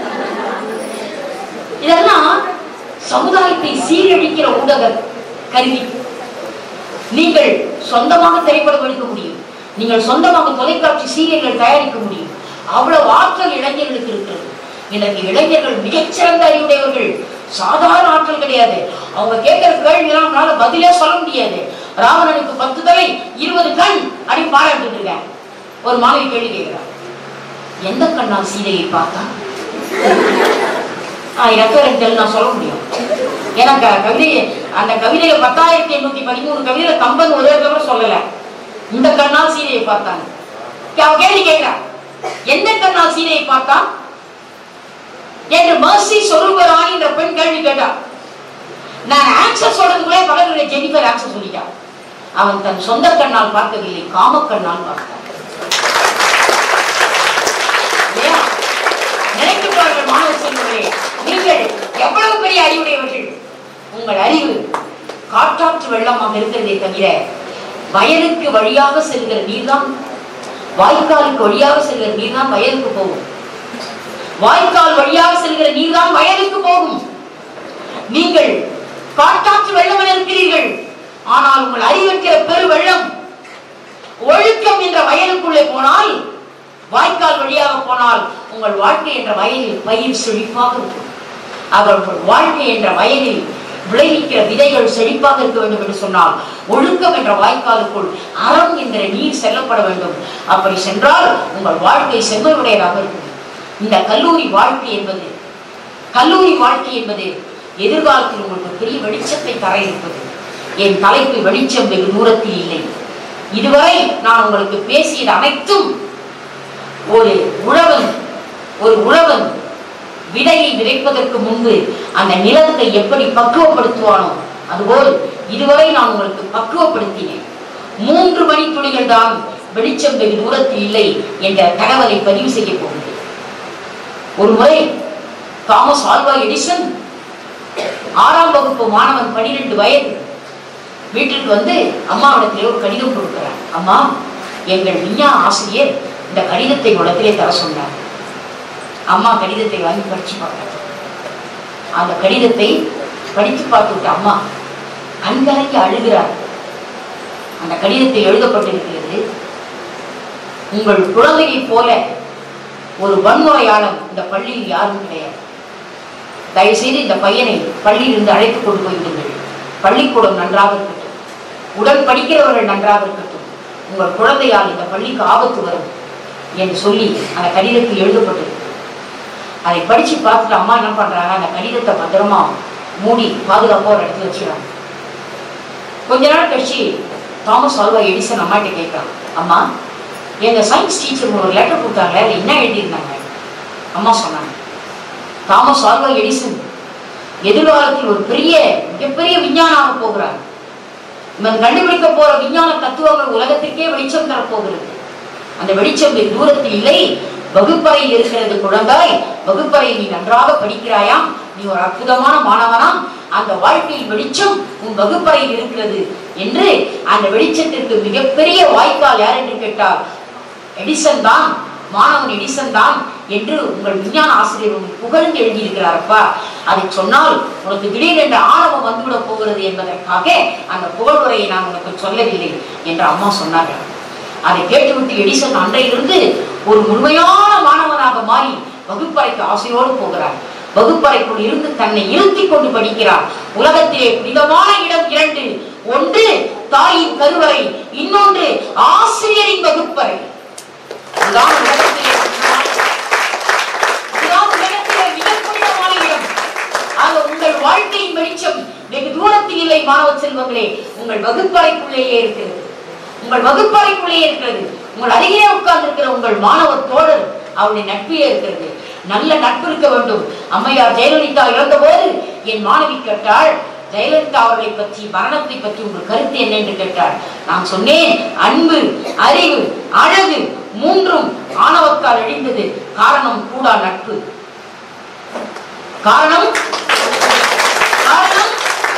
இதெல்லாம் சமுதாயத்தை சீரழிக்கிற ஊடக கருவி நீங்கள் சொந்தமாக திரைப்படம் எடுக்க முடியும் நீங்கள் சொந்தமாக தொலைக்காட்சி சீரியல்கள் தயாரிக்க முடியும் அவ்வளவு ஆற்றல் இளைஞர்களுக்கு இருக்கிறது இன்னைக்கு இளைஞர்கள் மிகச்சிறந்த அறிவுடையவர்கள் சாதாரண ஆற்றல் கிடையாது அவங்க கேட்கிற கேள்வி எல்லாம் நம்மளால பதிலே சொல்ல முடியாது ராவணனுக்கு பத்து தலை இருபது கண் அப்படின்னு பாராட்டிட்டு இருக்கேன் ஒரு மாணவி கேள்வி கேட்கிறார் எந்த கண்ணால் சீதையை பார்த்தா ரெஃபரன்ஸ் நான் சொல்ல முடியும் ஏன்னா க- கவிதை அந்த கவிதையில பத்தாயிரத்தி எண்ணூத்தி பதிமூணு கவிதையில கம்பன் ஒரே தடவை சொல்லல இந்த கண்ணால் சீதையை பார்த்தாங்க அவ கேள்வி கேட்கிறா எந்த கண்ணால் சீதையை பார்த்தா என்று மர்சி சொருபராணி என்ற பெண் கேள்வி கேட்டா நான் ஆன்சர் சொல்றதுக்குள்ளே பக்கத்துல ஜெனிஃபர் ஆன்சர் சொல்லிட்டா அவன் தன் சொந்த கண்ணால் பார்க்கவில்லை காம கண்ணால் பார்த்தான் இல்லையா? நினைத்து பாருங்கள் மாணவ செல்வங்களே நீங்கள் எவ்வளவு பெரிய அறிவுடையவர்கள் உங்கள் அறிவு காற்றாற்று வெள்ளமாக இருக்கிறதே தவிர வயலுக்கு வழியாக செல்கிற நீர்தான் வாய்க்காலுக்கு வழியாக செல்கிற நீர்தான் வயலுக்கு போகும் வாய்க்கால் வழியாக செல்கிற நீர்தான் வயலுக்கு போகும் நீங்கள் காட்டாற்று வெள்ளம் என இருக்கிறீர்கள் ஆனால் உங்கள் அறிவிக்கிற பெரு வெள்ளம் ஒழுக்கம் என்ற வயலுக்குள்ளே போனால் வாய்க்கால் வழியாக போனால் உங்கள் வாழ்க்கை என்ற வயலில் பயிர் செழிப்பாக இருக்கும் அவர்கள் வாழ்க்கை என்ற வயலில் விளைவிக்கிற விதைகள் செழிப்பாக இருக்க வேண்டும் என்று சொன்னால் ஒழுக்கம் என்ற வாய்க்காலுக்குள் அறம் என்கிற நீர் செல்லப்பட வேண்டும் அப்படி சென்றால் உங்கள் வாழ்க்கை செம்மையுடையதாக இருக்கும் இந்த கல்லூரி வாழ்க்கை என்பது கல்லூரி வாழ்க்கை என்பது எதிர்காலத்தில் உங்களுக்கு பெரிய வெளிச்சத்தை தர இருப்பது என் தலைப்பு வெளிச்சம் வெகு தூரத்தில் இல்லை இதுவரை நான் உங்களுக்கு பேசியது அனைத்தும் ஒரு உழவன் ஒரு உழவன் விதையை விதைப்பதற்கு முன்பு அந்த நிலத்தை எப்படி பக்குவப்படுத்துவானோ அதுபோல் இதுவரை நான் உங்களுக்கு பக்குவப்படுத்தினேன் மூன்று மணி துளிகள் தான் வெளிச்சம் வெகு தூரத்தில் இல்லை என்ற தகவலை பதிவு செய்ய போகிறேன் ஒரு முறை தாமஸ் ஆல்வா எடிசன் ஆறாம் வகுப்பு மாணவன் பனிரெண்டு வயது வீட்டுக்கு வந்து அம்மாவிடத்திலே ஒரு கடிதம் கொடுக்கிறார் அம்மா எங்கள் விஞ்ஞான ஆசிரியர் இந்த கடிதத்தை உடத்திலே தர சொன்னார் அம்மா கடிதத்தை வாங்கி படிச்சு பார்த்தாங்க அந்த கடிதத்தை படித்து பார்த்துவிட்ட அம்மா கண்கலங்கி அழுகிறார் அந்த கடிதத்தில் எழுதப்பட்டிருக்கிறது உங்கள் குழந்தையைப் போல ஒரு வன்முறையாளன் இந்த பள்ளியில் யாரும் கிடையாது தயவு செய்து இந்த பையனை பள்ளியிலிருந்து அழைத்து கொண்டு போய்விடுங்கள் பள்ளிக்கூடம் நன்றாக இருக்கட்டும் உடன் படிக்கிறவர்கள் நன்றாக இருக்கட்டும் உங்கள் குழந்தையால் இந்த பள்ளிக்கு ஆபத்து வரும் என்று சொல்லி அந்த கடிதத்தில் எழுதப்பட்டது அதை படிச்சு பார்த்துட்டு அம்மா என்ன பண்றாங்க அந்த கடிதத்தை பத்திரமா மூடி பாதுகாப்பா ஒரு இடத்துல வச்சுக்கிறாங்க கொஞ்ச நாள் கழிச்சு தாமஸ் ஆல்வா எடிசன் அம்மாட்ட கேட்கறான் அம்மா எங்க சயின்ஸ் டீச்சர் ஒரு லெட்டர் கொடுத்தாங்க அதுல என்ன எழுதியிருந்தாங்க அம்மா சொன்னாங்க தாமஸ் ஆல்வா எடிசன் எதிர்காலத்தில் ஒரு பெரிய மிகப்பெரிய விஞ்ஞானாக போகிறார் இவன் கண்டுபிடிக்க போற விஞ்ஞான தத்துவங்கள் உலகத்திற்கே வெளிச்சம் தரப்போகிறது அந்த வெளிச்சம் வெகு தூரத்தில் இல்லை வகுப்பறையில் இருக்கிறது குழந்தாய் வகுப்பறை நீ நன்றாக படிக்கிறாயாம் நீ ஒரு அற்புதமான மாணவனாம் அந்த வாழ்க்கையில் வெளிச்சம் உன் வகுப்பறையில் இருக்கிறது என்று அந்த வெளிச்சத்திற்கு மிகப்பெரிய வாய்க்கால் யார் என்று கேட்டால் எடிசன் தான் மாணவன் எடிசன் தான் என்று உங்கள் விஞ்ஞான ஆசிரியர் உங்களுக்கு புகழ்ந்து எழுதியிருக்கிறாரப்பா அதை சொன்னால் உனக்கு திடீரென்று ஆணவம் வந்துவிடப் போகிறது என்பதற்காக அந்த புகழுரையை நான் உனக்கு சொல்லவில்லை என்று அம்மா சொன்னார்கள் அதை கேட்டுவிட்டு எடிசன் அன்றையிலிருந்து ஒரு முழுமையான மாணவனாக மாறி வகுப்பறைக்கு ஆசையோடு போகிறார் வகுப்பறைக்குள் இருந்து தன்னை இருத்திக் கொண்டு படிக்கிறார் உலகத்திலே புனிதமான இடம் இரண்டு ஒன்று தாயின் கருவறை இன்னொன்று ஆசிரியரின் வகுப்பறை அதுதான் உலகத்திலே புனிதமான- அதுதான் உலகத்திலே மிக புனிதமான இடம் ஆக உங்கள் வாழ்க்கையின் வெளிச்சம் வெகு தூரத்தில் இல்லை மாணவ செல்வங்களே உங்கள் வகுப்பறைக்குள்ளேயே இருக்கிறது உங்கள் வகுப்பறைக்குள்ளேயே இருக்கிறது உங்கள் அருகே உட்கார்ந்து இருக்கிற உங்கள் மாணவ தோழர் அவருடைய நட்பிலே இருக்கிறது நல்ல நட்பு இருக்க வேண்டும் அம்மையார் ஜெயலலிதா இறந்த போது என் மாணவி கேட்டாள் ஜெயலலிதா அவர்களை பற்றி மரணத்தை பற்றி உங்கள் கருத்து என்ன என்று கேட்டாள் நான் சொன்னேன் அன்பு அறிவு அழகு மூன்றும் ஆணவத்தால் அழிந்தது காரணம் கூடா நட்பு காரணம் காரணம்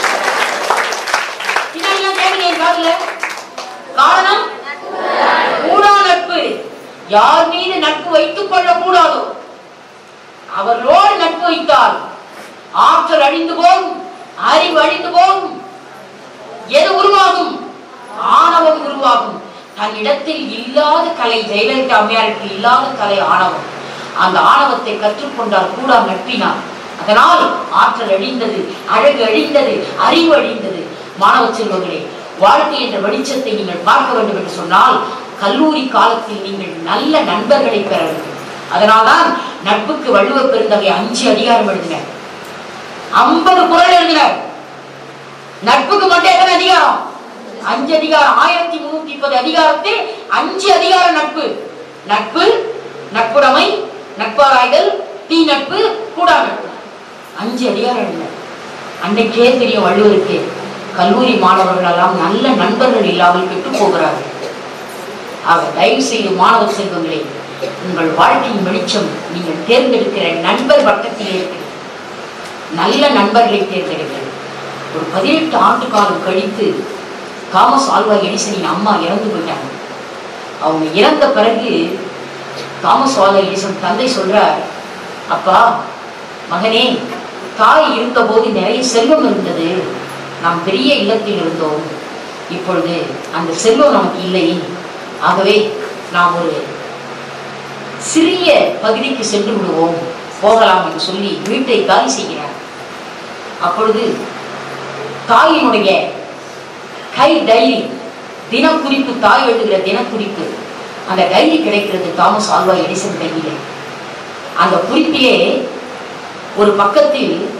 பின்னாடி கேளுங்க என் காதுல காரணம் கூடா நட்பு யார் மீது நட்பு வைத்துக் கொள்ள கூடாதோ அவர்களோடு நட்பு வைத்தால் ஆற்றல் அழிந்து போகும் அறிவு அழிந்து போகும் எது உருவாகும் ஆணவம் உருவாகும் தன்னிடத்தில் இல்லாத கலை ஜெயலலிதா அம்மையாருக்கு இல்லாத கலை ஆணவம் அந்த ஆணவத்தை கற்றுக்கொண்டால் கூட நட்பினார் அதனால் ஆற்றல் அழிந்தது அழகு அழிந்தது அறிவு அழிந்தது மாணவ செல்வங்களே வாழ்க்கை என்ற வெளிச்சத்தை நீங்கள் பார்க்க வேண்டும் என்று சொன்னால் கல்லூரி காலத்தில் நீங்கள் நல்ல நண்பர்களை பெற வேண்டும் அதனால்தான் நட்புக்கு வள்ளுவ பெருந்தகை அஞ்சு அதிகாரம் எழுதினார் ஐம்பது குரல் எழுதினார் நட்புக்கு மட்டும் எத்தனை அதிகாரம் அஞ்சு அதிகாரம் ஆயிரத்தி முன்னூத்தி முப்பது அதிகாரத்தில் அஞ்சு அதிகார நட்பு நட்பு நட்புடைமை நட்பாராய்தல் தீ நட்பு கூடா நட்பு அஞ்சு அதிகாரம் எழுதினார் அன்னைக்கே தெரியும் வள்ளுவருக்கு கல்லூரி மாணவர்கள் எல்லாம் நல்ல நண்பர்கள் இல்லாமல் கெட்டு போகிறார்கள் ஆக தயவு செய்து மாணவ செல்வங்களே உங்கள் வாழ்க்கையின் வெளிச்சம் நீங்கள் தேர்ந்தெடுக்கிற நண்பர் வட்டத்தில் இருக்கிறது நல்ல நண்பர்களை தேர்ந்தெடுங்கள் ஒரு பதினெட்டு ஆண்டு காலம் கழித்து தாமஸ் ஆல்வா எடிசனின் அம்மா இறந்து போயிட்டாங்க அவங்க இறந்த பிறகு தாமஸ் ஆல்வா எடிசன் தந்தை சொல்றார் அப்பா மகனே தாய் இருந்தபோது நிறைய செல்வம் இருந்தது நாம் பெரிய இல்லத்தில் இருந்தோம் இப்பொழுது அந்த செல்வம் நமக்கு இல்லை ஆகவே நாம் ஒரு சிறிய பகுதிக்கு சென்று விடுவோம் போகலாம் என்று சொல்லி வீட்டை காலி செய்கிறார் அப்பொழுது தாயினுடைய கை டைரி தினக்குறிப்பு தாய் எழுதுகிற தினக்குறிப்பு அந்த டைரி கிடைக்கிறது தாமஸ் ஆல்வா எடிசன் கையிலே அந்த குறிப்பிலே ஒரு பக்கத்தில்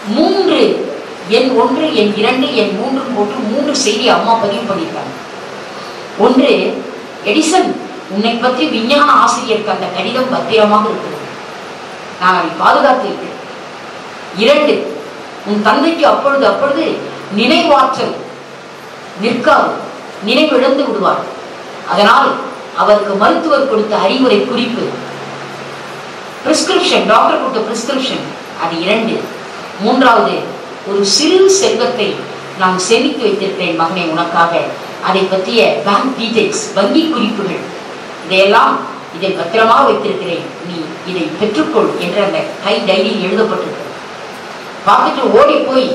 மூன்று எண் ஒன்று எண் இரண்டு எண் மூன்று போட்டு மூன்று செய்தி அம்மா பதிவு பண்ணியிருக்காங்க ஒன்று எடிசன் உன்னை பற்றி விஞ்ஞான ஆசிரியருக்கு அந்த கடிதம் பத்திரமாக இருக்கிறது நான் அதை பாதுகாத்து இருக்கிறேன் இரண்டு உன் தந்தைக்கு அப்பொழுது அப்பொழுது நினைவாற்றல் நிற்காது நினைவிழந்து விடுவார் அதனால் அவருக்கு மருத்துவர் கொடுத்த அறிவுரை குறிப்பு பிரிஸ்கிரிப்ஷன் டாக்டர் கொடுத்த பிரிஸ்கிரிப்ஷன் அது இரண்டு மூன்றாவது ஒரு சிறு செல்வத்தை நான் சேமித்து வைத்திருக்கிறேன் மகனே உனக்காக அதை பற்றிய பேங்க் டீடைல்ஸ் வங்கி குறிப்புகள் இதையெல்லாம் இதை பத்திரமாக வைத்திருக்கிறேன் நீ இதை பெற்றுக்கொள் என்ற அந்த கை டைரியில் எழுதப்பட்டிருக்கிறது பார்த்துட்டு ஓடி போய்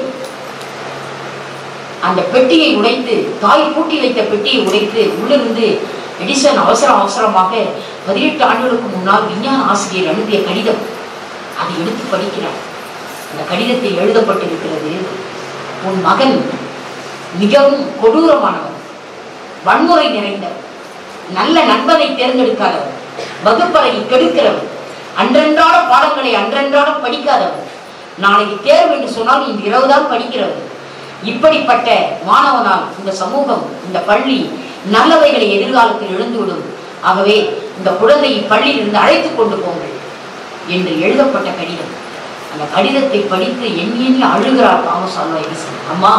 அந்த பெட்டியை உடைத்து தாய் பூட்டி வைத்த பெட்டியை உடைத்து உள்ளிருந்து எடிசன் அவசரம் அவசரமாக பதினெட்டு ஆண்டுகளுக்கு முன்னால் விஞ்ஞான ஆசிரியர் அனுப்பிய கடிதம் அதை எடுத்து படிக்கிறார் அந்த கடிதத்தில் எழுதப்பட்டிருக்கிறது உன் மகன் மிகவும் கொடூரமானவன் வன்முறை நிறைந்தவன் நல்ல நண்பனை தேர்ந்தெடுக்காதவன் வகுப்பறையை கெடுக்கிறவன் அன்றன்றாட பாடங்களை அன்றன்றாட படிக்காதவன் நாளைக்கு தேர்வு என்று சொன்னால் இன்று இரவுதான் படிக்கிறவன் இப்படிப்பட்ட மாணவனால் இந்த சமூகம் இந்த பள்ளி நல்லவைகளை எதிர்காலத்தில் எழுந்துவிடும் ஆகவே இந்த குழந்தையை பள்ளியிலிருந்து அழைத்துக் கொண்டு போங்கள் என்று எழுதப்பட்ட கடிதம் அந்த கடிதத்தை படித்து எண்ணி எண்ணி அழுகிறார் தாமஸ் ஆல்வா எடிசன் அம்மா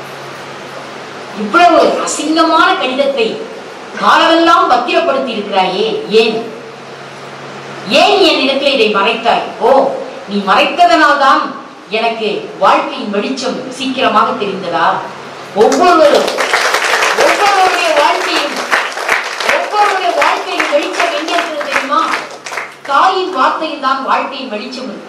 இவ்வளவு அசிங்கமான கடிதத்தை காலமெல்லாம் பத்திரப்படுத்தி இருக்கிறாயே ஏன் ஏன் என் இடத்தில் இதை மறைத்தாய் ஓ நீ மறைத்ததனால்தான் எனக்கு வாழ்க்கையின் வெளிச்சம் சீக்கிரமாக தெரிந்ததா ஒவ்வொருவரும் ஒவ்வொருவருடைய வாழ்க்கையும் ஒவ்வொருவருடைய வாழ்க்கையின் வெளிச்சம் எங்க இருக்கிறது தெரியுமா தாயின் வார்த்தையில் தான் வாழ்க்கையின் வெளிச்சம் இருக்கு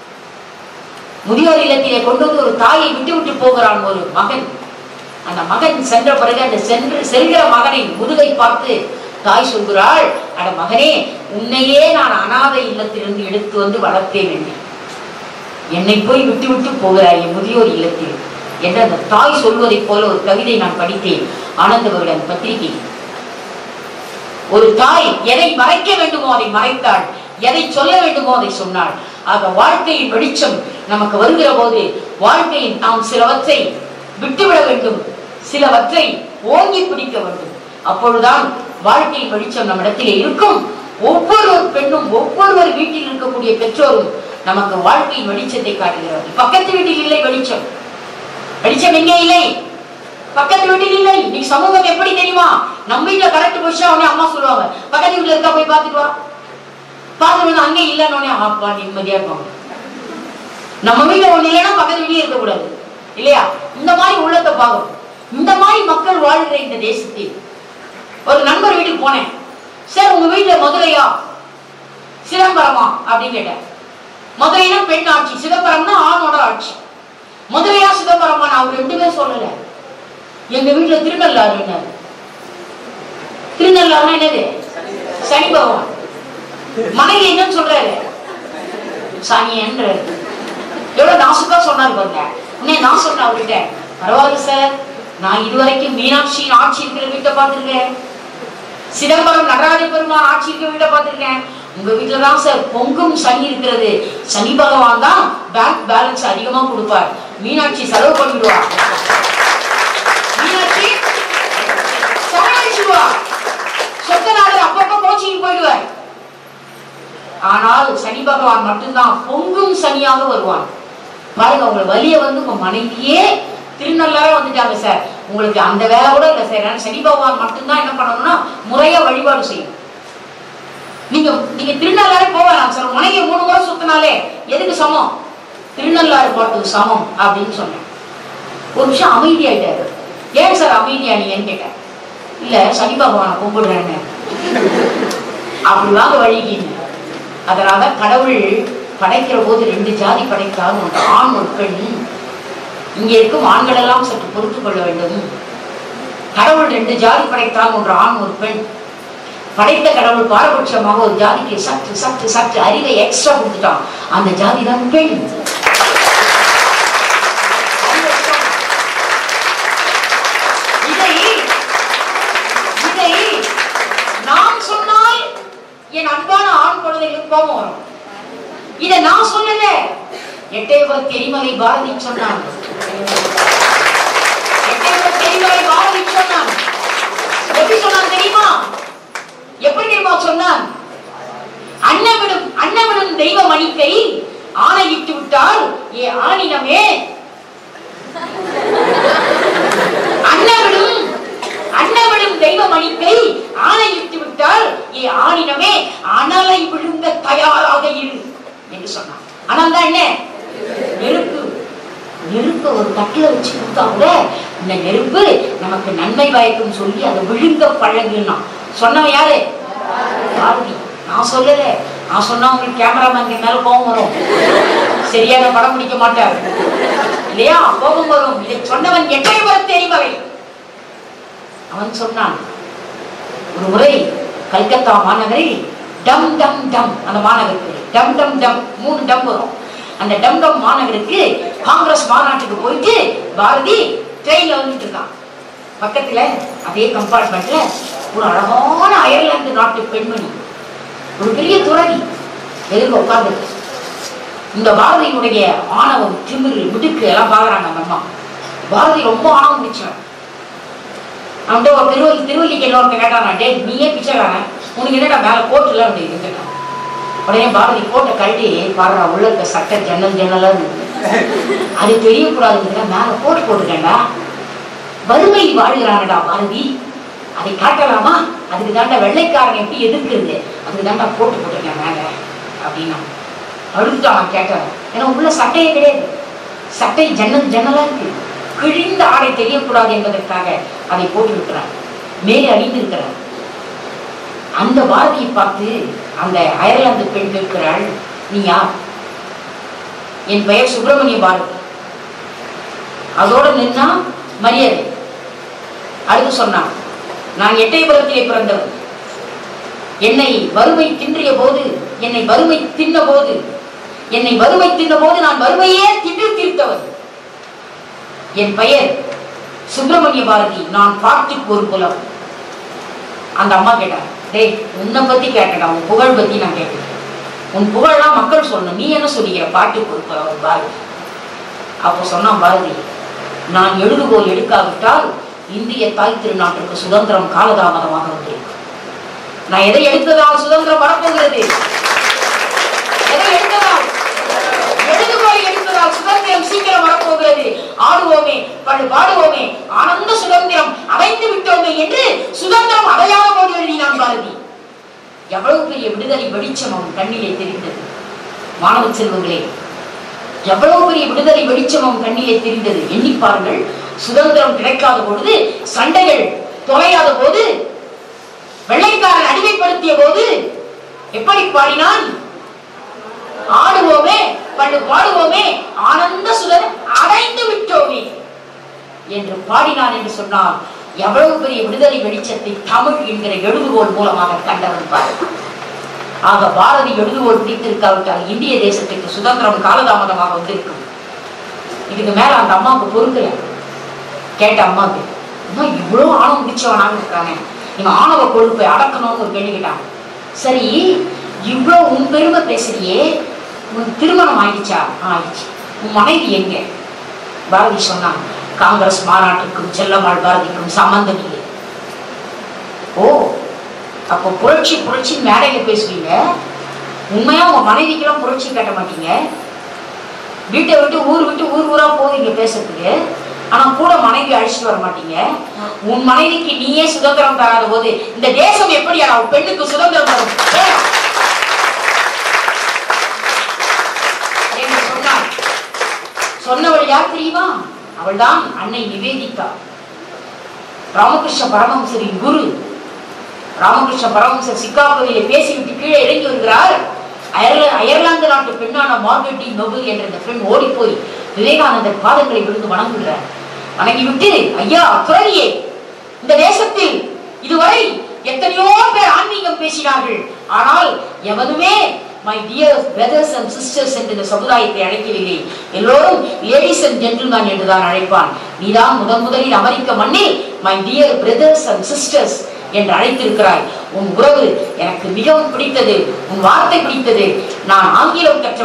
முதியோர் இல்லத்திலே கொண்டு வந்து ஒரு தாயை விட்டு விட்டு போகிறான் ஒரு மகன் அந்த மகன் சென்ற பிறகு அந்த சென்று செல்கிற மகனின் முதுகை பார்த்து தாய் சொல்கிறாள் அட மகனே உன்னையே நான் அனாதை இல்லத்திலிருந்து எடுத்து வந்து வளர்த்தேன் என்று என்னை போய் விட்டு விட்டு போகிறாய் என் முதியோர் இல்லத்தில் என்று அந்த தாய் சொல்வதைப் போல ஒரு கவிதை நான் படித்தேன் ஆனந்த விகடன் பத்திரிகை ஒரு தாய் எதை மறைக்க வேண்டுமோ அதை மறைத்தாள் எதை சொல்ல வேண்டுமோ அதை சொன்னாள் ஆக வாழ்க்கையின் வெளிச்சம் நமக்கு வருகிற போது வாழ்க்கையின் நாம் சிலவற்றை விட்டுவிட வேண்டும் சிலவற்றை ஓங்கி பிடிக்க வேண்டும் அப்பொழுதுதான் வாழ்க்கையின் வெளிச்சம் நம்மிடத்திலே இருக்கும் ஒவ்வொரு பெண்ணும் ஒவ்வொருவர் வீட்டில் இருக்கக்கூடிய பெற்றோரும் நமக்கு வாழ்க்கையின் வெளிச்சத்தை காட்டுகிறார்கள் பக்கத்து வீட்டில் இல்லை வெளிச்சம் வெளிச்சம் எங்கே இல்லை பக்கத்து வீட்டில் இல்லை நீ சமூகம் எப்படி தெரியுமா நம்ம வீட்டுல கரெக்ட் போயிடுச்சா உடனே அம்மா சொல்லுவாங்க பக்கத்து வீட்டுல இருக்கா போய் பார்த்துட்டு வா பார்த்துட்டு வந்து அங்கே இல்லைன்னு அப்பா நிம்மதியா இருப்பாங்க நம்ம வீட்டுல ஒண்ணு இல்லைன்னா பக்கத்து வீட்லயே இருக்கக்கூடாது இல்லையா இந்த மாதிரி உள்ளத்தை பார்க்கணும் இந்த மாதிரி மக்கள் வாழ்கிற இந்த தேசத்தில் ஒரு நண்பர் வீட்டுக்கு போனேன் சார் உங்க வீட்டுல மதுரையா சிதம்பரமா அப்படின்னு கேட்டேன் மதுரைனா பெண் ஆட்சி சிதம்பரம்னா ஆணோட ஆட்சி மதுரையா சிதம்பரமா நான் அவர் ரெண்டுமே சொல்லல எங்க வீட்டுல திருநள்ளாறுன்னு திருநள்ளாறுனா என்னது சனி பகவான் மனைவி என்னன்னு சொல்றாரு சனியன்றாரு எவ்வளவு நாசுக்கா சொன்னாரு பாருங்க உடனே நான் சொன்னேன் அவர்கிட்ட பரவாயில்ல சார் நான் இதுவரைக்கும் மீனாட்சியின் ஆட்சி இருக்கிற வீட்டை பார்த்திருக்கேன் சிதம்பரம் நடராஜ பெருமான் ஆட்சி இருக்கிற வீட்டை பார்த்திருக்கேன் உங்க வீட்டுல தான் சார் பொங்கும் சனி இருக்கிறது சனி பகவான் தான் பேங்க் பேலன்ஸ் அதிகமா கொடுப்பார் மீனாட்சி செலவு பண்ணிடுவா மீனாட்சி செலவழிச்சிடுவா சொத்த நாடு அப்பப்ப கோச்சிங் போயிடுவார் ஆனால் சனி பகவான் மட்டும்தான் பொங்கும் சனியாக வருவான் பாருங்க உங்க வலிய வந்து உங்க மனைவியே திருநள்ளார வந்துட்டாங்க சார் உங்களுக்கு அந்த வேலை கூட இல்லை சார் ஆனா சனி பகவான் மட்டும்தான் என்ன பண்ணணும்னா முறையா வழிபாடு செய்யும் நீங்க நீங்க திருநள்ளாரே போகலாம் சார் மனைவியை மூணு முறை சுத்தினாலே எதுக்கு சமம் திருநள்ளாறு போறதுக்கு சமம் அப்படின்னு சொன்னேன் ஒரு நிமிஷம் அமைதியாயிட்டாரு ஏன் சார் அமைதியானீங்கன்னு கேட்டேன் இல்ல சனி பகவானை கும்பிடுறேன்னு அப்படி வாங்க வழிகின்னு அதனால கடவுள் படைக்கிற போது ரெண்டு ஜாதி படைத்தால் ஒன்று ஆண் ஒரு பெண் இங்கே இருக்கும் ஆண்கள் எல்லாம் சற்று பொறுத்து கொள்ள வேண்டும் கடவுள் ரெண்டு ஜாதி படைத்தால் ஒன்று ஆண் ஒரு பெண் படைத்த கடவுள் பாரபட்சமாக ஒரு ஜாதிக்கு சற்று சற்று சற்று அறிவை எக்ஸ்ட்ரா கொடுத்துட்டான் அந்த ஜாதி தான் பெண் இதை இதை நான் சொன்னால் என் அன்பான ஆண் குழந்தைகளுக்கு கோபம் வரும் இதை நான் சொல்லல எட்டயபுரத்தில் தெரிமலை பாரதி சொன்னான் எட்டயபுரம் தெரிமலை பாரதி சொன்னான் எப்படி சொன்னான் தெரியுமா எப்படி தெரியுமா சொன்னான் அன்னவிடும் அன்னவிடும் தெய்வ மணிக்கை ஆணையிட்டு விட்டால் ஏ ஆணினமே அன்னவிடும் அன்னவிடும் தெய்வ மணிக்கை ஆணையிட்டு விட்டால் ஏ ஆணினமே அனலை விழுங்க தயாராக இரு என்று சொன்னான் ஆனால் தான் என்ன நெருப்பு நெருப்பை ஒரு தட்டுல வச்சு கொடுத்தா கூட இந்த நெருப்பு நமக்கு நன்மை பயக்கும் சொல்லி அதை விழுங்க பழகுனா சொன்னவன் யாரு பாரதி நான் சொல்லல நான் சொன்னா உங்களுக்கு கேமராமேன் மேல கோபம் வரும் சரியான படம் பிடிக்க மாட்டார் இல்லையா கோபம் வரும் இதை சொன்னவன் எட்டயபுரம் தெரிபவை அவன் சொன்னான் ஒரு முறை கல்கத்தா மாநகரில் டம் டம் டம் அந்த மாநகருக்கு டம் டம் டம் மூணு டம் வரும் அந்த டம் டம் மாநகருக்கு காங்கிரஸ் மாநாட்டுக்கு போயிட்டு பாரதி ட்ரெயின்ல வந்துட்டு இருக்கான் பக்கத்துல அதே கம்பார்ட்மெண்ட்ல ஒரு அழகான அயர்லாந்து நாட்டு பெண்மணி ஒரு பெரிய துறவி எதிர்க்க உட்கார்ந்து இந்த பாரதியினுடைய ஆணவம் திமிரு மிடுக்கு எல்லாம் பாக்குறாங்க அந்த அம்மா பாரதி ரொம்ப ஆணவம் முடிச்சவன் அவன்கிட்ட ஒரு திருவள்ளி திருவள்ளிக்கு ஒருத்தன் கேட்டானா டே நீயே பிச்சைக்காரன் உனக்கு என்னடா மேல கோட்டுல அப்படின்னு கேட்டான் உடனே பாரதி கோட்டை கழட்டி பாடுறா உள்ள இருக்க சட்டை ஜன்னல் ஜன்னலா இருக்கு அது தெரியக்கூடாதுங்கிற மேல கோட்டு போட்டுக்கேன்டா வறுமை வாழ்கிறானடா பாரதி அதை காட்டலாமா அதுக்கு தாண்டா வெள்ளைக்காரன் எப்படி எதிர்க்கிறது அதுக்கு தாண்டா போட்டு போட்டிருக்கேன் மேல அப்படின்னா அழுதுட்டான் அவன் கேட்டான் ஏன்னா உள்ள சட்டையே கிடையாது சட்டை ஜன்னல் ஜன்னலா இருக்கு கிழிந்த ஆடை தெரியக்கூடாது என்பதற்காக அதை போட்டிருக்கிறான் மேலே அணிந்திருக்கிறான் அந்த பாரதியை பார்த்து அந்த அயர்லாந்து பெண் கேட்கிறாள் நீ யார் என் பெயர் சுப்பிரமணிய பாரதி அதோட நின்னா மரியாதை அடுத்து சொன்னான் நான் எட்டயபுரத்திலே பிறந்தவன் என்னை வறுமை தின்றிய போது என்னை வறுமை தின்ன போது என்னை வறுமை தின்ன போது நான் வறுமையே தின்று தீர்த்தவன் என் பெயர் சுப்பிரமணிய பாரதி நான் பாட்டுக்கு ஒரு குலம் அந்த அம்மா கேட்டாங்க டேய் உன்னை பத்தி கேட்டடா உன் புகழ் பத்தி நான் கேட்டேன் உன் புகழ்லாம் மக்கள் சொல்லணும் நீ என்ன சொல்லிக்கிற பாட்டுக்கு ஒரு குலம் பாரதி அப்போ சொன்னான் பாரதி நான் எழுதுகோல் எடுக்காவிட்டால் இந்திய தாய் திருநாட்டிற்கு சுதந்திரம் காலதாமதமாக வந்திருக்கும் நான் எதை எடுத்ததால் சுதந்திரம் வரப்போகிறது எதை எடுத்ததால் எழுதுகோல் எடுத்ததால் சுதந்திரம் சீக்கிரம் வரப்போகிறது ஆடுவோமே படு பாடுவோமே ஆனந்த சுதந்திரம் அடைந்து விட்டோமே என்று சுதந்திரம் அடையாத போது எழுதினான் பாரதி எவ்வளவு பெரிய விடுதலை வெளிச்சம் அவன் கண்ணிலே தெரிந்தது மாணவ செல்வங்களே எவ்வளவு பெரிய விடுதலை வெளிச்சம் அவன் கண்ணிலே தெரிந்தது எண்ணி பாருங்கள் சுதந்திரம் கிடைக்காத பொழுது சண்டைகள் தொலையாத போது வெள்ளைக்காரன் அடிமைப்படுத்திய போது எப்படி பாடினான் ஆடுவோமே பண்டு பாடுவோமே ஆனந்த சுடர் அடைந்து விட்டோமே என்று பாடினான் என்று சொன்னால் எவ்வளவு பெரிய விடுதலை வெளிச்சத்தை தமிழ் என்கிற எழுதுகோல் மூலமாக கண்டவன் பாரு ஆக பாரதி எழுதுகோல் பிடித்திருக்காவிட்டால் இந்திய தேசத்துக்கு சுதந்திரம் காலதாமதமாக வந்திருக்கும் இதுக்கு மேல அந்த அம்மாவுக்கு பொறுக்கல கேட்ட அம்மாவுக்கு அம்மா இவ்வளவு ஆணவம் பிடிச்சவனாக இருக்காங்க இவன் ஆணவ கொழுப்பை அடக்கணும்னு ஒரு கேள்வி கேட்டாங்க சரி இவ்வளவு உன் பெருமை பேசுறியே உன் திருமணம் ஆயிடுச்சா ஆயிடுச்சு உன் மனைவி எங்க பாரதி சொன்னான் காங்கிரஸ் மாநாட்டுக்கும் செல்லம்மாள் பாரதிக்கும் சம்பந்தம் இல்லை ஓ அப்போ புரட்சி புரட்சி மேடையில பேசுவீங்க உண்மையா உங்க மனைவிக்கெல்லாம் புரட்சி கட்ட மாட்டீங்க வீட்டை விட்டு ஊர் விட்டு ஊர் ஊரா போவீங்க பேசுறதுக்கு ஆனா கூட மனைவி அழைச்சிட்டு வர மாட்டீங்க உன் மனைவிக்கு நீயே சுதந்திரம் தராத போது இந்த தேசம் எப்படி ஒரு பெண்ணுக்கு சுதந்திரம் தரும் வேணாம். என்று சொன்னாள் சொன்னவள் யார் தெரியுமா அவள்தான் அன்னை நிவேதிதா ராமகிருஷ்ண பரமஹம்சரின் குரு ராமகிருஷ்ண பரமஹம்சர் சிக்காகோவிலே பேசிவிட்டு கீழே இறங்கி வருகிறார் அயர்ல- அயர்லாந்து நாட்டு பெண்ணான மார்கெட் டி நொபல் என்ற இந்த பெண் ஓடி போய் விவேகானந்தர் பாதங்களை விழுந்து வணங்குகிறார் வணங்கிவிட்டு ஐயா துறவியே இந்த தேசத்தில் இதுவரை எத்தனையோ பேர் ஆன்மீகம் பேசினார்கள் ஆனால் எவனுமே my dear brothers and sisters என்று இந்த சமுதாயத்தை அழைக்கவில்லை எல்லோரும் லேடிஸ் அண்ட் ஜென்டில்மேன் என்றுதான் அழைப்பான் நீதான் முதன் முதலில் அமெரிக்க மண்ணில் my dear brothers and sisters என்று அழைத்திருக்கிறாய் உன் உறவு எனக்கு மிகவும் பிடித்தது உன் வார்த்தை பிடித்தது நான் ஆங்கிலம் கற்றவள்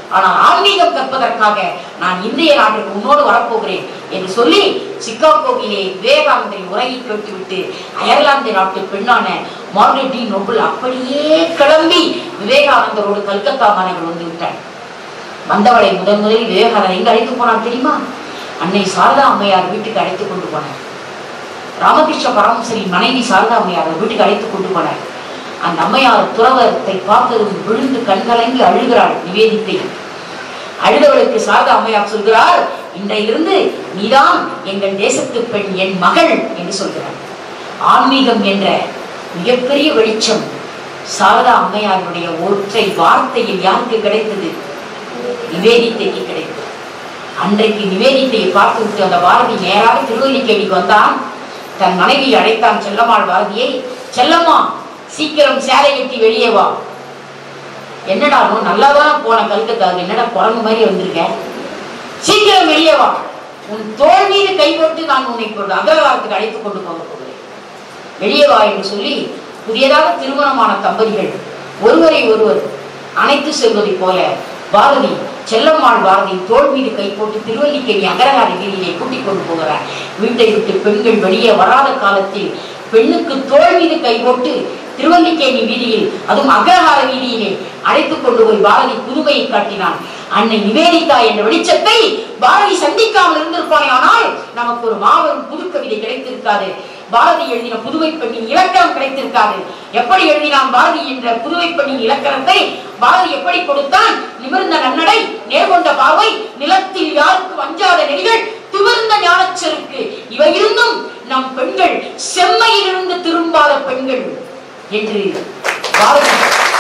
ஆனால் ஆன்மீகம் கற்பதற்காக நான் இந்திய நாட்டிற்கு உன்னோடு வரப்போகிறேன் என்று சொல்லி சிக்காகோவிலே விவேகானந்தரின் உரையை கேட்டுவிட்டு அயர்லாந்து நாட்டு பெண்ணான மார்கரெட் டி நோபல் அப்படியே கிளம்பி விவேகானந்தரோடு கல்கத்தா மாநகர் வந்து விட்டார் வந்தவளை முதன் முதலில் விவேகானந்தர் எங்க அழைத்து போனார் தெரியுமா அன்னை சாரதா அம்மையார் வீட்டுக்கு அழைத்து கொண்டு போனார் ராமகிருஷ்ண பரமசரின் மனைவி சாரதா அம்மையார் அவர் வீட்டுக்கு அழைத்து கொண்டு போனார் அந்த அம்மையார் துறவரத்தை பார்த்ததும் விழுந்து கண்கலங்கி அழுகிறாள் நிவேதித்தை அழுதவளுக்கு சாரதா அம்மையார் சொல்கிறார் இன்றையிலிருந்து நீதான் எங்கள் தேசத்து பெண் என் மகள் என்று சொல்கிறார் ஆன்மீகம் என்ற மிகப்பெரிய வெளிச்சம் சாரதா அம்மையாருடைய ஒற்றை வார்த்தையில் யாருக்கு கிடைத்தது நிவேதித்தைக்கு கிடைத்தது அன்றைக்கு நிவேதித்தையை பார்த்து விட்டு அந்த பாரதி நேராக திருவல்லிக்கேணிக்கு வந்தான் தன் மனைவி அழைத்தான் செல்லம்மாள் பாரதியை செல்லம்மா சீக்கிரம் சேலை கட்டி வெளியே வா என்னடா நோ நல்லாதான் போன கல்கத்தாவுக்கு என்னடா குரங்கு மாதிரி வந்திருக்க சீக்கிரம் வெளியே வா உன் தோள் மீது கை போட்டு நான் உன்னை இப்பொழுது அகரவாரத்துக்கு அழைத்துக் கொண்டு போக போகிறேன் வெளியே வா என்று சொல்லி புதியதாக திருமணமான தம்பதிகள் ஒருவரை ஒருவர் அணைத்து செல்வதைப் போல பாரதி செல்லம்மாள் பாரதி தோள் மீது கை போட்டு திருவல்லிக்கேணி அகரகாரி வீதியிலே கூட்டிக் கொண்டு போகிறார் வீட்டை விட்டு பெண்கள் வெளியே வராத காலத்தில் பெண்ணுக்கு தோள் மீது கை போட்டு திருவல்லிக்கேணி வீதியில் அதுவும் அக்ரஹார வீதியிலே அழைத்துக் கொண்டு போய் பாரதி புதுமையை காட்டினான் அன்னை நிவேதிதா என்ற வெளிச்சத்தை பாரதி சந்திக்காமல் இருந்திருப்பானே ஆனால் நமக்கு ஒரு மாபெரும் புதுக்கவிதை கிடைத்திருக்காது பாரதி எழுதின புதுமை பெண்ணின் இலக்கணம் கிடைத்திருக்காது எப்படி எழுதினான் பாரதி என்ற புதுமை பெண்ணின் இலக்கணத்தை பாரதி எப்படி கொடுத்தான் நிமிர்ந்த நன்னடை நேர்கொண்ட பார்வை நிலத்தில் யாருக்கும் அஞ்சாத நெறிகள் திமிர்ந்த ஞானச்சருக்கு இவை இருந்தும் நம் பெண்கள் செம்மையிலிருந்து திரும்பாத பெண்கள் என்று பாரதி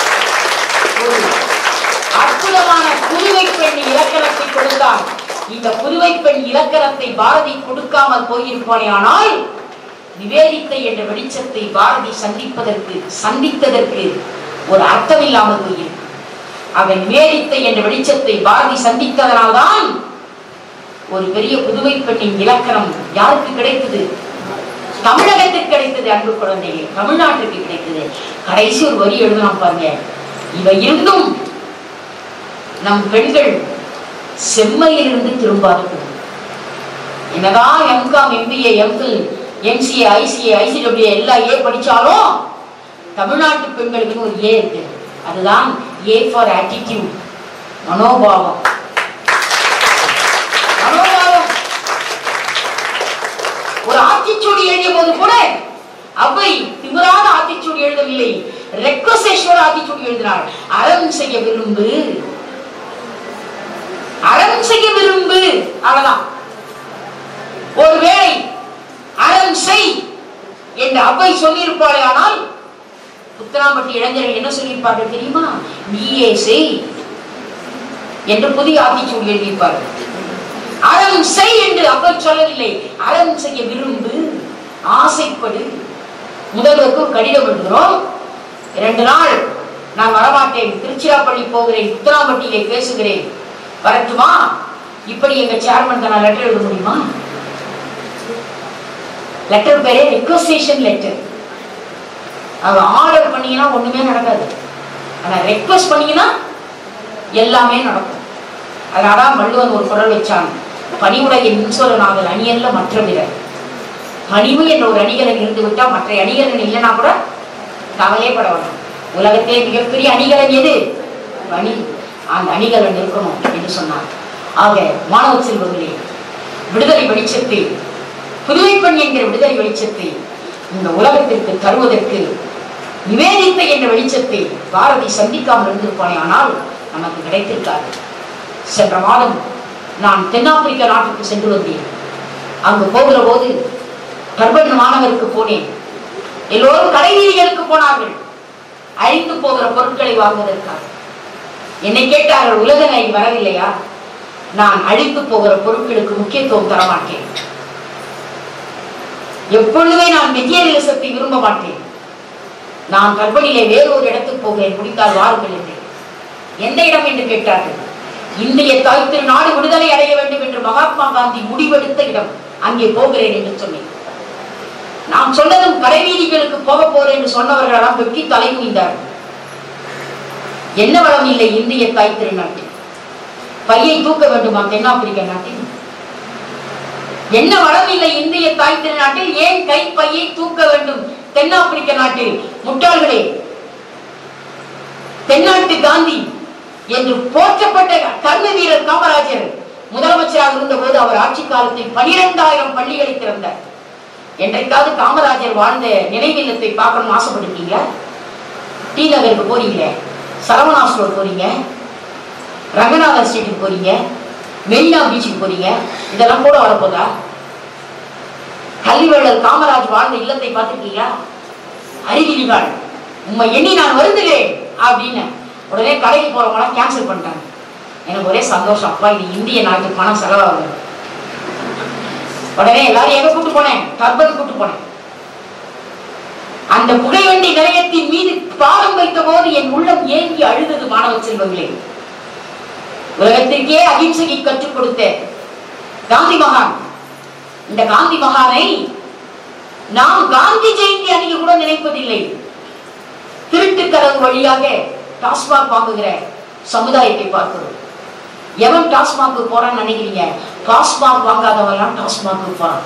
ஒரு அற்புதமான புதுவை பெண் இலக்கணத்தை கொடுத்தார் இந்த புதுவை பெண் இலக்கணத்தை பாரதி கொடுக்காமல் போயிருப்பானே ஆனால் நிவேதித்தை என்ற வெளிச்சத்தை பாரதி சந்திப்பதற்கு சந்தித்ததற்கு ஒரு அர்த்தம் இல்லாமல் போயிருக்கு அவன் நிவேதித்தை என்ற வெளிச்சத்தை பாரதி சந்தித்ததனால்தான் ஒரு பெரிய புதுவை பெண்ணின் இலக்கணம் யாருக்கு கிடைத்தது தமிழகத்திற்கு கிடைத்தது அன்பு குழந்தைகள் தமிழ்நாட்டுக்கு கிடைத்தது கடைசி ஒரு வரி எழுதலாம் பாருங்க இவை இருந்தும் நம் பெண்கள் செம்மையிலிருந்து திரும்பாது போகும் என்னதான் MCom MBA MPhil MCA ICA ICWA எல்லா ஏ படிச்சாலும் தமிழ்நாட்டு பெண்களுக்கு ஒரு ஏ இருக்கு அதுதான் ஏ ஃபார் ஆட்டிடியூட் மனோபாவம் மனோபாவம் ஒரு ஆத்திச்சூடி எழுதிய போது கூட அவை திமிரான ஆத்திச்சூடி எழுதவில்லை ரெக்வசேஸ்வர ஆத்திச்சூடி எழுதினார் அறம் செய்ய விரும்பு அறம் செய்ய விரும்பு அவ்வளவுதான் ஒருவேளை அறம் செய் என்று அவ்வை சொல்லியிருப்பாளே ஆனால் புத்தனாம்பட்டி இளைஞர்கள் என்ன சொல்லியிருப்பார்கள் தெரியுமா நீயே செய் என்று புதிய ஆத்திச்சூடி எழுதியிருப்பார்கள் அறம் செய் என்று அவ்வை சொல்லவில்லை அறம் செய்ய விரும்பு ஆசைப்படு முதல்வருக்கு ஒரு கடிதம் எழுதுகிறோம் இரண்டு நாள் நான் வரமாட்டேன் திருச்சிராப்பள்ளி போகிறேன் புத்தனாம்பட்டியிலே பேசுகிறேன் வரட்டுமா இப்படி எங்க சேர்மன் நான் லெட்டர் எழுத முடியுமா லெட்டர் பேரே ரெக்வஸ்டேஷன் லெட்டர் அவ ஆர்டர் பண்ணீங்கன்னா ஒண்ணுமே நடக்காது ஆனா ரெக்வஸ்ட் பண்ணீங்கன்னா எல்லாமே நடக்கும் அதனால வள்ளுவன் ஒரு குரல் வச்சான் பணிவுடைய மின்சொலனாதல் அணியல்ல மற்ற பிறர் பணிவு என்ற ஒரு அணிகலன் இருந்து விட்டா மற்ற அணிகலன் இல்லைன்னா கூட கவலைப்பட வேண்டாம் உலகத்திலே மிகப்பெரிய அணிகலன் எது பணி அந்த அணிகலன் இருக்கணும் என்று சொன்னார் ஆக மாணவ செல்வங்களே விடுதலை வெளிச்சத்தை புதுமை பெண் என்கிற விடுதலை வெளிச்சத்தை இந்த உலகத்திற்கு தருவதற்கு நிவேதித்த என்ற வெளிச்சத்தை பாரதி சந்திக்காமல் இருந்திருப்பானே ஆனால் நமக்கு கிடைத்திருக்காது சென்ற மாதம் நான் தென்னாப்பிரிக்க நாட்டுக்கு சென்று வந்தேன் அங்கு போகிற போது கர்ப்பன் மாணவருக்கு போனேன் எல்லோரும் கடை வீதிகளுக்கு போனார்கள் அழிந்து போகிற பொருட்களை வாங்குவதற்காக என்னை கேட்டார்கள் உலக நாய் வரவில்லையா நான் அழித்து போகிற பொருட்களுக்கு முக்கியத்துவம் தர மாட்டேன் எப்பொழுதுமே நான் மெட்டீரியலிசத்தை விரும்ப மாட்டேன் நான் கற்பனையிலே வேறு ஒரு இடத்துக்கு போகிறேன் முடித்தால் வாருங்கள் என்றேன் எந்த இடம் என்று கேட்டார்கள் இந்திய தாய் திரு நாடு விடுதலை அடைய வேண்டும் என்று மகாத்மா காந்தி முடிவெடுத்த இடம் அங்கே போகிறேன் என்று சொன்னேன் நான் சொன்னதும் கடைவீதிகளுக்கு போக போறேன் என்று சொன்னவர்களெல்லாம் வெட்டி தலை குனிந்தார்கள் என்ன வளம் இல்லை இந்திய தாய் திருநாட்டில் பையை தூக்க வேண்டுமா தென்னாப்பிரிக்க நாட்டில் என்ன வளம் இல்லை இந்திய தாய் திருநாட்டில் ஏன் கை பையை தூக்க வேண்டும் தென்னாப்பிரிக்க நாட்டில் முட்டாள்களே தென்னாட்டு காந்தி என்று போற்றப்பட்ட கர்ம வீரர் காமராஜர் முதலமைச்சராக இருந்தபோது அவர் ஆட்சி காலத்தில் பனிரெண்டாயிரம் பள்ளிகளை திறந்தார் என்றைக்காவது காமராஜர் வாழ்ந்த நினைவில்லத்தை பார்க்கணும் ஆசைப்பட்டிருக்கீங்களா டி நகருக்கு போறீங்களே சரவணாஸ் ரோட் போறீங்க ரங்கநாத ஸ்ட்ரீட்டுக்கு போறீங்க மெரினா பீச்சுக்கு போறீங்க இதெல்லாம் கூட வரப்போதா கல்விவேளர் காமராஜ் வாழ்ந்த இல்லத்தை பார்த்திருக்கீங்களா அறிவிலிகள் உண்மை எண்ணி நான் வருந்துகிறேன் அப்படின்னு உடனே கடைக்கு போறவங்களாம் கேன்சல் பண்ணிட்டாங்க எனக்கு ஒரே சந்தோஷம் அப்பா இது இந்திய நாட்டுக்கு பணம் செலவாகுது உடனே எல்லாரும் எங்க கூட்டு போனேன் டர்பன் கூட்டு போனேன் அந்த புகைவண்டி நிலையத்தின் மீது பாடம் வைத்த போது என் உள்ளம் ஏங்கி அழுதது மாணவ செல்வங்களே உலகத்திற்கே அகிம்சையை கற்றுக் கொடுத்த காந்தி மகான் இந்த காந்தி மகானை நாம் காந்தி ஜெயந்தி அன்னைக்கு கூட நினைப்பதில்லை திருட்டு கதவு வழியாக டாஸ்மாக் வாங்குகிற சமுதாயத்தை பார்க்கிறோம் எவன் டாஸ்மாக்கு போறான்னு நினைக்கிறீங்க டாஸ்மாக் வாங்காதவன் டாஸ்மாக்கு போறான்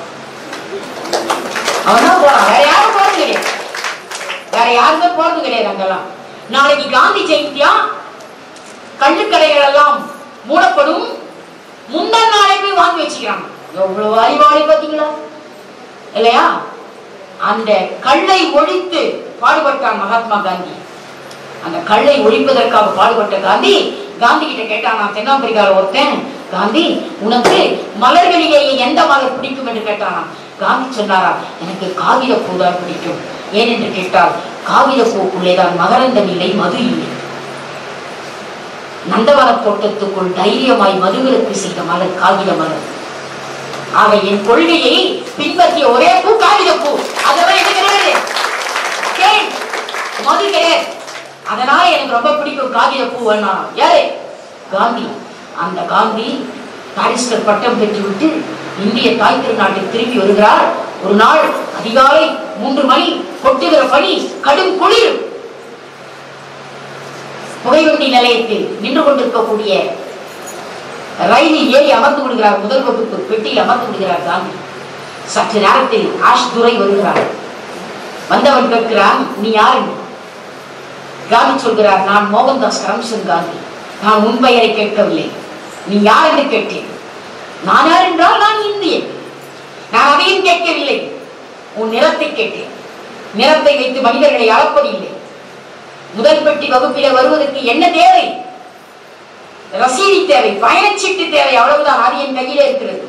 அவன் தான் போறான் வேற யாரும் போறது கிடையாது வேற யாருமே போறது கிடையாது அங்கெல்லாம் நாளைக்கு காந்தி ஜெயந்தியா கள்ளுக்கடைகள் எல்லாம் மூடப்படும் முந்தன நாளே போய் வாங்கி வச்சுக்கிறாங்க எவ்வளவு அறிவாளி பாத்தீங்களா இல்லையா அந்த கள்ளை ஒழித்து பாடுபட்டான் மகாத்மா காந்தி அந்த கள்ளை ஒழிப்பதற்காக பாடுபட்ட காந்தி காந்தி கிட்ட கேட்டான் நான் தென்னாப்பிரிக்கால ஒருத்தன் காந்தி உனக்கு மலர்களிலேயே எந்த மலர் பிடிக்கும் என்று கேட்டானாம் காந்தி சொன்னாரா எனக்கு காகித பூதான் பிடிக்கும் ஏனென்று கேட்டால் காகித பூக்குள்ளேதான் மகரந்தம் இல்லை மது இல்லை நந்தவன தோட்டத்துக்குள் தைரியமாய் மதுவிலக்கு செய்த மலர் காகித மலர் ஆக என் கொள்கையை பின்பற்றிய ஒரே பூ காகித பூ அதெல்லாம் என்ன கிடையாது கேள், மது கிடையாது அதனால எனக்கு ரொம்ப பிடிக்கும் காகித பூ வேணாம் யாரு காந்தி அந்த காந்தி பாரிஸ்டர் பட்டம் பெற்றுவிட்டு இந்திய தாய் திருநாட்டில் திரும்பி வருகிறார் ஒரு நாள் அதிகாலை மூன்று மணி கொட்டுகிற பனி கடும் குளிர் புகைவண்டி நிலையத்தில் நின்று கொண்டிருக்கக்கூடிய ரயிலில் ஏறி அமர்ந்து விடுகிறார் முதல் வகுப்பு பெட்டியில் அமர்ந்து விடுகிறார் காந்தி சற்று நேரத்தில் ஆஷ் துரை வருகிறார் வந்தவன் கேட்கிறான் நீ யாரு காந்தி சொல்கிறார் நான் மோகன்தாஸ் கரம்சந்த் காந்தி நான் உன் பெயரை கேட்கவில்லை நீ யார் என்று கேட்டேன் நான் யார் என்றால் நான் இந்தியன் நான் அதையும் கேட்கவில்லை உன் நிறத்தை கேட்டேன் நிறத்தை வைத்து மனிதர்களை அளப்பதில்லை முதல் பெட்டி வகுப்பில வருவதற்கு என்ன தேவை ரசீதி தேவை பயணச்சீட்டு தேவை அவ்வளவுதான் அது என் கையிலே இருக்கிறது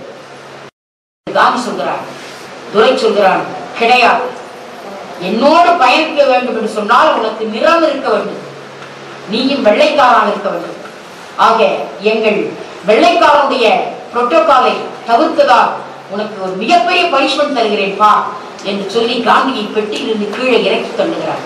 காந்தி சொல்கிறார் துரை சொல்கிறான் கிடையாது என்னோடு பயணிக்க வேண்டும் என்று சொன்னால் உனக்கு நிறம் இருக்க வேண்டும் நீயும் வெள்ளைக்காரன் இருக்க வேண்டும் ஆக எங்கள் வெள்ளைக்காரனுடைய புரோட்டோகாலை தவிர்த்ததால் உனக்கு ஒரு மிகப்பெரிய பனிஷ்மெண்ட் தருகிறேன் பா என்று சொல்லி காந்தியை பெட்டியிலிருந்து கீழே இறக்கி தள்ளுகிறார்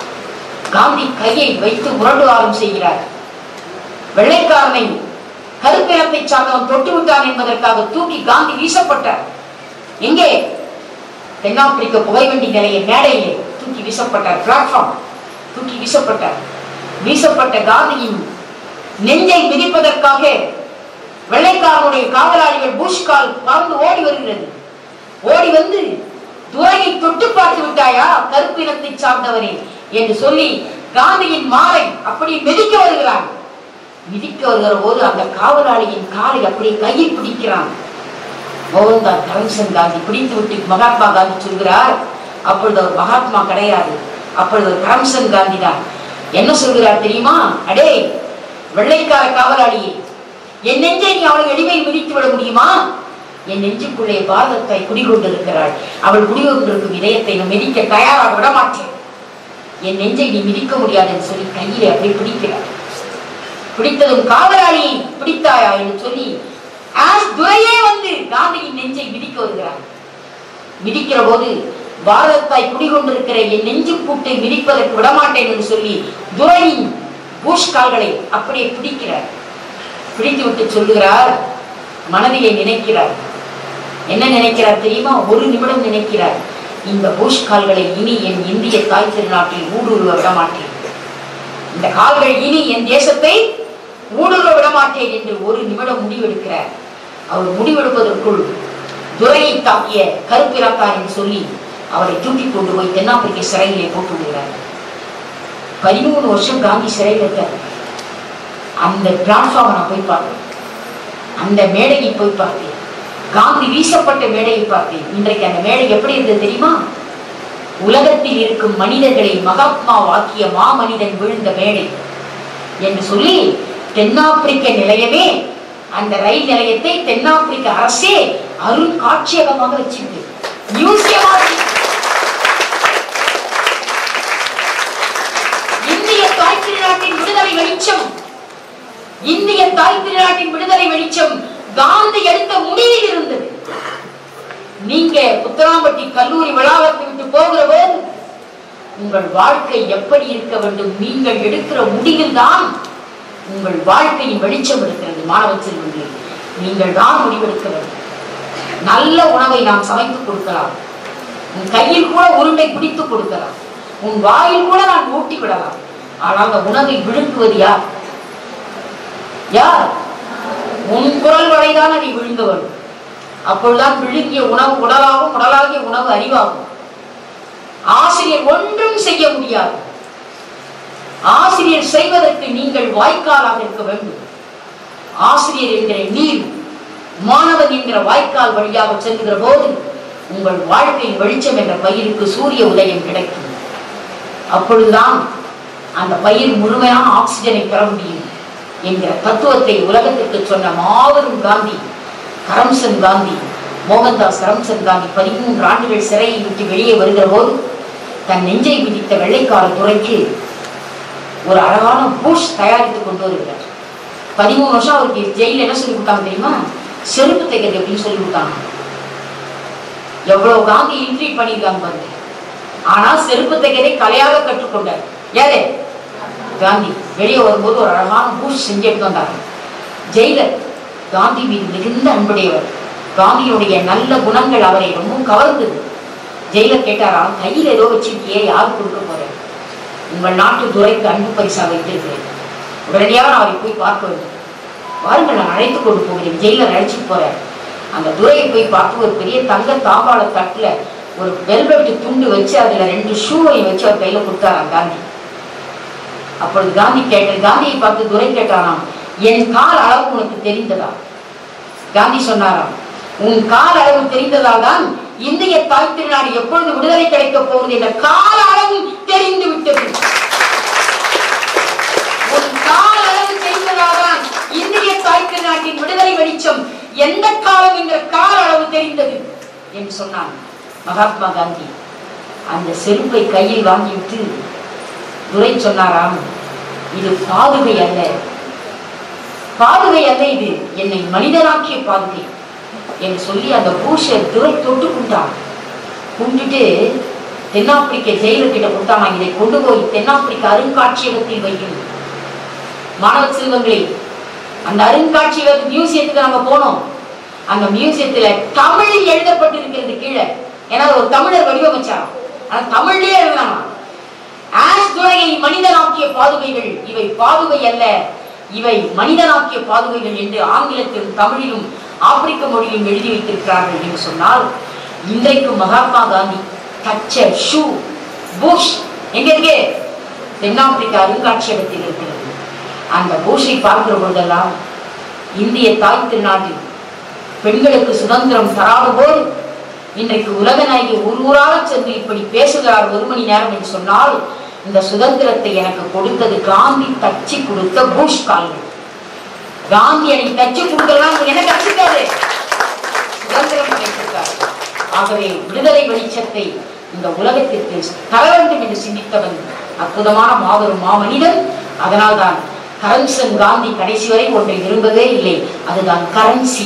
காந்தி கையை வைத்து முரண்டுவாரம் செய்கிறார் வெள்ளைக்காரனை கருப்பினத்தை சார்ந்தவன் தொட்டு விட்டான் என்பதற்காக தூக்கி காந்தி வீசப்பட்டார் எங்கே தென்னாப்பிரிக்க புகைவண்டி நிலைய மேடையிலே தூக்கி வீசப்பட்டார் பிளாட்ஃபார்ம் தூக்கி வீசப்பட்டார் வீசப்பட்ட காந்தியின் நெஞ்சை மிதிப்பதற்காக வெள்ளைக்காரனுடைய காவலாளிகள் பூஷ்கால் பறந்து ஓடி வருகிறது ஓடி வந்து துறையை தொட்டு பார்த்து விட்டாயா கருப்பினத்தை சார்ந்தவரே என்று சொல்லி காந்தியின் மாலை அப்படி மிதிக்க வருகிறான் மிதிக்க வருகிற போது அந்த காவலாளியின் காலை அப்படியே கையில் பிடிக்கிறான் மோகன்தாஸ் கரம்சந்த் காந்தி பிடித்து விட்டு மகாத்மா காந்தி சொல்கிறார் அப்பொழுது அவர் மகாத்மா கிடையாது அப்பொழுது ஒரு கரம்சந்த் காந்தி தான் என்ன சொல்கிறார் தெரியுமா அடே வெள்ளைக்கார காவலாளியே என் நெஞ்சை நீ அவளை எளிமையில் மிதித்து விட முடியுமா என் நெஞ்சுக்குள்ளே பாரதத்தை குடிகொண்டிருக்கிறாள் அவள் குடிகொண்டிருக்கும் இதயத்தை நான் மிதிக்க தயாராக விட மாட்டேன் என் நெஞ்சை நீ மிதிக்க முடியாது என்று சொல்லி கையிலே அப்படியே பிடிக்கிறார் பிடித்ததும் காவலாளி பிடித்தாயா என்று சொல்லி ஆஸ் துரையே வந்து காந்தியின் நெஞ்சை மிதிக்க வருகிறார் மிதிக்கிற போது பாரதத்தாய் குடிகொண்டிருக்கிற என் நெஞ்சு பூட்டை மிதிப்பதற்கு விடமாட்டேன் என்று சொல்லி துரையின் பூஷ் கால்களை அப்படியே பிடிக்கிறார் பிடித்து விட்டு சொல்லுகிறார் மனதிலே நினைக்கிறார் என்ன நினைக்கிறார் தெரியுமா ஒரு நிமிடம் நினைக்கிறார் இந்த பூஷ் கால்களை இனி என் இந்திய தாய் திருநாட்டில் ஊடுருவ விடமாட்டேன் இந்த கால்கள் இனி என் தேசத்தை ஊடுருவ விடமாட்டேன் என்று ஒரு நிமிடம் முடிவெடுக்கிறார் அவர் முடிவெடுப்பதற்குள் துரையை தாக்கிய கருப்பிறக்கார் என்று சொல்லி அவரை தூக்கி கொண்டு போய் தென்னாப்பிரிக்க சிறையிலே போட்டு விடுகிறார் பதிமூணு வருஷம் காந்தி சிறையில் இருக்கார் அந்த பிளாட்ஃபார்மை நான் போய் பார்த்தேன் அந்த மேடையை போய் பார்த்தேன் காந்தி வீசப்பட்ட மேடையை பார்த்தேன் இன்றைக்கு அந்த மேடை எப்படி இருந்தது தெரியுமா உலகத்தில் இருக்கும் மனிதர்களை மகாத்மா வாக்கிய மாமனிதன் விழுந்த மேடை என்று சொல்லி தென்னாப்பிரிக்க நிலையமே அந்த ரயில் நிலையத்தை தென்னாப்பிரிக்க அரசே அருங்காட்சியகமாக வச்சிருக்கு மியூசியமாக வச்சிருக்கு. இந்திய தாய் திருநாட்டின் விடுதலை வெளிச்சம் இந்திய தாய் திருநாட்டின் விடுதலை வெளிச்சம் காந்தி எடுத்த முடிவில் இருந்தது நீங்க புத்தராம்பட்டி கல்லூரி வளாகத்தை விட்டு போகிற போது உங்கள் வாழ்க்கை எப்படி இருக்க வேண்டும் நீங்கள் எடுக்கிற முடிவில் தான் உங்கள் வாழ்க்கையின் வெளிச்சம் இருக்கிறது மாணவ செல்வங்களே நீங்கள் தான் முடிவெடுக்க வேண்டும் நல்ல உணவை நாம் சமைத்து கொடுக்கலாம் உன் கையில் கூட உருண்டை பிடித்து கொடுக்கலாம் உன் வாயில் கூட நான் ஊட்டி விடலாம் ஆனால் அந்த உணவை விழுங்குவது யார் யார் உன் குரல் வரைதான் அதை விழுங்க வேண்டும் அப்பொழுதுதான் விழுங்கிய உணவு உடலாகும் உடலாகிய உணவு அறிவாகும் ஆசிரியர் ஒன்றும் செய்ய முடியாது ஆசிரியர் செய்வதற்கு நீங்கள் வாய்க்காலாக இருக்க வேண்டும் ஆசிரியர் என்கிற நீர் மாணவன் என்கிற வாய்க்கால் வழியாக செல்லுகிற போது உங்கள் வாழ்க்கையின் வெளிச்சம் என்ற பயிருக்கு சூரிய உதயம் கிடைக்கும் அப்பொழுதுதான் அந்த பயிர் முழுமையான ஆக்சிஜனை பெற முடியும் என்கிற தத்துவத்தை உலகத்திற்கு சொன்ன மாபெரும் காந்தி கரம்சன் காந்தி மோகன்தாஸ் கரம்சன் காந்தி பதிமூன்று ஆண்டுகள் சிறையை விட்டு வெளியே வருகிற போது தன் நெஞ்சை விதித்த வெள்ளைக்கார துறைக்கு ஒரு அழகான பூஷ் தயாரித்து கொண்டு வருகிறார் பதிமூணு வருஷம் அவருக்கு ஜெயில என்ன சொல்லி கொடுத்தாங்க தெரியுமா செருப்பு தைக்கிறது அப்படின்னு சொல்லி கொடுத்தாங்க எவ்வளவு காந்தி இன்ட்ரீட் பண்ணியிருக்காங்க பாருங்க ஆனா செருப்பு தைக்கிறதை கலையாக கற்றுக்கொண்டார் யாரு காந்தி வெளியே வரும்போது ஒரு அழகான பூஷ் செஞ்சு எடுத்து வந்தாங்க ஜெயிலர் காந்தி மீது மிகுந்த அன்புடையவர் காந்தியுடைய நல்ல குணங்கள் அவரை ரொம்ப கவர்ந்தது ஜெயிலர் கேட்டாராம் கையில் ஏதோ வச்சிருக்கியே யார் கொடுக்க போறேன் உங்கள் நாட்டு துறைக்கு அன்பு பரிசா வைத்திருக்கிறேன் உடனடியாக நான் அவரை போய் பார்க்க வேண்டும் வாருங்கள் நான் அழைத்து கொண்டு போகிறேன் ஜெயிலர் அழைச்சிட்டு போறேன் அந்த துறையை போய் பார்த்து ஒரு பெரிய தங்க தாம்பாள தட்டுல ஒரு வெல்வெட்டு துண்டு வச்சு அதுல ரெண்டு ஷூவையும் வச்சு அவர் கையில கொடுத்தாராம் காந்தி அப்பொழுது காந்தி கேட்ட காந்தியை பார்த்து துரை கேட்டாராம் என் கால் அளவு உனக்கு தெரிந்ததா காந்தி சொன்னாராம் உன் கால் அளவு தெரிந்ததால் தான் இந்திய தாய் திருநாடு எப்பொழுது விடுதலை கிடைக்கப் போகுது என்ற கால அளவும் தெரிந்து விட்டது உன் கால அளவு தெரிந்ததால் தான் இந்திய தாய் திருநாட்டின் விடுதலை வெளிச்சம் எந்த காலம் என்ற கால அளவு தெரிந்தது என்று சொன்னான் மகாத்மா காந்தி அந்த செருப்பை கையில் வாங்கிவிட்டு துரை சொன்னாராம் இது பாதுகை அல்ல பாதுகை அல்ல இது என்னை மனிதனாக்கிய பாதுகை என்று சொல்லி அந்த பூஷை துரை தொட்டு குண்டான் குண்டுட்டு தென்னாப்பிரிக்க ஜெயிலர் கிட்ட கொடுத்தாங்க இதை கொண்டு போய் தென்னாப்பிரிக்க அருங்காட்சியகத்தில் வைக்கும் மாணவ செல்வங்களே அந்த அருங்காட்சியக மியூசியத்துக்கு நாங்க போனோம் அந்த மியூசியத்துல தமிழில் எழுதப்பட்டிருக்கிறது கீழே ஏன்னா அது ஒரு தமிழர் வடிவமைச்சாராம் ஆனா தமிழ்லயே எழுதினாங்க ஆஷ் துறையை மனிதனாக்கிய பாதுகைகள் இவை பாதுகை அல்ல இவை மனிதனாக்கிய பாதுகைகள் என்று ஆங்கிலத்திலும் தமிழிலும் ஆப்பிரிக்க மொழியிலும் எழுதி வைத்திருக்கிறார்கள் என்று சொன்னால் இன்றைக்கு மகாத்மா காந்தி தச்ச ஷூ புஷ் எங்க இருக்கு தென்னாப்பிரிக்க அருங்காட்சியகத்தில் இருக்கிறது அந்த பூஷை பார்க்கிற பொழுதெல்லாம் இந்திய தாய் திருநாட்டில் பெண்களுக்கு சுதந்திரம் தராத போது இன்றைக்கு உலக நாயகி ஒரு ஊராக சென்று இப்படி பேசுகிறார் ஒரு மணி நேரம் என்று சொன்னால் இந்த சுதந்திரத்தை எனக்கு கொடுத்தது காந்தி தச்சு கொடுத்த பூஷ் கால்கள் காந்தி எனக்கு தச்சு கொடுக்கலாம் என்ன தச்சுக்காரு சுதந்திரம் கிடைத்திருக்கார் ஆகவே விடுதலை வெளிச்சத்தை இந்த உலகத்திற்கு தர வேண்டும் என்று சிந்தித்தவன் அற்புதமான மாபெரும் மாமனிதன் அதனால்தான் கரம்சன் காந்தி கடைசி வரை ஒன்றை விரும்பவே இல்லை அதுதான் கரன்சி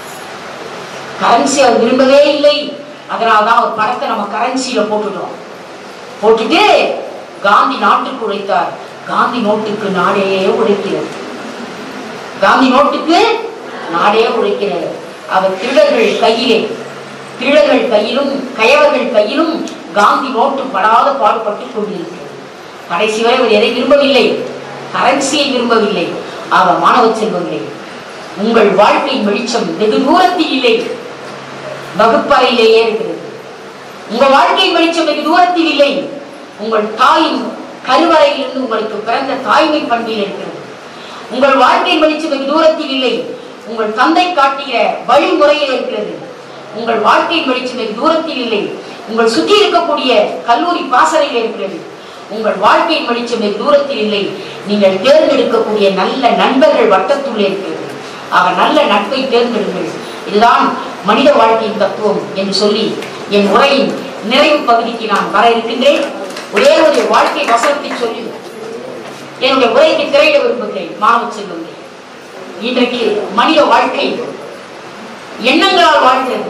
கரன்சி அவர் விரும்பவே இல்லை அதனால்தான் ஒரு படத்தை நம்ம கரன்சியில போட்டுட்டோம் போட்டுட்டு காந்தி நாட்டுக்கு உழைத்தார் காந்தி நோட்டுக்கு நாடே உழைக்கிறது காந்தி நோட்டுக்கு நாடே உழைக்கிறது அவர் திருடர்கள் கையிலே திருடர்கள் கையிலும் கயவர்கள் கையிலும் காந்தி நோட்டு படாத பாடுபட்டு கொண்டிருக்கிறது கடைசி வரை அவர் எதை விரும்பவில்லை கரன்சியை விரும்பவில்லை ஆக மாணவ செல்வங்களே உங்கள் வாழ்க்கையின் வெளிச்சம் வெகு தூரத்தில் இல்லை வகுப்பறையிலேயே இருக்கிறது உங்கள் வாழ்க்கையின் வெளிச்சம் வெகு தூரத்தில் இல்லை உங்கள் தாயின் கருவறையிலிருந்து உங்களுக்கு பிறந்த தாய்மை பண்பில் இருக்கிறது உங்கள் வாழ்க்கையின் வெளிச்சம் வெகு தூரத்தில் இல்லை உங்கள் தந்தை காட்டிய வழிமுறையில் இருக்கிறது உங்கள் வாழ்க்கையின் வெளிச்சம் வெகு தூரத்தில் இல்லை உங்கள் சுற்றி இருக்கக்கூடிய கல்லூரி பாசறையில் இருக்கிறது உங்கள் வாழ்க்கையின் வெளிச்சம் வெகு தூரத்தில் இல்லை நீங்கள் தேர்ந்தெடுக்கக்கூடிய நல்ல நண்பர்கள் வட்டத்துள்ளே இருக்கிறது ஆக நல்ல நட்பை தேர்ந்தெடுங்கள் இதுதான் மனித வாழ்க்கையின் தத்துவம் என்று சொல்லி என் உரையின் நிறைவு பகுதிக்கு நான் வர இருக்கின்றேன் ஒரே ஒரு வாழ்க்கை வசனத்தை சொல்லி என்னுடைய உரைக்கு திரையிட விரும்புகிறேன் மாணவ செல்வங்களே இன்றைக்கு மனித வாழ்க்கை எண்ணங்களால் வாழ்கிறது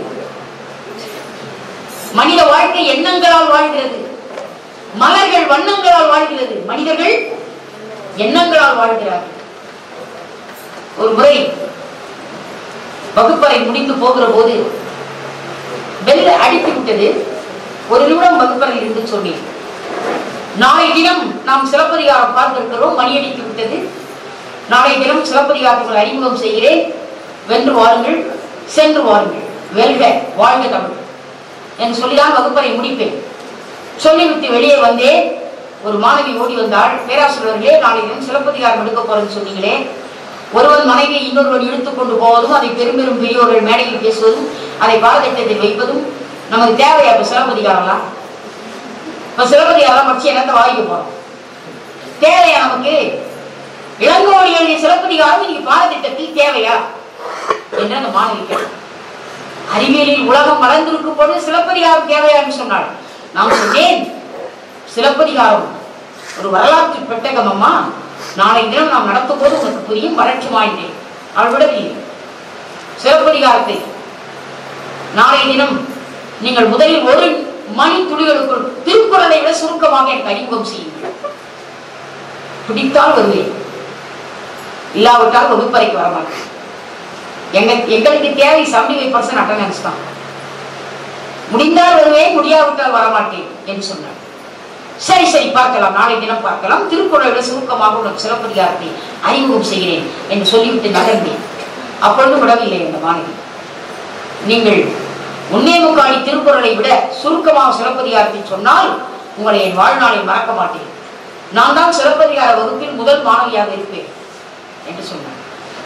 மனித வாழ்க்கை எண்ணங்களால் வாழ்கிறது மலர்கள் வண்ணங்களால் வாழ்கிறது மனிதர்கள் எண்ணங்களால் வாழ்கிறார்கள் ஒரு முறை வகுப்பறை முடிந்து போகிற போது பெல் அடித்து விட்டது ஒரு நிமிடம் வகுப்பறையில் இருந்து சொன்னேன் நாளை தினம் நாம் சிலப்பதிகாரம் பார்த்திருக்கிறோம் மணி அடித்து விட்டது நாளை தினம் சிலப்பதிகாரத்துக்கு அறிமுகம் செய்கிறேன் வென்று வாருங்கள் சென்று வாருங்கள் வெல்க வாழ்க தமிழ் என்று சொல்லிதான் வகுப்பறை முடிப்பேன் சொல்லிவிட்டு வெளியே வந்தேன் ஒரு மாணவி ஓடி வந்தாள் பேராசிரியர்களே நாளை தினம் சிலப்பதிகாரம் எடுக்க போறேன்னு சொன்னீங்களே ஒருவன் மனைவியை இன்னொருவன் இழுத்துக் கொண்டு போவதும் அதை பெரும் பெரும் பெரியோர்கள் மேடையில் பேசுவதும் அதை பாரதட்டத்தில் வைப்பதும் நமக்கு தேவையா இப்ப சிலப்பதிகாரம்லாம் இப்ப சிலப்பதிகாரம் வச்சு என்னத்தை வாங்கிக்க போறோம் தேவையா நமக்கு இளங்கோடி எழுதிய சிலப்பதிகாரம் இன்னைக்கு பாடத்திட்டத்தில் தேவையா என்று அந்த மாணவி கேட்டார் அறிவியலில் உலகம் வளர்ந்திருக்கும் பொழுது சிலப்பதிகாரம் தேவையா என்று சொன்னாள் நான் சொன்னேன் சிலப்பதிகாரம் ஒரு வரலாற்று பெட்டகம் அம்மா நாளை தினம் நாம் நடத்தும் போது உனக்கு புரியும் வறட்சி மாய்ந்தேன் அவள் விடவில்லை சிலப்பதிகாரத்தை நாளை தினம் நீங்கள் முதலில் ஒரு மணி துளிகளுக்குள் திருக்குறளை விட சுருக்கமாக எனக்கு அறிமுகம் செய்யுங்கள் பிடித்தால் வருவேன் இல்லாவிட்டால் வகுப்பறைக்கு வரமாட்டேன் எங்க எங்களுக்கு தேவை செவன்டி ஃபைவ் பர்சன்ட் அட்டண்டன்ஸ் தான் முடிந்தால் வருவேன் முடியாவிட்டால் வரமாட்டேன் என்று சொன்னார் சரி சரி பார்க்கலாம் நாளை தினம் பார்க்கலாம் திருக்குறளை சுருக்கமாக உனக்கு சிலப்பதிகாரத்தை அறிமுகம் செய்கிறேன் என்று சொல்லிவிட்டு நகர்ந்தேன் அப்பொழுது விடவில்லை அந்த மாணவி நீங்கள் உன்னே முக்காணி திருக்குறளை விட சுருக்கமாக சிலப்பதிகாரத்தை சொன்னால் உங்களை என் வாழ்நாளில் மறக்க மாட்டேன் நான் தான் சிலப்பதிகார வகுப்பில் முதல் மாணவியாக இருப்பேன் என்று சொன்னார்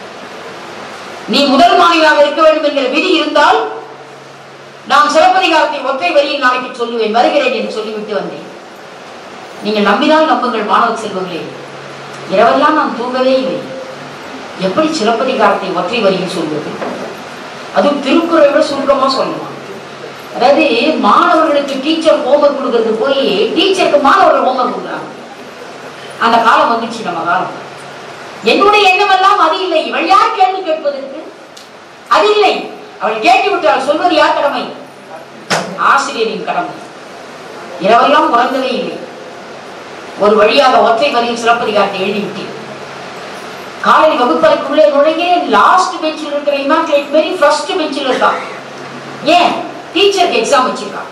நீ முதல் மாணவியாக இருக்க வேண்டும் என்கிற விதி இருந்தால் நான் சிலப்பதிகாரத்தை ஒற்றை வரியில் நாளைக்கு சொல்லுவேன் வருகிறேன் என்று சொல்லிவிட்டு வந்தேன் நீங்கள் நம்பினால் நம்புங்கள் மாணவ செல்வங்களே இரவெல்லாம் நான் தூங்கவே இல்லை எப்படி சிலப்பதிகாரத்தை ஒற்றை வரியில் சொல்வது அதுவும் திருக்குறளை விட சுருக்கமா சொல்லலாம் அதாவது மாணவர்களுக்கு டீச்சர் ஹோம்ஒர்க் கொடுக்கறது போய் டீச்சருக்கு மாணவர்கள் ஹோம்ஒர்க் கொடுக்குறாங்க அந்த காலம் வந்துச்சு நம்ம காலம் என்னுடைய எண்ணம் எல்லாம் அது இல்லை இவள் யார் கேள்வி கேட்பதற்கு அது இல்லை அவள் கேட்டு விட்டால் சொல்வது யார் கடமை ஆசிரியரின் கடமை இரவெல்லாம் உறங்கவே இல்லை ஒரு வழியாக ஒற்றை வரியில் சிலப்பதிகாரத்தை எழுதிவிட்டேன் காலை வகுப்பறைக்குள்ளே நுழைகிறேன் லாஸ்ட் பெஞ்சில் இருக்கிற இமாக்குலேட் மாரி ஃபர்ஸ்ட் பெஞ்சில் இருக்கான் ஏன் டீச்சருக்கு எக்ஸாம் வச்சிருக்கான்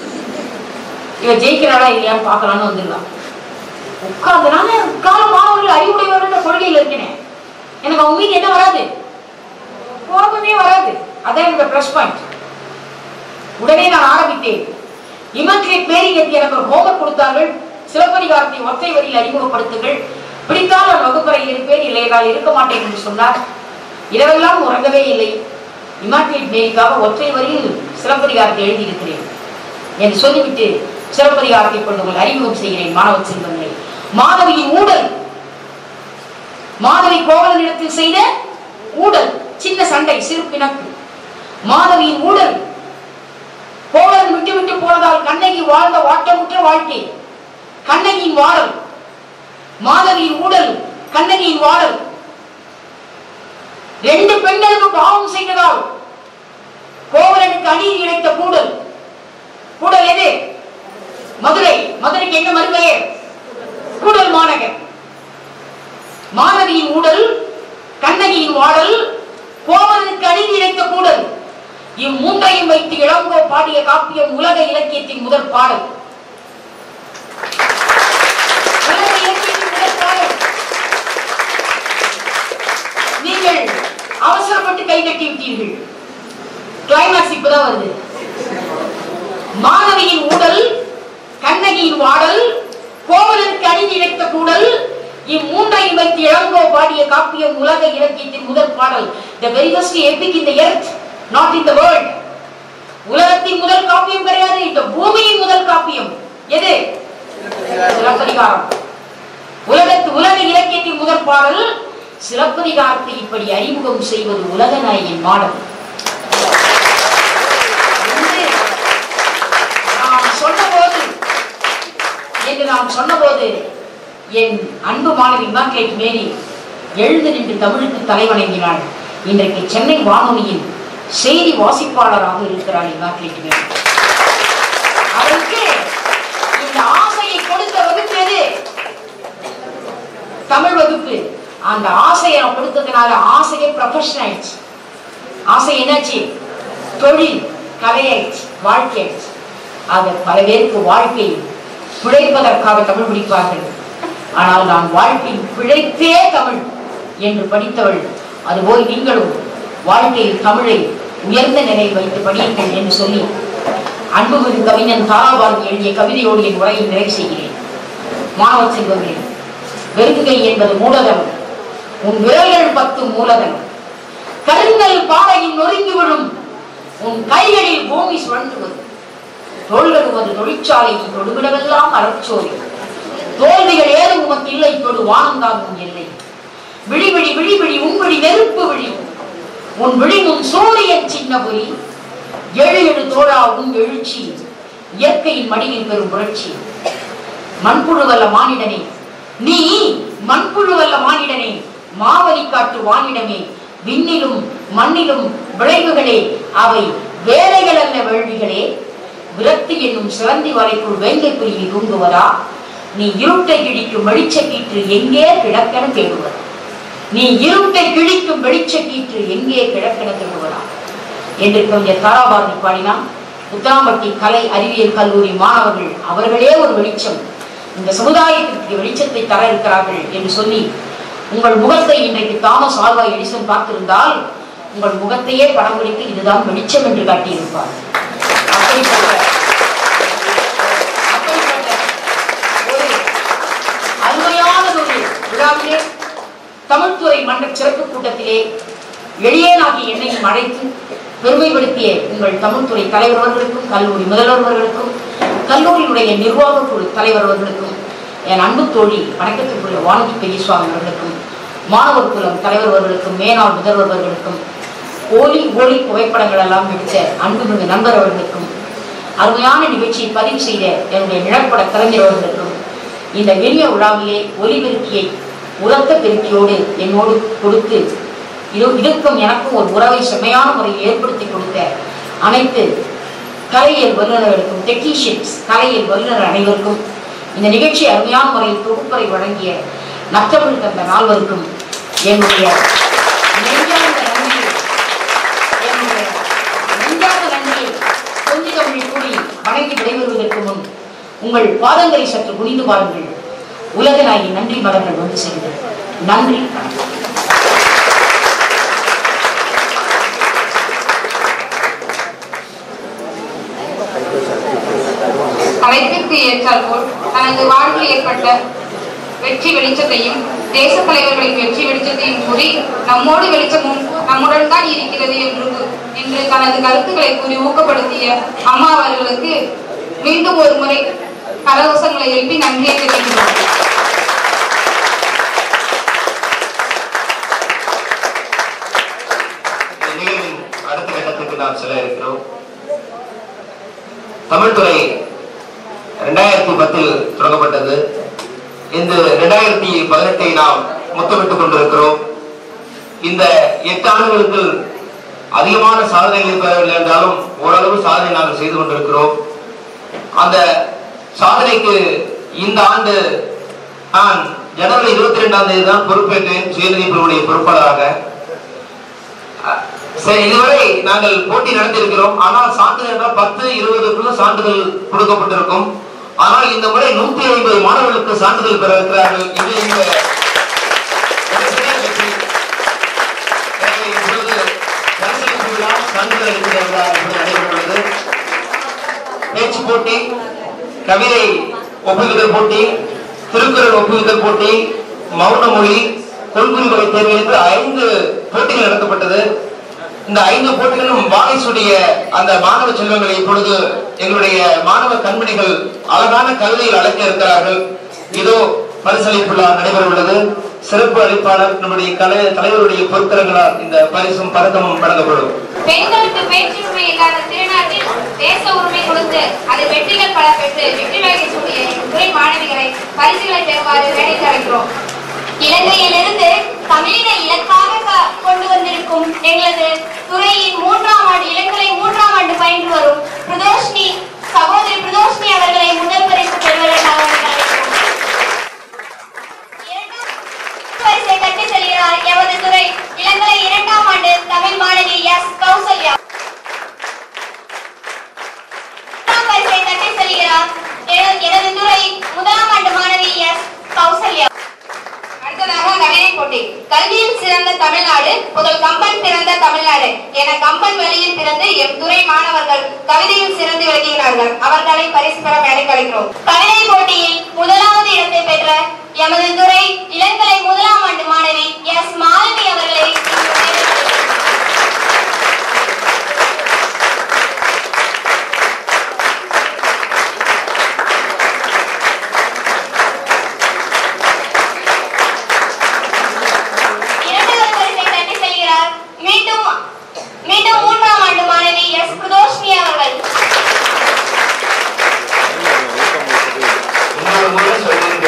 இவ ஜெயிக்கிறாளா இல்லையான்னு பார்க்கலான்னு வந்துடலாம் உட்கார்ந்தனால கால மாணவர்கள் அறிவுடையவர்கள் கொள்கையில் இருக்கிறேன் எனக்கு அவங்க மீது என்ன வராது கோபமே வராது அதான் என்னோட ப்ளஸ் பாயிண்ட் உடனே நான் ஆரம்பித்தேன் இமாக்குலேட் மேரி நேற்று எனக்கு ஒரு ஹோம்ஒர்க் கொடுத்தார்கள் சிலப்பதிகாரத்தை ஒற்றை வரியில் அறிமுகப்படுத்துங்கள் பிடித்தால் நான் வகுப்பறையில் இருப்பேன் இல்லை நான் இருக்க மாட்டேன் என்று சொன்னார் இரவெல்லாம் உறங்கவே இல்லை இமாக்குலேட் மேரிக்காக ஒற்றை வரியில் சிலப்பதிகாரத்தை எழுதியிருக்கிறேன் என்று சொல்லிவிட்டு சிலப்பதிகாரத்தை கொண்டு உங்கள் அறிமுகம் செய்கிறேன் மாணவ செல்வங்களை மாணவியின் ஊடல் மாணவி கோவலனிடத்தில் செய்த ஊடல் சின்ன சண்டை சிறு பிணக்கு மாணவியின் ஊடல் கோவலன் விட்டு விட்டு போனதால் கண்ணகி வாழ்ந்த வாட்டமுற்ற வாழ்க்கை கண்ணகியின் வாழல் மாதவியின் ஊடல் கண்ணகியின் வாழல் ரெண்டு பெண்களுக்கு பாவம் செய்ததால் கோவலனுக்கு அநீதி இழைத்த கூடல் கூடல் எது மதுரை மதுரைக்கு என்ன மறுபெயர் கூடல் மாநகர் மாணவியின் ஊடல் கண்ணகியின் வாடல் கோவலனுக்கு அநீதி இழைத்த கூடல் இம்மூன்றையும் வைத்து இளங்கோ பாடிய காப்பியம் உலக இலக்கியத்தின் முதற் பாடல் உலக இலக்கியத்தின் முதற் பாடல் கட்டி விட்டீர்கள் கிளைமாக்ஸ் இப்பதான் வருது மாணவியின் ஊடல் கண்ணகியின் வாடல் கோவலருக்கு அணிந்து இழைத்த கூடல் இம்மூன்றையும் வைத்து இளங்கோ பாடிய காப்பியம் உலக இலக்கியத்தின் முதல் பாடல் the very first epic in the earth not in the world உலகத்தின் முதல் காப்பியம் கிடையாது இந்த பூமியின் முதல் காப்பியம் எது சிலப்பதிகாரம் உலகத்து உலக இலக்கியத்தின் முதல் பாடல் சிலப்பதிகாரத்தை இப்படி அறிமுகம் செய்வது உலக நாயகின் மாடல் என்று நாம் சொன்னபோது என்று நாம் சொன்னபோது என் அன்பு மாணவி இமாக்லேட் மேரி எழுந்து நின்று தமிழுக்கு தலைவணங்கினாள் இன்றைக்கு சென்னை வானொலியின் செய்தி வாசிப்பாளராக இருக்கிறாள் இமாக்லேட் மேரி அவருக்கு இந்த ஆசையை கொடுத்த வகுப்பு எது தமிழ் வகுப்பு அந்த ஆசையை நான் கொடுத்ததுனால ஆசையை ப்ரொஃபஷன் ஆயிடுச்சு ஆசை என்னாச்சு தொழில் கலையாயிடுச்சு வாழ்க்கை ஆயிடுச்சு ஆக பல பேருக்கு வாழ்க்கை பிழைப்பதற்காக தமிழ் படிப்பார்கள் ஆனால் நான் வாழ்க்கையில் பிழைத்தே தமிழ் என்று படித்தவள் அதுபோல் நீங்களும் வாழ்க்கையில் தமிழை உயர்ந்த நிலையில் வைத்து படியுங்கள் என்று சொல்லி அன்புமிகு கவிஞன் தாராபாரதி எழுதிய கவிதையோடு என் உரையை நிறைவு செய்கிறேன் மாணவ செல்வங்களே வெறுங்கை என்பது மூலதனம் உன் விரல்கள் பத்து மூலதனம் கருங்கல் பாறையின் நொறுங்கி விழும் உன் கைகளில் பூமி சுழன்று வரும் தோள்கடுவது தொழிற்சாலையின் தொடுவிடமெல்லாம் அறச்சோரி தோல்விகள் ஏதும் உமக்கு இல்லை தொடு வானந்தாங்கும் இல்லை விழி விழி விழி விழி உன் விழி நெருப்பு விழி உன் விழி உன் சூரியன் சின்ன புலி எழு எழு தோழா உன் எழுச்சி இயற்கையின் மடியில் பெறும் புரட்சி மண்புழுவல்ல மானிடனே நீ மண்புழுவல்ல மானிடனே மாவலி காட்டு வானிடமே விண்ணிலும் மண்ணிலும் விளைவுகளே அவை வேலைகள் அல்ல வேள்விகளே விரக்தி என்னும் சிறந்தி வரைக்குள் வேங்கை குருவி தூங்குவதா நீ இருட்டை கிழிக்கும் வெளிச்ச கீற்று எங்கே கிடக்கென தேடுவதா நீ இருட்டை கிழிக்கும் வெளிச்ச கீற்று எங்கே கிடக்கென தேடுவதா என்று கவிஞர் தாராபாரதி பாடினான் புத்தாம்பட்டி கலை அறிவியல் கல்லூரி மாணவர்கள் அவர்களே ஒரு வெளிச்சம் இந்த சமுதாயத்திற்கு வெளிச்சத்தை தர இருக்கிறார்கள் என்று சொல்லி உங்கள் முகத்தை இன்றைக்கு தாமஸ் ஆல்வா எடிசன் பார்த்திருந்தால் உங்கள் முகத்தையே படம் பிடித்து இதுதான் வெளிச்சம் என்று காட்டியிருப்பார் அப்படிப்பட்ட அப்படிப்பட்ட ஒரு அருமையானதொரு விழாவிலே தமிழ்துறை மன்ற சிறப்பு கூட்டத்திலே எளியனாகி என்னையும் அழைத்து பெருமைப்படுத்திய உங்கள் தமிழ்துறை தலைவர் அவர்களுக்கும் கல்லூரி முதல்வர் அவர்களுக்கும் கல்லூரியினுடைய நிர்வாக குழு தலைவர் அவர்களுக்கும் என் அன்பு தோழி வணக்கத்திற்குரிய வானதி பெரியசுவாமி அவர்களுக்கும் மாணவர் குலம் தலைவர் அவர்களுக்கும் மேனாள் முதல்வர் அவர்களுக்கும் ஒலி ஒளி புகைப்படங்கள் எல்லாம் எடுத்த அன்புமிகு நண்பர் அவர்களுக்கும் அருமையான நிகழ்ச்சியை பதிவு செய்த என்னுடைய நிழற்பட கலைஞர் அவர்களுக்கும் இந்த எளிய விழாவிலே ஒலிபெருக்கியை உரத்த பெருக்கியோடு என்னோடு கொடுத்து இது இதுக்கும் எனக்கும் ஒரு உறவை செம்மையான முறையில் ஏற்படுத்தி கொடுத்த அனைத்து கலையியல் வல்லுநர்களுக்கும் டெக்னீஷியன்ஸ் கலையியல் வல்லுநர் அனைவருக்கும் இந்த நிகழ்ச்சி அருமையான முறையில் தொகுப்பறை வழங்கிய நத்தமிழ் தந்த நால்வருக்கும் என்னுடைய நெஞ்சார்ந்த நன்றியை என்னுடைய நெஞ்சார்ந்த நன்றியை கொஞ்சி தமிழ் கூறி வணங்கி விடைபெறுவதற்கு முன் உங்கள் பாதங்களை சற்று குனிந்து பாருங்கள் உலக நாயகி நன்றி மலர்கள் வந்து சேர்ந்தது நன்றி வணக்கம் அழைப்பிற்கு ஏற்றாற்போல் தனது வாழ்வில் ஏற்பட்ட வெற்றி வெளிச்சத்தையும் தேச தலைவர்களின் வெற்றி வெளிச்சத்தையும் கூறி நம்மோடு வெளிச்சமும் நம்முடன் தான் இருக்கிறது என்று என்று தனது கருத்துக்களை கூறி ஊக்கப்படுத்திய அம்மா அவர்களுக்கு மீண்டும் ஒரு முறை கரகோஷங்களை எழுப்பி நன்றியை தெரிவிக்கிறோம் இந்த நிகழ்வின் அடுத்த கட்டத்துக்கு நாம் செல்ல இருக்கிறோம் தமிழ்துறை ரெண்டாயிரத்தி பத்தில் தொடங்கப்பட்டது இந்த ரெண்டாயிரத்தி பதினெட்டை நாம் முத்தமிட்டுக் கொண்டிருக்கிறோம் இந்த எட்டு ஆண்டுகளுக்கு அதிகமான சாதனைகளை பெறவில்லை என்றாலும் ஓரளவு சாதனை நாங்கள் செய்து கொண்டிருக்கிறோம் அந்த சாதனைக்கு இந்த ஆண்டு நான் ஜனவரி இருபத்தி ரெண்டாம் தேதி தான் பொறுப்பேற்றேன் சுயநிதி குழுவுடைய பொறுப்பாளராக அஹ், சரி இதுவரை நாங்கள் போட்டி நடத்தியிருக்கிறோம் ஆனால் சான்றிதழ் என்றால் பத்து இருபதுக்குள்ள சான்றிதழ் கொடுக்கப்பட்டிருக்கும் ஆனால் இந்த முறை நூத்தி ஐம்பது மாணவர்களுக்கு சான்றிதழ் பெற இருக்கிறார்கள் இது இந்த மிகப்பெரிய வெற்றி. எனவே இப்பொழுது எடுக்கிற விழா இப்படி நடைபெற்றுள்ளது பேச்சு போட்டி கவிதை ஒப்புவித்தல் போட்டி திருக்குறள் ஒப்புவித்தல் போட்டி மௌன மொழி கொள்குறிகளை தேர்ந்தெடுத்து ஐந்து போட்டிகள் நடத்தப்பட்டது இந்த ஐந்து போட்டிகளும் வாகைசுடைய அந்த மாணவ செல்வங்களை இப்பொழுது எங்களுடைய மாணவ கண்மணிகள் அழகான கவிதையில் அழைக்க இருக்கிறார்கள் இதோ பரிசளிப்பு விழா நடைபெற உள்ளது சிறப்பு அளிப்பாளர் நம்முடைய கலை தலைவருடைய பொருத்தரங்களால் இந்த பரிசும் பதக்கமும் வழங்கப்படும் பெண்களுக்கு பேச்சுரிமை இல்லாத திருநாட்டில் தேச உரிமை கொடுத்து அது வெற்றிகள் பல பெற்று வெற்றி வகை சூடிய துறை மாணவிகளை பரிசுகளை பெறுமாறு வேலைக்கு அழைக்கிறோம் இலங்கையிலிருந்து தமிழினை இலக்காக க- கொண்டு வந்திருக்கும் எங்களது துறையின் மூன்றாம் ஆண்டு இளங்கலை மூன்றாம் ஆண்டு பயின்று வரும் பிரதோஷினி சகோதரி பிரதோஷினி அவர்களை முதல் பரிசு பெறுவதற்காக அழைக்கிறோம். இரண்டாம் பரிசை கட்டி செல்கிறார் எமது துறை இளங்கலை இரண்டாம் ஆண்டு தமிழ் மாணவி எஸ் கௌசல்யா இரண்டாம் பரிசை கட்டி செல்கிறார் என- எனது துறை முதலாம் ஆண்டு மாணவி எஸ் கௌசல்யா அடுத்ததாக கவிதை போட்டி கல்வியில் சிறந்த தமிழ்நாடு முதல் கம்பன் பிறந்த தமிழ்நாடு என கம்பன் வழியில் பிறந்து எம் துறை மாணவர்கள் கவிதையில் சிறந்து விளங்குகிறார்கள் அவர்களை பரிசு பெற மேடைக்கு அழைக்கிறோம் கவிதை போட்டியில் முதலாவது இடத்தை பெற்ற எமது துறை இளங்கலை முதலாம் ஆண்டு மாணவி எஸ் மாலினி அவர்களை இங்கு வரவேற்கிறேன். இரண்டாவது பரிசை தட்டி செல்கிறார் மீண்டும் மீண்டும் மூன்றாம் ஆண்டு மாணவி எஸ் பிரதோஷினி அவர்கள் இன்னொரு முறை சொல்லிருங்க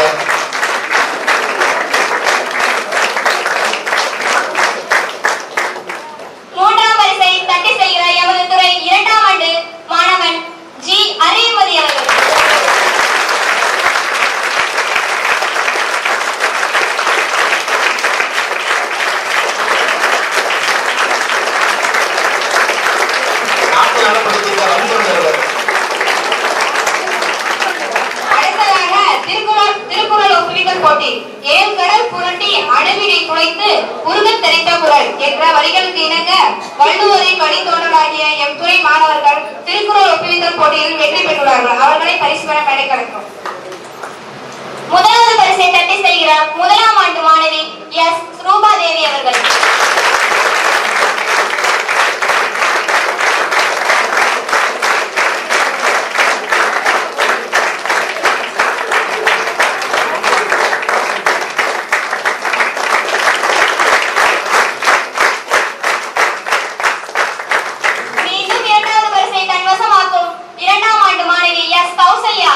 மூன்றாம் பரிசை தட்டி செல்கிற எமது துறை இரண்டாம் ஆண்டு மாணவன் ஜி அறிவுமதி அவர்கள் நாட்டு நலப்படுத்திய வன்கொடுத்தவர் அடுத்ததாக திருக்குறள் திருக்குறள் ஒப்புவித்தல் போட்டி ஏழு கடல் புரட்டி அணுவினை குலைத்து உருகத் தெரித்த குரல் என்ற வரிகளுக்கு இணங்க வள்ளுவரின் வழித்தோன்றலாகிய எம் துறை மாணவர்கள் திருக்குறள் ஒப்புவித்தல் போட்டியில் வெற்றி பெற்றுள்ளார்கள் அவர்களை பரிசு பெற மேடைக்கு அழைக்கிறோம் முதலாவது பரிசை தட்டி செல்கிறார் முதலாம் ஆண்டு மாணவி எஸ் ரூபாதேவி அவர்கள் மீண்டும் இரண்டாவது பரிசை தன்வசமாக்கும் இரண்டாம் ஆண்டு மாணவி எஸ் கௌசல்யா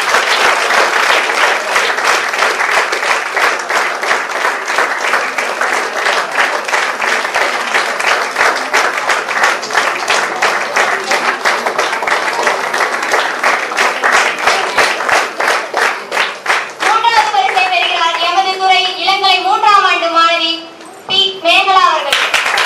மூன்றாவது பரிசை பெறுகிறார் எமது துறை இளங்கலை மூன்றாம் ஆண்டு மாணவி பி மேகலா அவர்கள்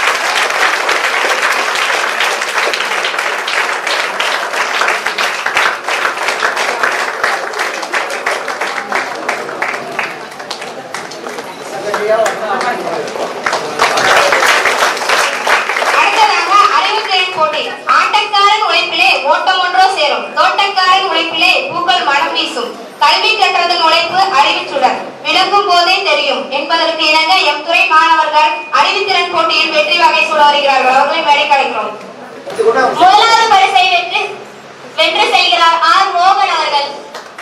அடுத்ததாக அறிவுத்திறன் போட்டி ஆட்டக்காரன் உழைப்பிலே ஓட்டம் ஒன்றோ சேரும் தோட்டக்காரன் உழைப்பிலே பூக்கள் மனம் வீசும் கல்வி கற்றதன் உழைப்பு அறிவுச்சுடர் விளங்கும் போதே தெரியும் என்பதற்கு இணங்க எம் துறை மாணவர்கள் அறிவுத்திறன் போட்டியில் வெற்றி வகை சொல்ல வருகிறார்கள் அவர்களை மேடை கிடைக்கிறோம் முதலாவது பரிசை வெற்றி வென்று செல்கிறார் ஆர் மோகன் அவர்கள்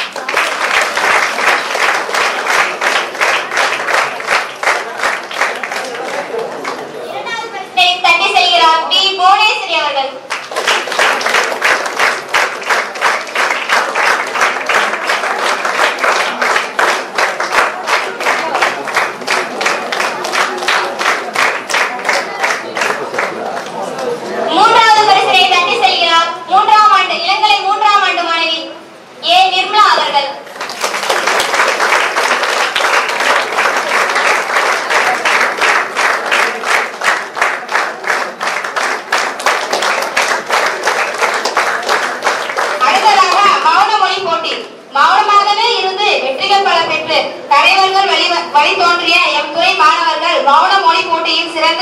இரண்டாவது பரிசை தட்டி செல்கிறார் பி புவனேஸ்வரி அவர்கள் மூன்றாவது பரிசினை தட்டி செல்கிறார் மூன்றாம் ஆண்டு இளங்கலை மூன்றாம் ஆண்டு மாணவி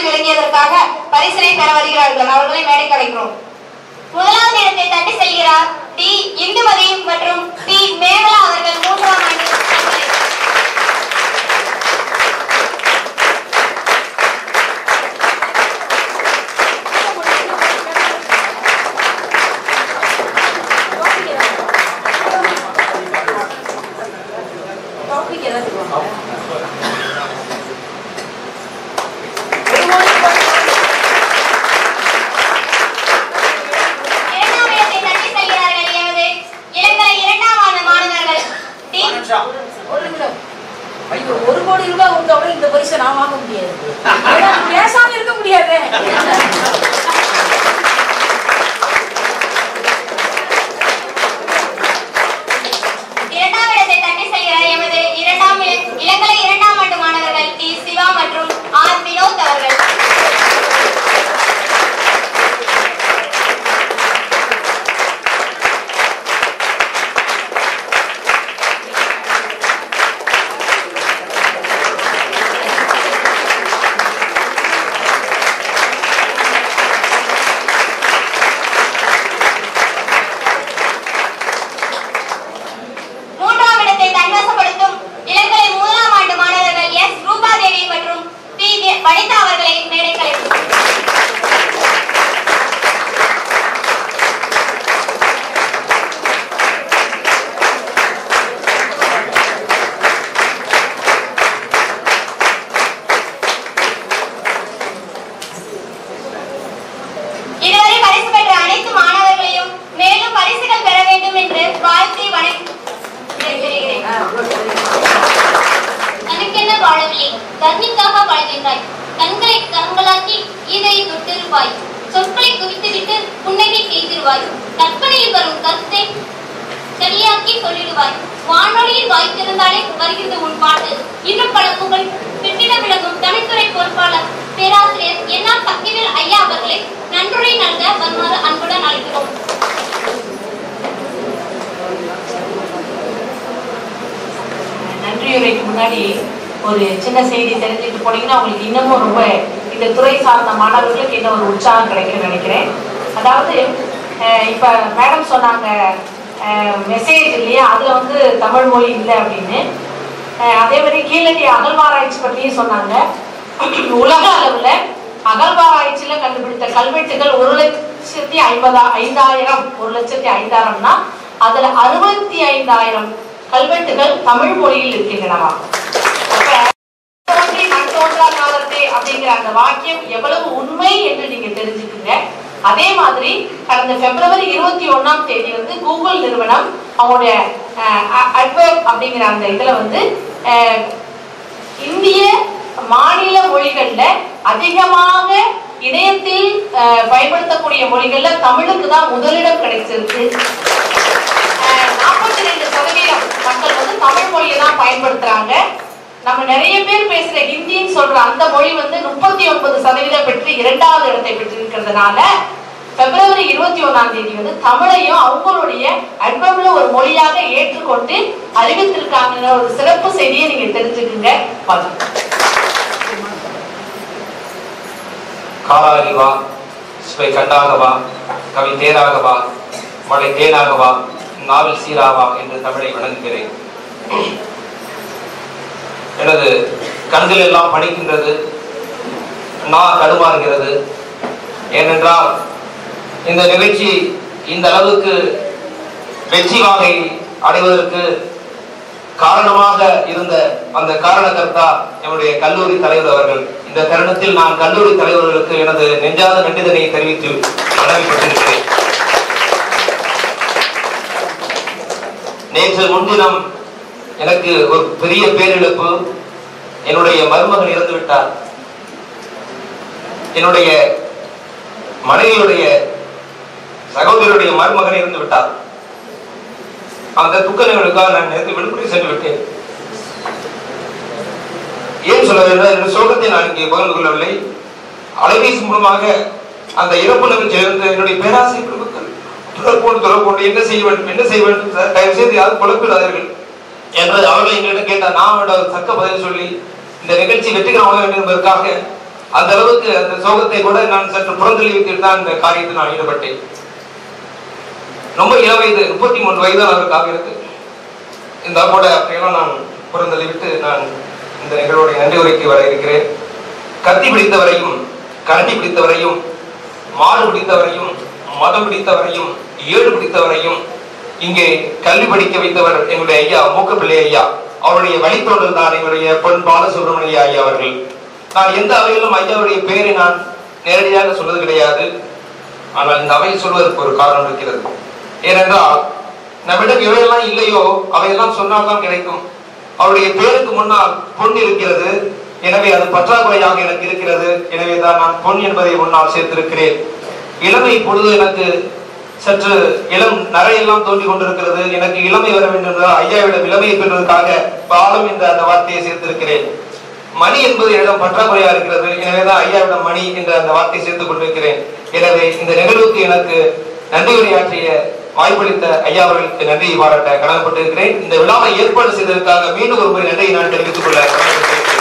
விளங்கியதற்காக பரிசினை பெற வருகிறார்கள் அவர்களை மேடைக்கு அழைக்கிறோம் முதலாவது இடத்தை தட்டி செல்கிறார் டி இந்துமதி மற்றும் டி மேகலா அவர்கள் மூன்றாம் ஆண்டு கல்லூரி. இரண்டாம் இடத்தை தட்டி செல்கிறார்கள் எமது இளங்கலை இரண்டாம் ஆண்டு மாணவர்கள் டி ஒரு நிமிடம் ஐயோ ஒரு கோடி ரூபாய் கொடுத்தவரை இந்த பரிசை நான் வாங்க முடியாது ஏன்னா, பேசாம இருக்க முடியாது இரண்டாம் இடத்தை தட்டி செல்கிறார் எமது இரண்டாம் இள- இளங்கலை இரண்டாம் ஆண்டு மாணவர்கள் டி சிவா மற்றும் ஆர் வினோத் அவர்கள் மூன்றாம் இடத்தை தன்வசப்படுத்தும் இளங்கலை முதலாம் ஆண்டு மாணவர்கள் எஸ் ரூபாதேவி மற்றும் பி வே- வனிதா அவர்களை மேடைக்கு அழைக்கிறோம். இதுவரை பரிசு பெற்ற அனைத்து மாணவர்களையும் மேலும் பரிசுகள் பெற வேண்டும் என்று வாழ்த்தி வணங்கி விடைபெறுகிறேன். தனக்கென்ன வாழவில்லை கர்ணிக்காக வாழ்கின்றாய் கண்களை கண்களாக்கி ஈதை தொட்டிருப்பாய் சொற்களை குவித்துவிட்டு புன்னகை செய்திருவாய் கற்பனையில் வரும் கருத்தை சரியாக்கி சொல்லிடுவாய் வானொலியில் வாய்த்திருந்தாலே வருகிறது உன் பாட்டு இன்னும் பல புகழ் பெற்றிட விளங்கும் தமிழ்துறை பொறுப்பாளர் பேராசிரியர் என்ஆர் சக்திவேல் ஐயா அவர்களை நன்றுரை நல்க வருமாறு அன்புடன் அழைக்கிறோம் நன்றியுரைக்கு முன்னாடி ஒரு சின்ன செய்தி தெரிஞ்சுட்டு போனீங்கன்னா உங்களுக்கு இன்னமும் ரொம்ப இந்த துறை சார்ந்த மாணவர்களுக்கு இன்னும் ஒரு உற்சாகம் கிடைக்கும்னு நினைக்கிறேன் அதாவது அஹ், இப்ப மேடம் சொன்னாங்க மெசேஜ் இல்லையா அதுல வந்து தமிழ் மொழி இல்லை அப்படின்னு அஹ், அதே மாதிரி கீழடி அகழ்வாராய்ச்சி பற்றியும் சொன்னாங்க உலக அளவுல அகழ்வாராய்ச்சியில கண்டுபிடித்த கல்வெட்டுகள் ஒரு லட்சத்தி ஐம்பதா ஐந்தாயிரம் ஒரு லட்சத்தி ஐந்தாயிரம்னா அதுல அறுபத்தி ஐந்தாயிரம் கல்வெட்டுகள் தமிழ் மொழியில் இருக்கின்றனவா அப்ப தோன்றி மண் தோன்றா காலத்தே அப்படிங்கிற அந்த வாக்கியம் எவ்வளவு உண்மை என்று நீங்க தெரிஞ்சுக்குங்க அதே மாதிரி கடந்த பிப்ரவரி இருபத்தி ஒண்ணாம் தேதி வந்து கூகுள் நிறுவனம் அவங்களுடைய அட்வர்ப் அப்படிங்கிற அந்த இதுல வந்து அஹ், இந்திய மாநில மொழிகள்ல அதிகமாக இணையத்தில் அஹ், பயன்படுத்தக்கூடிய மொழிகள்ல தமிழுக்கு தான் முதலிடம் கிடைச்சிருக்கு நாற்பத்தி ரெண்டு சதவீதம் மக்கள் வந்து தமிழ் மொழியை தான் பயன்படுத்துறாங்க நம்ம நிறைய பேர் பேசுற ஹிந்தின்னு சொல்ற அந்த மொழி வந்து முப்பத்தி ஒன்பது சதவீதம் பெற்று இரண்டாவது இடத்தை பெற்றிருக்கிறதுனால பிப்ரவரி இருபத்தி ஒண்ணாம் தேதி வந்து தமிழையும் அவங்களுடைய அல்பம்ல ஒரு மொழியாக ஏற்றுக்கொண்டு அறிவித்திருக்காங்க ஒரு சிறப்பு செய்தியை நீங்க தெரிஞ்சுக்குங்க பார்க்கலாம் காலாகி வா சுவை கண்டாக வா கவி தேராக வா மழை தேனாக வா நாவல் சீராவா என்று தமிழை வணங்குகிறேன் எனது கண்கள் எல்லாம் பணிக்கின்றது நா தடுமாறுகிறது ஏனென்றால் இந்த நிகழ்ச்சி இந்த அளவுக்கு வெற்றி வாகை அடைவதற்கு காரணமாக இருந்த அந்த காரணகர்த்தா என்னுடைய கல்லூரி தலைவர் அவர்கள் இந்த தருணத்தில் நான் கல்லூரி தலைவர்களுக்கு எனது நெஞ்சாத நன்றிதனை தெரிவித்து கடமைப்பட்டிருக்கிறேன் நேற்று முன்தினம் எனக்கு ஒரு பெரிய பேரிழப்பு என்னுடைய மருமகன் இறந்து விட்டார் என்னுடைய மனைவியுடைய சகோதரருடைய மருமகன் இறந்து விட்டார் அந்த துக்க நிகழ்வுக்காக நான் நேற்று விழுப்புரை சென்று விட்டேன் ஏன் சொல்ல வேண்டும் என்ற சோகத்தை நான் இங்கே பகிர்ந்து கொள்ளவில்லை அலைபேசி மூலமாக அந்த இறப்பு நிகழ்ச்சியிலிருந்து என்னுடைய பேராசிரியர் குடும்பத்தில் தொடர்போடு தொடர்போடு என்ன செய்ய வேண்டும் என்ன செய்ய வேண்டும் சார் தயவு செய்து யாரும் குழப்பிடாதீர்கள் என்று அவர்கள் எங்களிடம் கேட்டார் நான் அவரிடம் தக்க பதில் சொல்லி இந்த நிகழ்ச்சி வெற்றிகரமாக வேண்டும் என்பதற்காக அந்த அளவுக்கு அந்த சோகத்தை கூட நான் சற்று புறந்தள்ளி வைத்துட்டு தான் இந்த காரியத்தில் நான் ஈடுபட்டேன் ரொம்ப இள வயது முப்பத்தி மூன்று வயது அவருக்காக இருக்கு இந்த கூட அப்படியெல்லாம் நான் புறந்தள்ளி விட்டு நான் இந்த நிகழ்வுடைய நன்றி உரைக்கு வர இருக்கிறேன் கத்தி பிடித்தவரையும் கரண்டி பிடித்தவரையும் மாடு பிடித்தவரையும் மதம் பிடித்தவரையும் ஏடு பிடித்தவரையும் இங்கே கல்வி படிக்க வைத்தவர் எங்களுடைய ஐயா மூக்கப்பிள்ளை ஐயா அவருடைய வழித்தோன்றல் தான் எங்களுடைய பொன் பாலசுப்ரமணிய ஐயா அவர்கள் நான் எந்த அவையிலும் ஐயாவுடைய பெயரை நான் நேரடியாக சொல்வது கிடையாது ஆனால் இந்த அவையில் சொல்வதற்கு ஒரு காரணம் இருக்கிறது ஏனென்றால் நம்மிடம் எவையெல்லாம் இல்லையோ அவையெல்லாம் சொன்னால்தான் கிடைக்கும் அவருடைய பேருக்கு முன்னால் பொன் இருக்கிறது எனவே அது பற்றாக்குறையாக எனக்கு இருக்கிறது எனவே தான் நான் பொன் என்பதை முன்னால் சேர்த்திருக்கிறேன் இளமை பொழுது எனக்கு சற்று இளம் நரையெல்லாம் தோன்றி கொண்டிருக்கிறது எனக்கு இளமை வர வேண்டும் என்றால் ஐயாவிடம் இளமையை பெறுவதற்காக பாலம் என்ற அந்த வார்த்தையை சேர்த்திருக்கிறேன் மணி என்பது என்னிடம் பற்றாக்குறையா இருக்கிறது எனவேதான் ஐயாவிடம் மணி என்ற அந்த வார்த்தையை சேர்த்துக் கொண்டிருக்கிறேன் எனவே இந்த நிகழ்வுக்கு எனக்கு நன்றி உரையாற்றிய வாய்ப்பளித்த ஐயா அவர்களுக்கு நன்றியை பாராட்ட கடமைப்பட்டிருக்கிறேன் இந்த விழாவை ஏற்பாடு செய்ததற்காக மீண்டும் ஒரு முறை நன்றியை நான் தெரிவித்துக் கொள்ள கடமைப்பட்டிருக்கிறேன்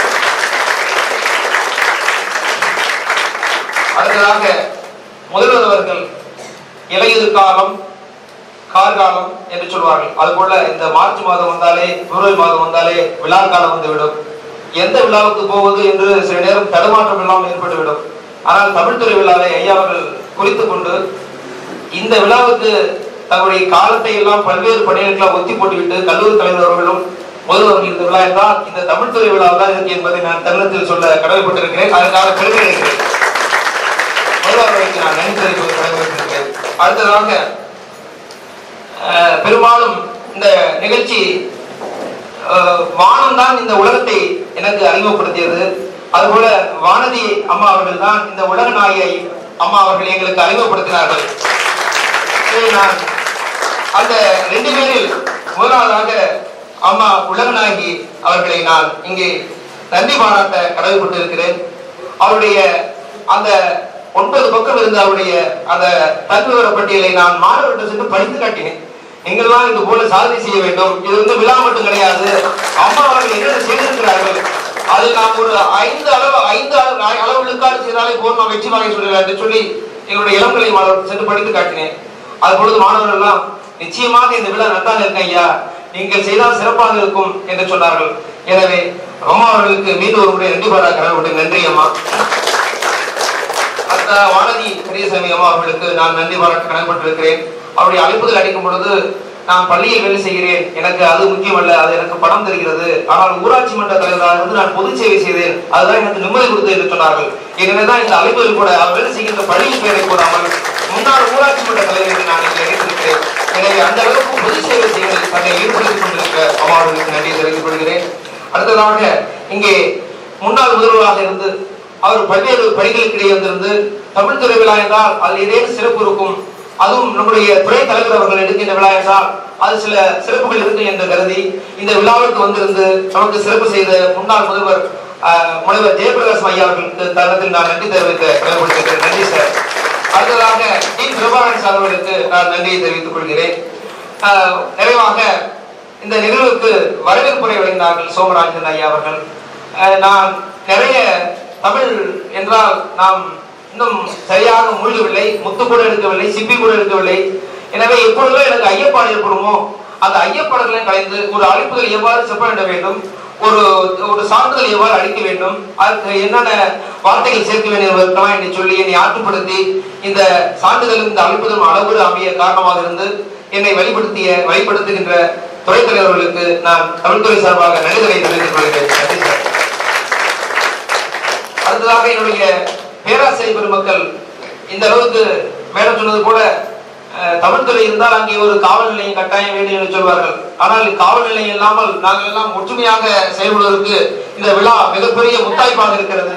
அடுத்ததாக முதல்வர் அவர்கள் இலையுதிர் காலம் கார்காலம் என்று சொல்வார்கள் அதுபோல இந்த மார்ச் மாதம் வந்தாலே பிப்ரவரி மாதம் வந்தாலே விழா காலம் வந்துவிடும் எந்த விழாவுக்கு போவது என்று சில நேரம் தடுமாற்றம் இல்லாமல் ஏற்பட்டுவிடும் ஆனால் தமிழ்துறை விழாவை ஐயா அவர்கள் குறித்துக் கொண்டு இந்த விழாவுக்கு தங்களுடைய காலத்தை எல்லாம் பல்வேறு பணிகளுக்கெல்லாம் ஒத்தி போட்டுவிட்டு கல்லூரி தலைவர் அவர்களும் முதல்வர்கள் இந்த விழா என்றால் இந்த தமிழ்துறை விழா தான் இருக்கு என்பதை நான் தருணத்தில் சொல்ல கடமைப்பட்டிருக்கிறேன் அதற்காக பெருமை அடைகிறேன் முதல்வர்களுக்கு நான் நன்றி தெரிவிப்பது கடமைப்பட்டிருக்கிறேன் அடுத்ததாக அஹ், பெரும்பாலும் இந்த நிகழ்ச்சி வானம் தான் இந்த உலகத்தை எனக்கு அறிமுகப்படுத்தியது அதுபோல வானதி அம்மா அவர்கள் தான் இந்த உலக நாயை அம்மா அவர்கள் எங்களுக்கு அறிமுகப்படுத்தினார்கள் எனவே நான் அந்த ரெண்டு பேரில் முதலாவதாக அம்மா உலகநாயகி அவர்களை நான் இங்கே நன்றி பாராட்ட கடமைப்பட்டிருக்கிறேன் அவருடைய அந்த ஒன்பது பக்கம் இருந்த அவருடைய அந்த தன்விவர பட்டியலை நான் மாணவர்கிட்ட சென்று படித்து காட்டினேன் நீங்கள்லாம் இது போல சாதனை செய்ய வேண்டும் இது வந்து விழா மட்டும் கிடையாது அம்மா அவர்கள் என்னென்ன செய்திருக்கிறார்கள் அது நாம் ஒரு ஐந்து அளவு ஐந்து அளவு அளவு விழுக்காடு செய்தாலே போதும் நாம் வெற்றி வாங்கி சொல்லலாம் என்று சொல்லி எங்களுடைய இளங்கலை மாணவர்கள் சென்று படித்து காட்டினேன் அது பொழுது மாணவர்கள் எல்லாம் நிச்சயமாக இந்த விழா நன்றாக இருக்கு ஐயா நீங்கள் செய்தால் சிறப்பாக இருக்கும் என்று சொன்னார்கள் எனவே அம்மா அவர்களுக்கு மீண்டும் ஒரு முறை நன்றி பாரா கடவுள் நன்றி அம்மா அடுத்த வானதி பெரியசாமி அம்மா அவர்களுக்கு நான் நன்றி பாராட்ட கடமைப்பட்டிருக்கிறேன் அவருடைய அழைப்புதல் அடிக்கும் பொழுது நான் பள்ளியில் வேலை செய்கிறேன் எனக்கு அது முக்கியமல்ல அது எனக்கு பணம் தருகிறது ஆனால் ஊராட்சி மன்ற தலைவராக இருந்து நான் பொது சேவை செய்தேன் அதுதான் எனக்கு நிம்மதி கொடுத்தது என்று சொன்னார்கள் எனவேதான் இந்த அழைப்புதல் கூட அவர் வேலை செய்கின்ற பள்ளியின் பெயரை கூறாமல் முன்னாள் ஊராட்சி மன்ற தலைவர் என்று நான் இங்கே நினைத்திருக்கிறேன் எனவே அந்த அளவுக்கு பொது சேவை செய்வதில் தன்னை ஈடுபடுத்திக் கொண்டிருக்கிற அம்மா அவர்களுக்கு நன்றி தெரிவித்துக் கொள்கிறேன் அடுத்ததாக இங்கே முன்னாள் முதல்வராக இருந்து அவர் பல்வேறு பணிகளுக்கிடையே வந்திருந்து தமிழ் துறை விழா என்றால் அதில் ஏதேனும் சிறப்பு இருக்கும் அதுவும் நம்முடைய துறை தலைவர் அவர்கள் எடுக்கின்ற விழா என்றால் அது சில சிறப்புகள் இருக்கும் என்று கருதி இந்த விழாவிற்கு வந்திருந்து நமக்கு சிறப்பு செய்த முன்னாள் முதல்வர் ஆஹ், முனைவர் ஜெயபிரகாஷ் ஐயா அவர்களுக்கு தருணத்தில் நான் நன்றி தெரிவிக்க கடமைப்பட்டிருக்கிறேன் நன்றி சார் அடுத்ததாக டி பிரபாகரன் சார் அவர்களுக்கு நான் நன்றியை தெரிவித்துக் கொள்கிறேன் ஆஹ், நிறைவாக இந்த நிகழ்வுக்கு வரவேற்புரை வழங்கினார்கள் சோமராஜன் ஐயா அவர்கள் அஹ் நான் நிறைய தமிழ் என்றால் நாம் இன்னும் சரியாக மூழ்கவில்லை முத்து கூட எடுக்கவில்லை சிப்பி கூட எடுக்கவில்லை எனவே எப்பொழுதும் எனக்கு ஐயப்பாடு ஏற்படுமோ அந்த ஐயப்பாடுகளை கலைந்து ஒரு அழைப்புகள் எவ்வாறு செப்பனிட வேண்டும் ஒரு ஒரு சான்றிதழ் எவ்வாறு அளிக்க வேண்டும் அதுக்கு என்னென்ன வார்த்தைகள் சேர்க்க வேண்டும் என்பதற்கெல்லாம் என்னை சொல்லி என்னை ஆற்றுப்படுத்தி இந்த சான்றிதழும் இந்த அழைப்புதலும் அளவோடு அமைய காரணமாக இருந்து என்னை வழிபடுத்திய வழிபடுத்துகின்ற துறை தலைவர்களுக்கு நான் தமிழ்துறை சார்பாக நன்றிகளை தெரிவித்துக் கொள்கிறேன் நன்றி சார் அடுத்ததாக என்னுடைய பேராசிரியர் பெருமக்கள் இந்த அளவுக்கு மேடம் சொன்னது போல அஹ், தமிழ்துறை இருந்தால் அங்கே ஒரு காவல் நிலையம் கட்டாயம் வேண்டும் என்று சொல்வார்கள் ஆனால் காவல் நிலையம் இல்லாமல் நாங்கள் எல்லாம் ஒற்றுமையாக செயல்படுவதற்கு இந்த விழா மிகப்பெரிய முத்தாய்ப்பாக இருக்கிறது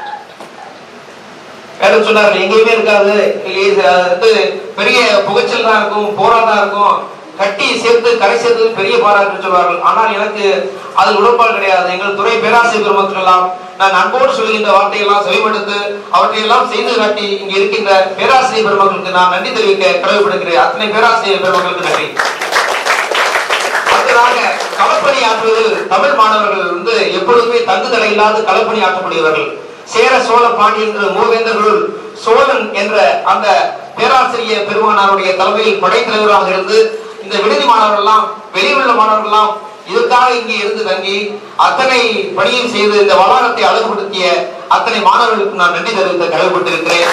மேடம் சொன்னார்கள் எங்கேயுமே இருக்காது இது வந்து பெரிய புகைச்சல் தான் இருக்கும் போராட்டம் இருக்கும் கட்டி சேர்த்து கரை சேர்த்து பெரிய பாராட்டு சொல்வார்கள் ஆனால் எனக்கு அதில் உடன்பாடு கிடையாது எங்கள் துறை பேராசிரியர் பெருமக்கள் எல்லாம் நான் அன்போடு சொல்கின்ற வார்த்தையெல்லாம் செவிமடுத்து அவற்றையெல்லாம் செய்து காட்டி இங்கே இருக்கின்ற பேராசிரியர் பெருமக்களுக்கு நான் நன்றி தெரிவிக்க கடமைப்படுகிறேன் அத்தனை பேராசிரியர் பெருமக்களுக்கு நன்றி அடுத்ததாக களப்பணி ஆற்றுவதில் தமிழ் மாணவர்கள் வந்து எப்பொழுதுமே தங்கு தடை இல்லாது களப்பணி ஆற்றக்கூடியவர்கள் சேர சோழ பாண்டியன் என்ற மூவேந்தர்களுள் சோழன் என்ற அந்த பேராசிரியர் பெருமானாருடைய தலைமையில் படைத்தலைவராக இருந்து இந்த விடுதி மாணவர்கள் எல்லாம் வெளியுள்ள மாணவர்கள் எல்லாம் இதுக்காக இங்கே இருந்து தங்கி அத்தனை பணியும் செய்து இந்த வளாகத்தை அழகுபடுத்திய அத்தனை மாணவர்களுக்கு நான் நன்றி தெரிவித்த கடமைப்பட்டிருக்கிறேன்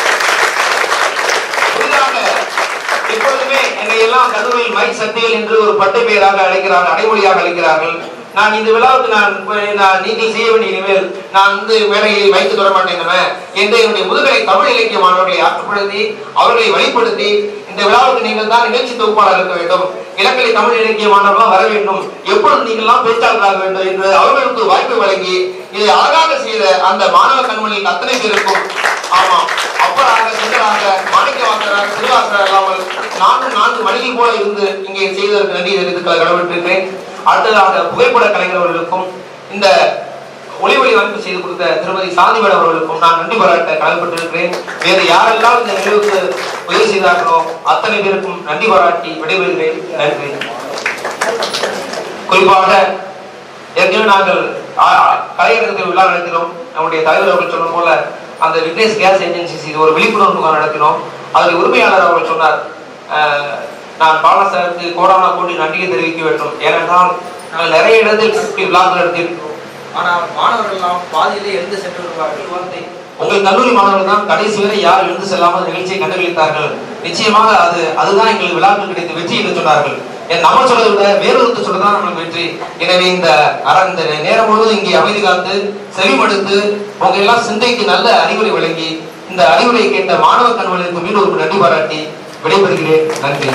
புதிதாக எப்பொழுதுமே என்னை எல்லாம் கல்லூரியில் மைக் சக்திகள் என்று ஒரு பட்டை பெயராக அழைக்கிறார்கள் அடைமொழியாக அழைக்கிறார்கள் நான் இந்த விழாவுக்கு நான் நான் நீங்கள் செய்ய வேண்டிய இனிமேல் நான் வந்து மேடையை வைத்து தர மாட்டேன் என்று என்னுடைய முதுகலை தமிழ் இலக்கிய மாணவர்களை ஆற்றுப்படுத்தி அவர்களை வழிப்படுத்தி இந்த விழாவுக்கு நீங்கள் தான் நிகழ்ச்சி தொகுப்பாளர் இருக்க வேண்டும் இலங்கை தமிழ் இலக்கிய மாணவர்களாம் வர வேண்டும் எப்பொழுது நீங்கள் எல்லாம் பேச்சாளராக வேண்டும் என்று அவர்களுக்கு வாய்ப்பு வழங்கி இதை அழகாக செய்த அந்த மாணவ கண்மணியின் அத்தனை பேருக்கும் ஆமா அப்பராக சுந்தராக மாணிக்க வாசகராக சிறுவாசகர் இல்லாமல் நான்கு நான்கு மணிகள் போல இருந்து இங்கே செய்ததற்கு நன்றி தெரிவித்துக் கடவுளிட்டிருக்கிறேன் அடுத்ததாக புகைப்பட கலைஞர்களுக்கும் இந்த ஒளி ஒளி அமைப்பு செய்து கொடுத்த திருமதி சாந்திமேடம் அவர்களுக்கும் நான் நன்றி பாராட்ட கடமைப்பட்டிருக்கிறேன் வேறு யாரெல்லாம் இந்த நிகழ்வுக்கு உதவி செய்தார்களோ அத்தனை பேருக்கும் நன்றி பாராட்டி விடைபெறுகிறேன் நன்றி குறிப்பாக ஏற்கனவே நாங்கள் ஆ, கலையரங்கத்தில் விழா நடத்தினோம் நம்முடைய தலைவர் அவர்கள் சொன்ன போல அந்த விக்னேஷ் கேஸ் ஏஜென்சிஸ் இது ஒரு விழிப்புணர்வு முகாம் நடத்தினோம் அதில் உரிமையாளர் அவர்கள் சொன்னார் அஹ், நான் பாலசாருக்கு கோடான கோடி நன்றியை தெரிவிக்க வேண்டும் ஏனென்றால் நாங்கள் நிறைய இடத்தில் இப்படி விழாக்கள் நடத்தியிருக்கிறோம் ஆனால் மாணவர்கள் எல்லாம் பாதியிலே எழுந்து சென்று வருவார்கள் வார்த்தை உங்கள் கல்லூரி மாணவர்கள் தான் கடைசி வரை யார் எழுந்து செல்லாமல் நிகழ்ச்சியை கண்டுகளித்தார்கள் நிச்சயமாக அது அதுதான் எங்களுக்கு விழாக்கள் கிடைத்த வெற்றி என்று சொன்னார்கள் என் நம்ம சொல்றதை விட வேறொருத்தர் சொல்றதுதான் நம்மளுக்கு வெற்றி எனவே இந்த அற இந்த நேரம் முழுவதும் இங்கே அமைதி காத்து செவிமடுத்து உங்க எல்லாம் சிந்தைக்கு நல்ல அறிவுரை வழங்கி இந்த அறிவுரை கேட்ட மாணவ கண்வர்களுக்கு மீண்டும் ஒரு நன்றி பாராட்டி விடைபெறுகிறேன் நன்றி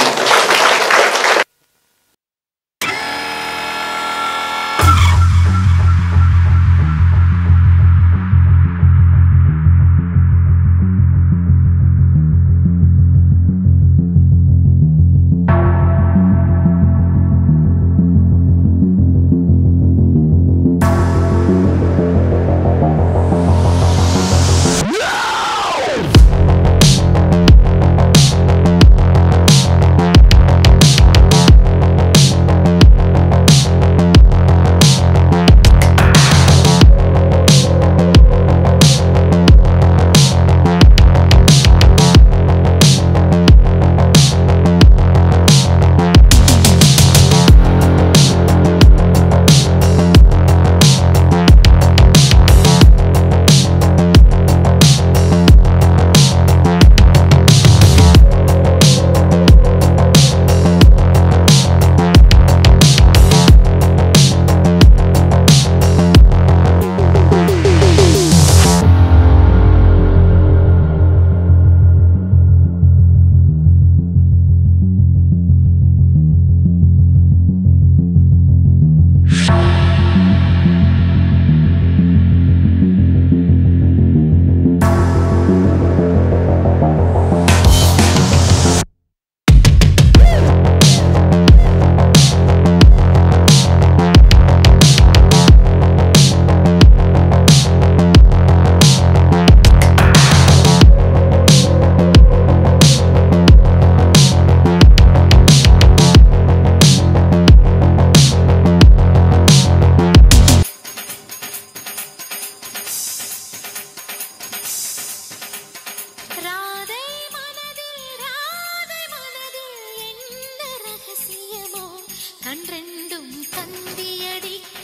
ராதை மனதில் ராதை மனதில் என்ன ரகசியமோ கன்றெண்டும் கந்தியடிக்க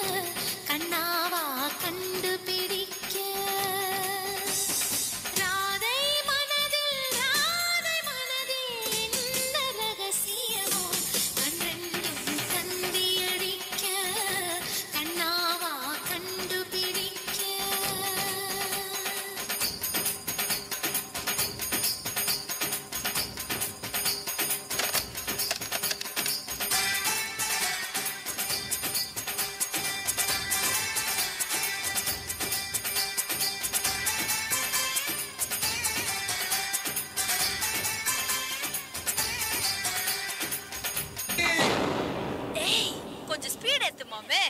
கண்ணாவா கண்டுபிடிக்க ராதை மனதில் ராதை மனதில் என்ன ரகசியமோ கன்றெண்டும் கந்தியடிக்க கண்ணாவா கண்டுபிடிக்க ஏய் கொஞ்சம் ஸ்பீட் ஏத்து மாமே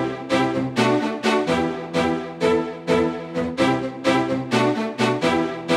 ராதை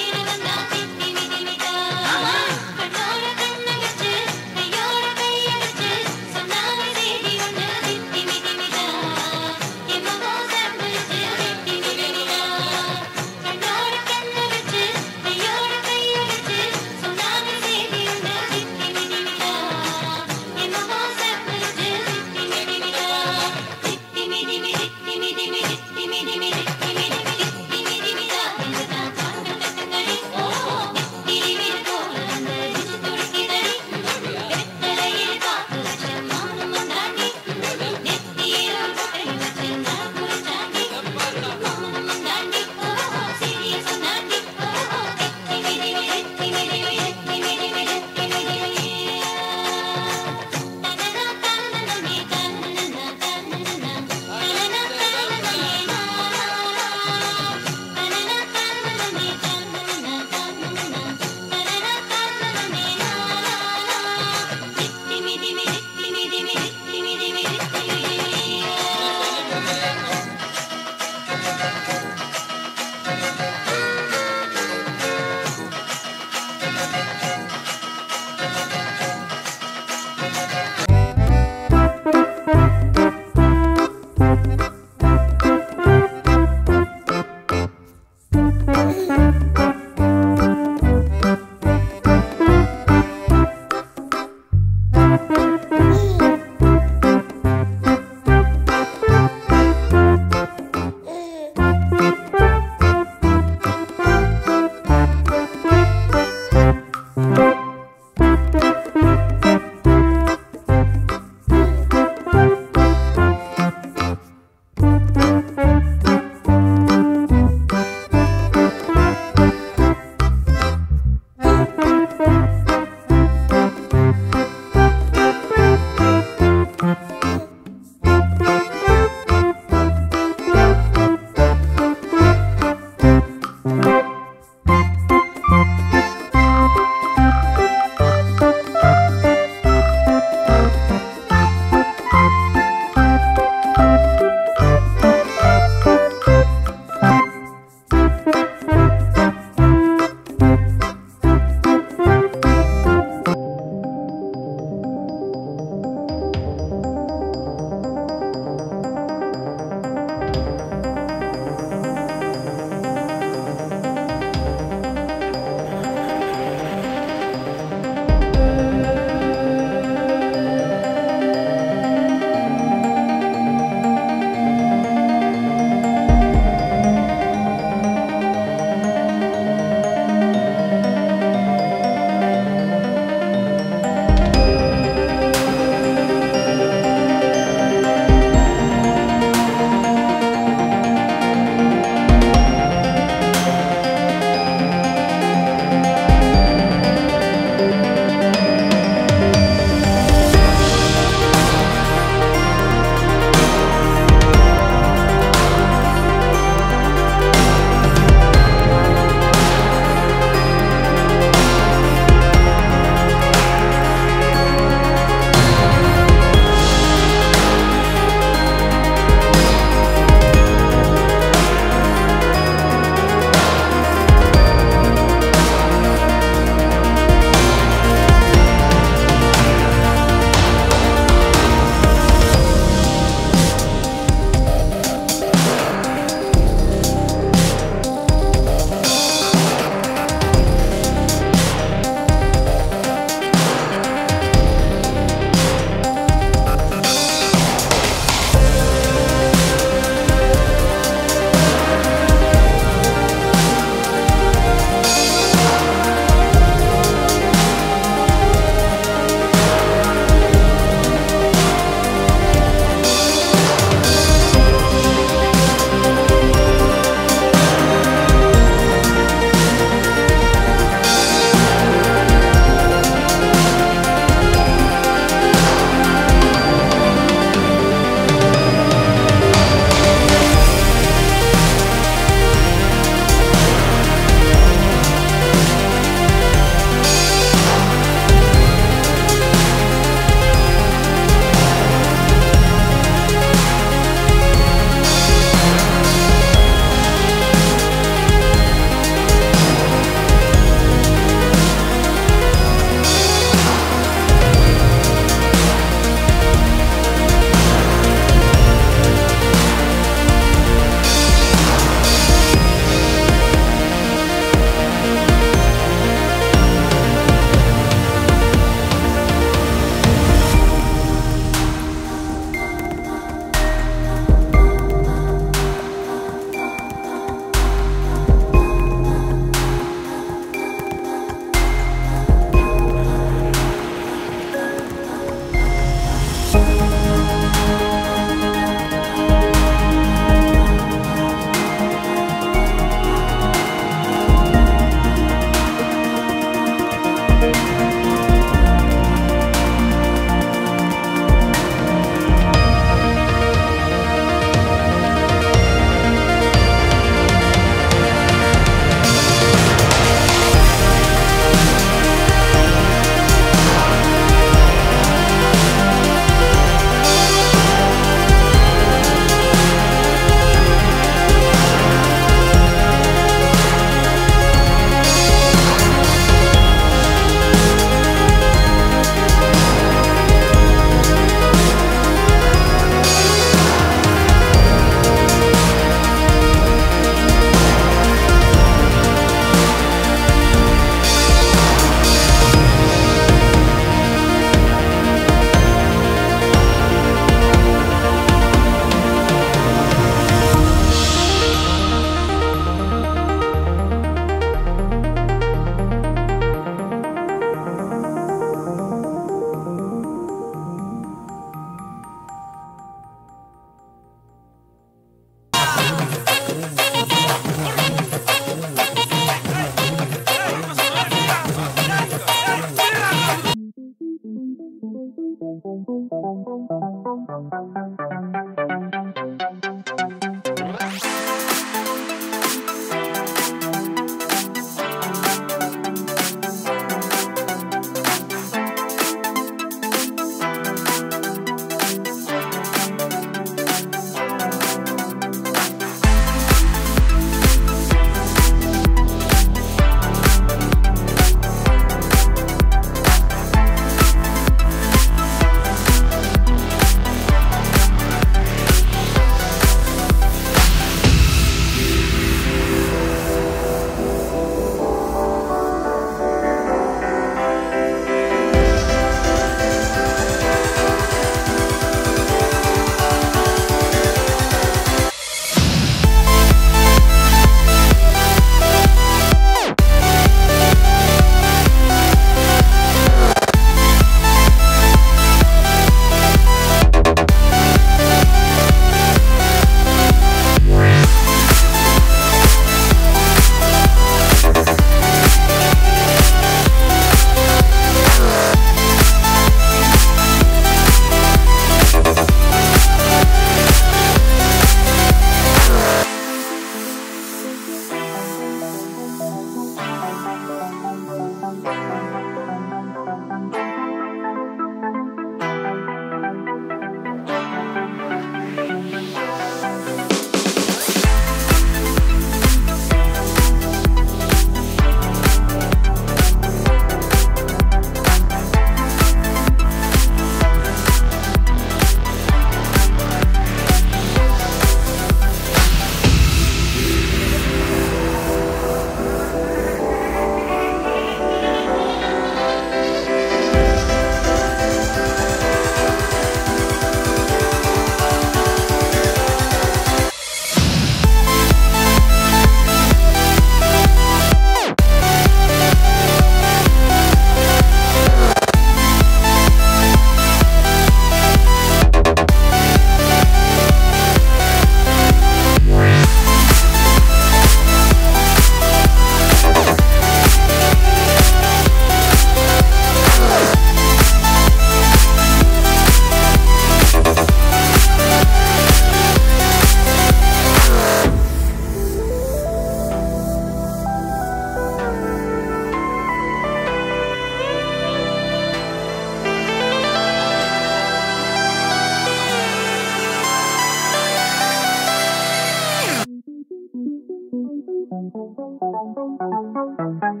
Thank you.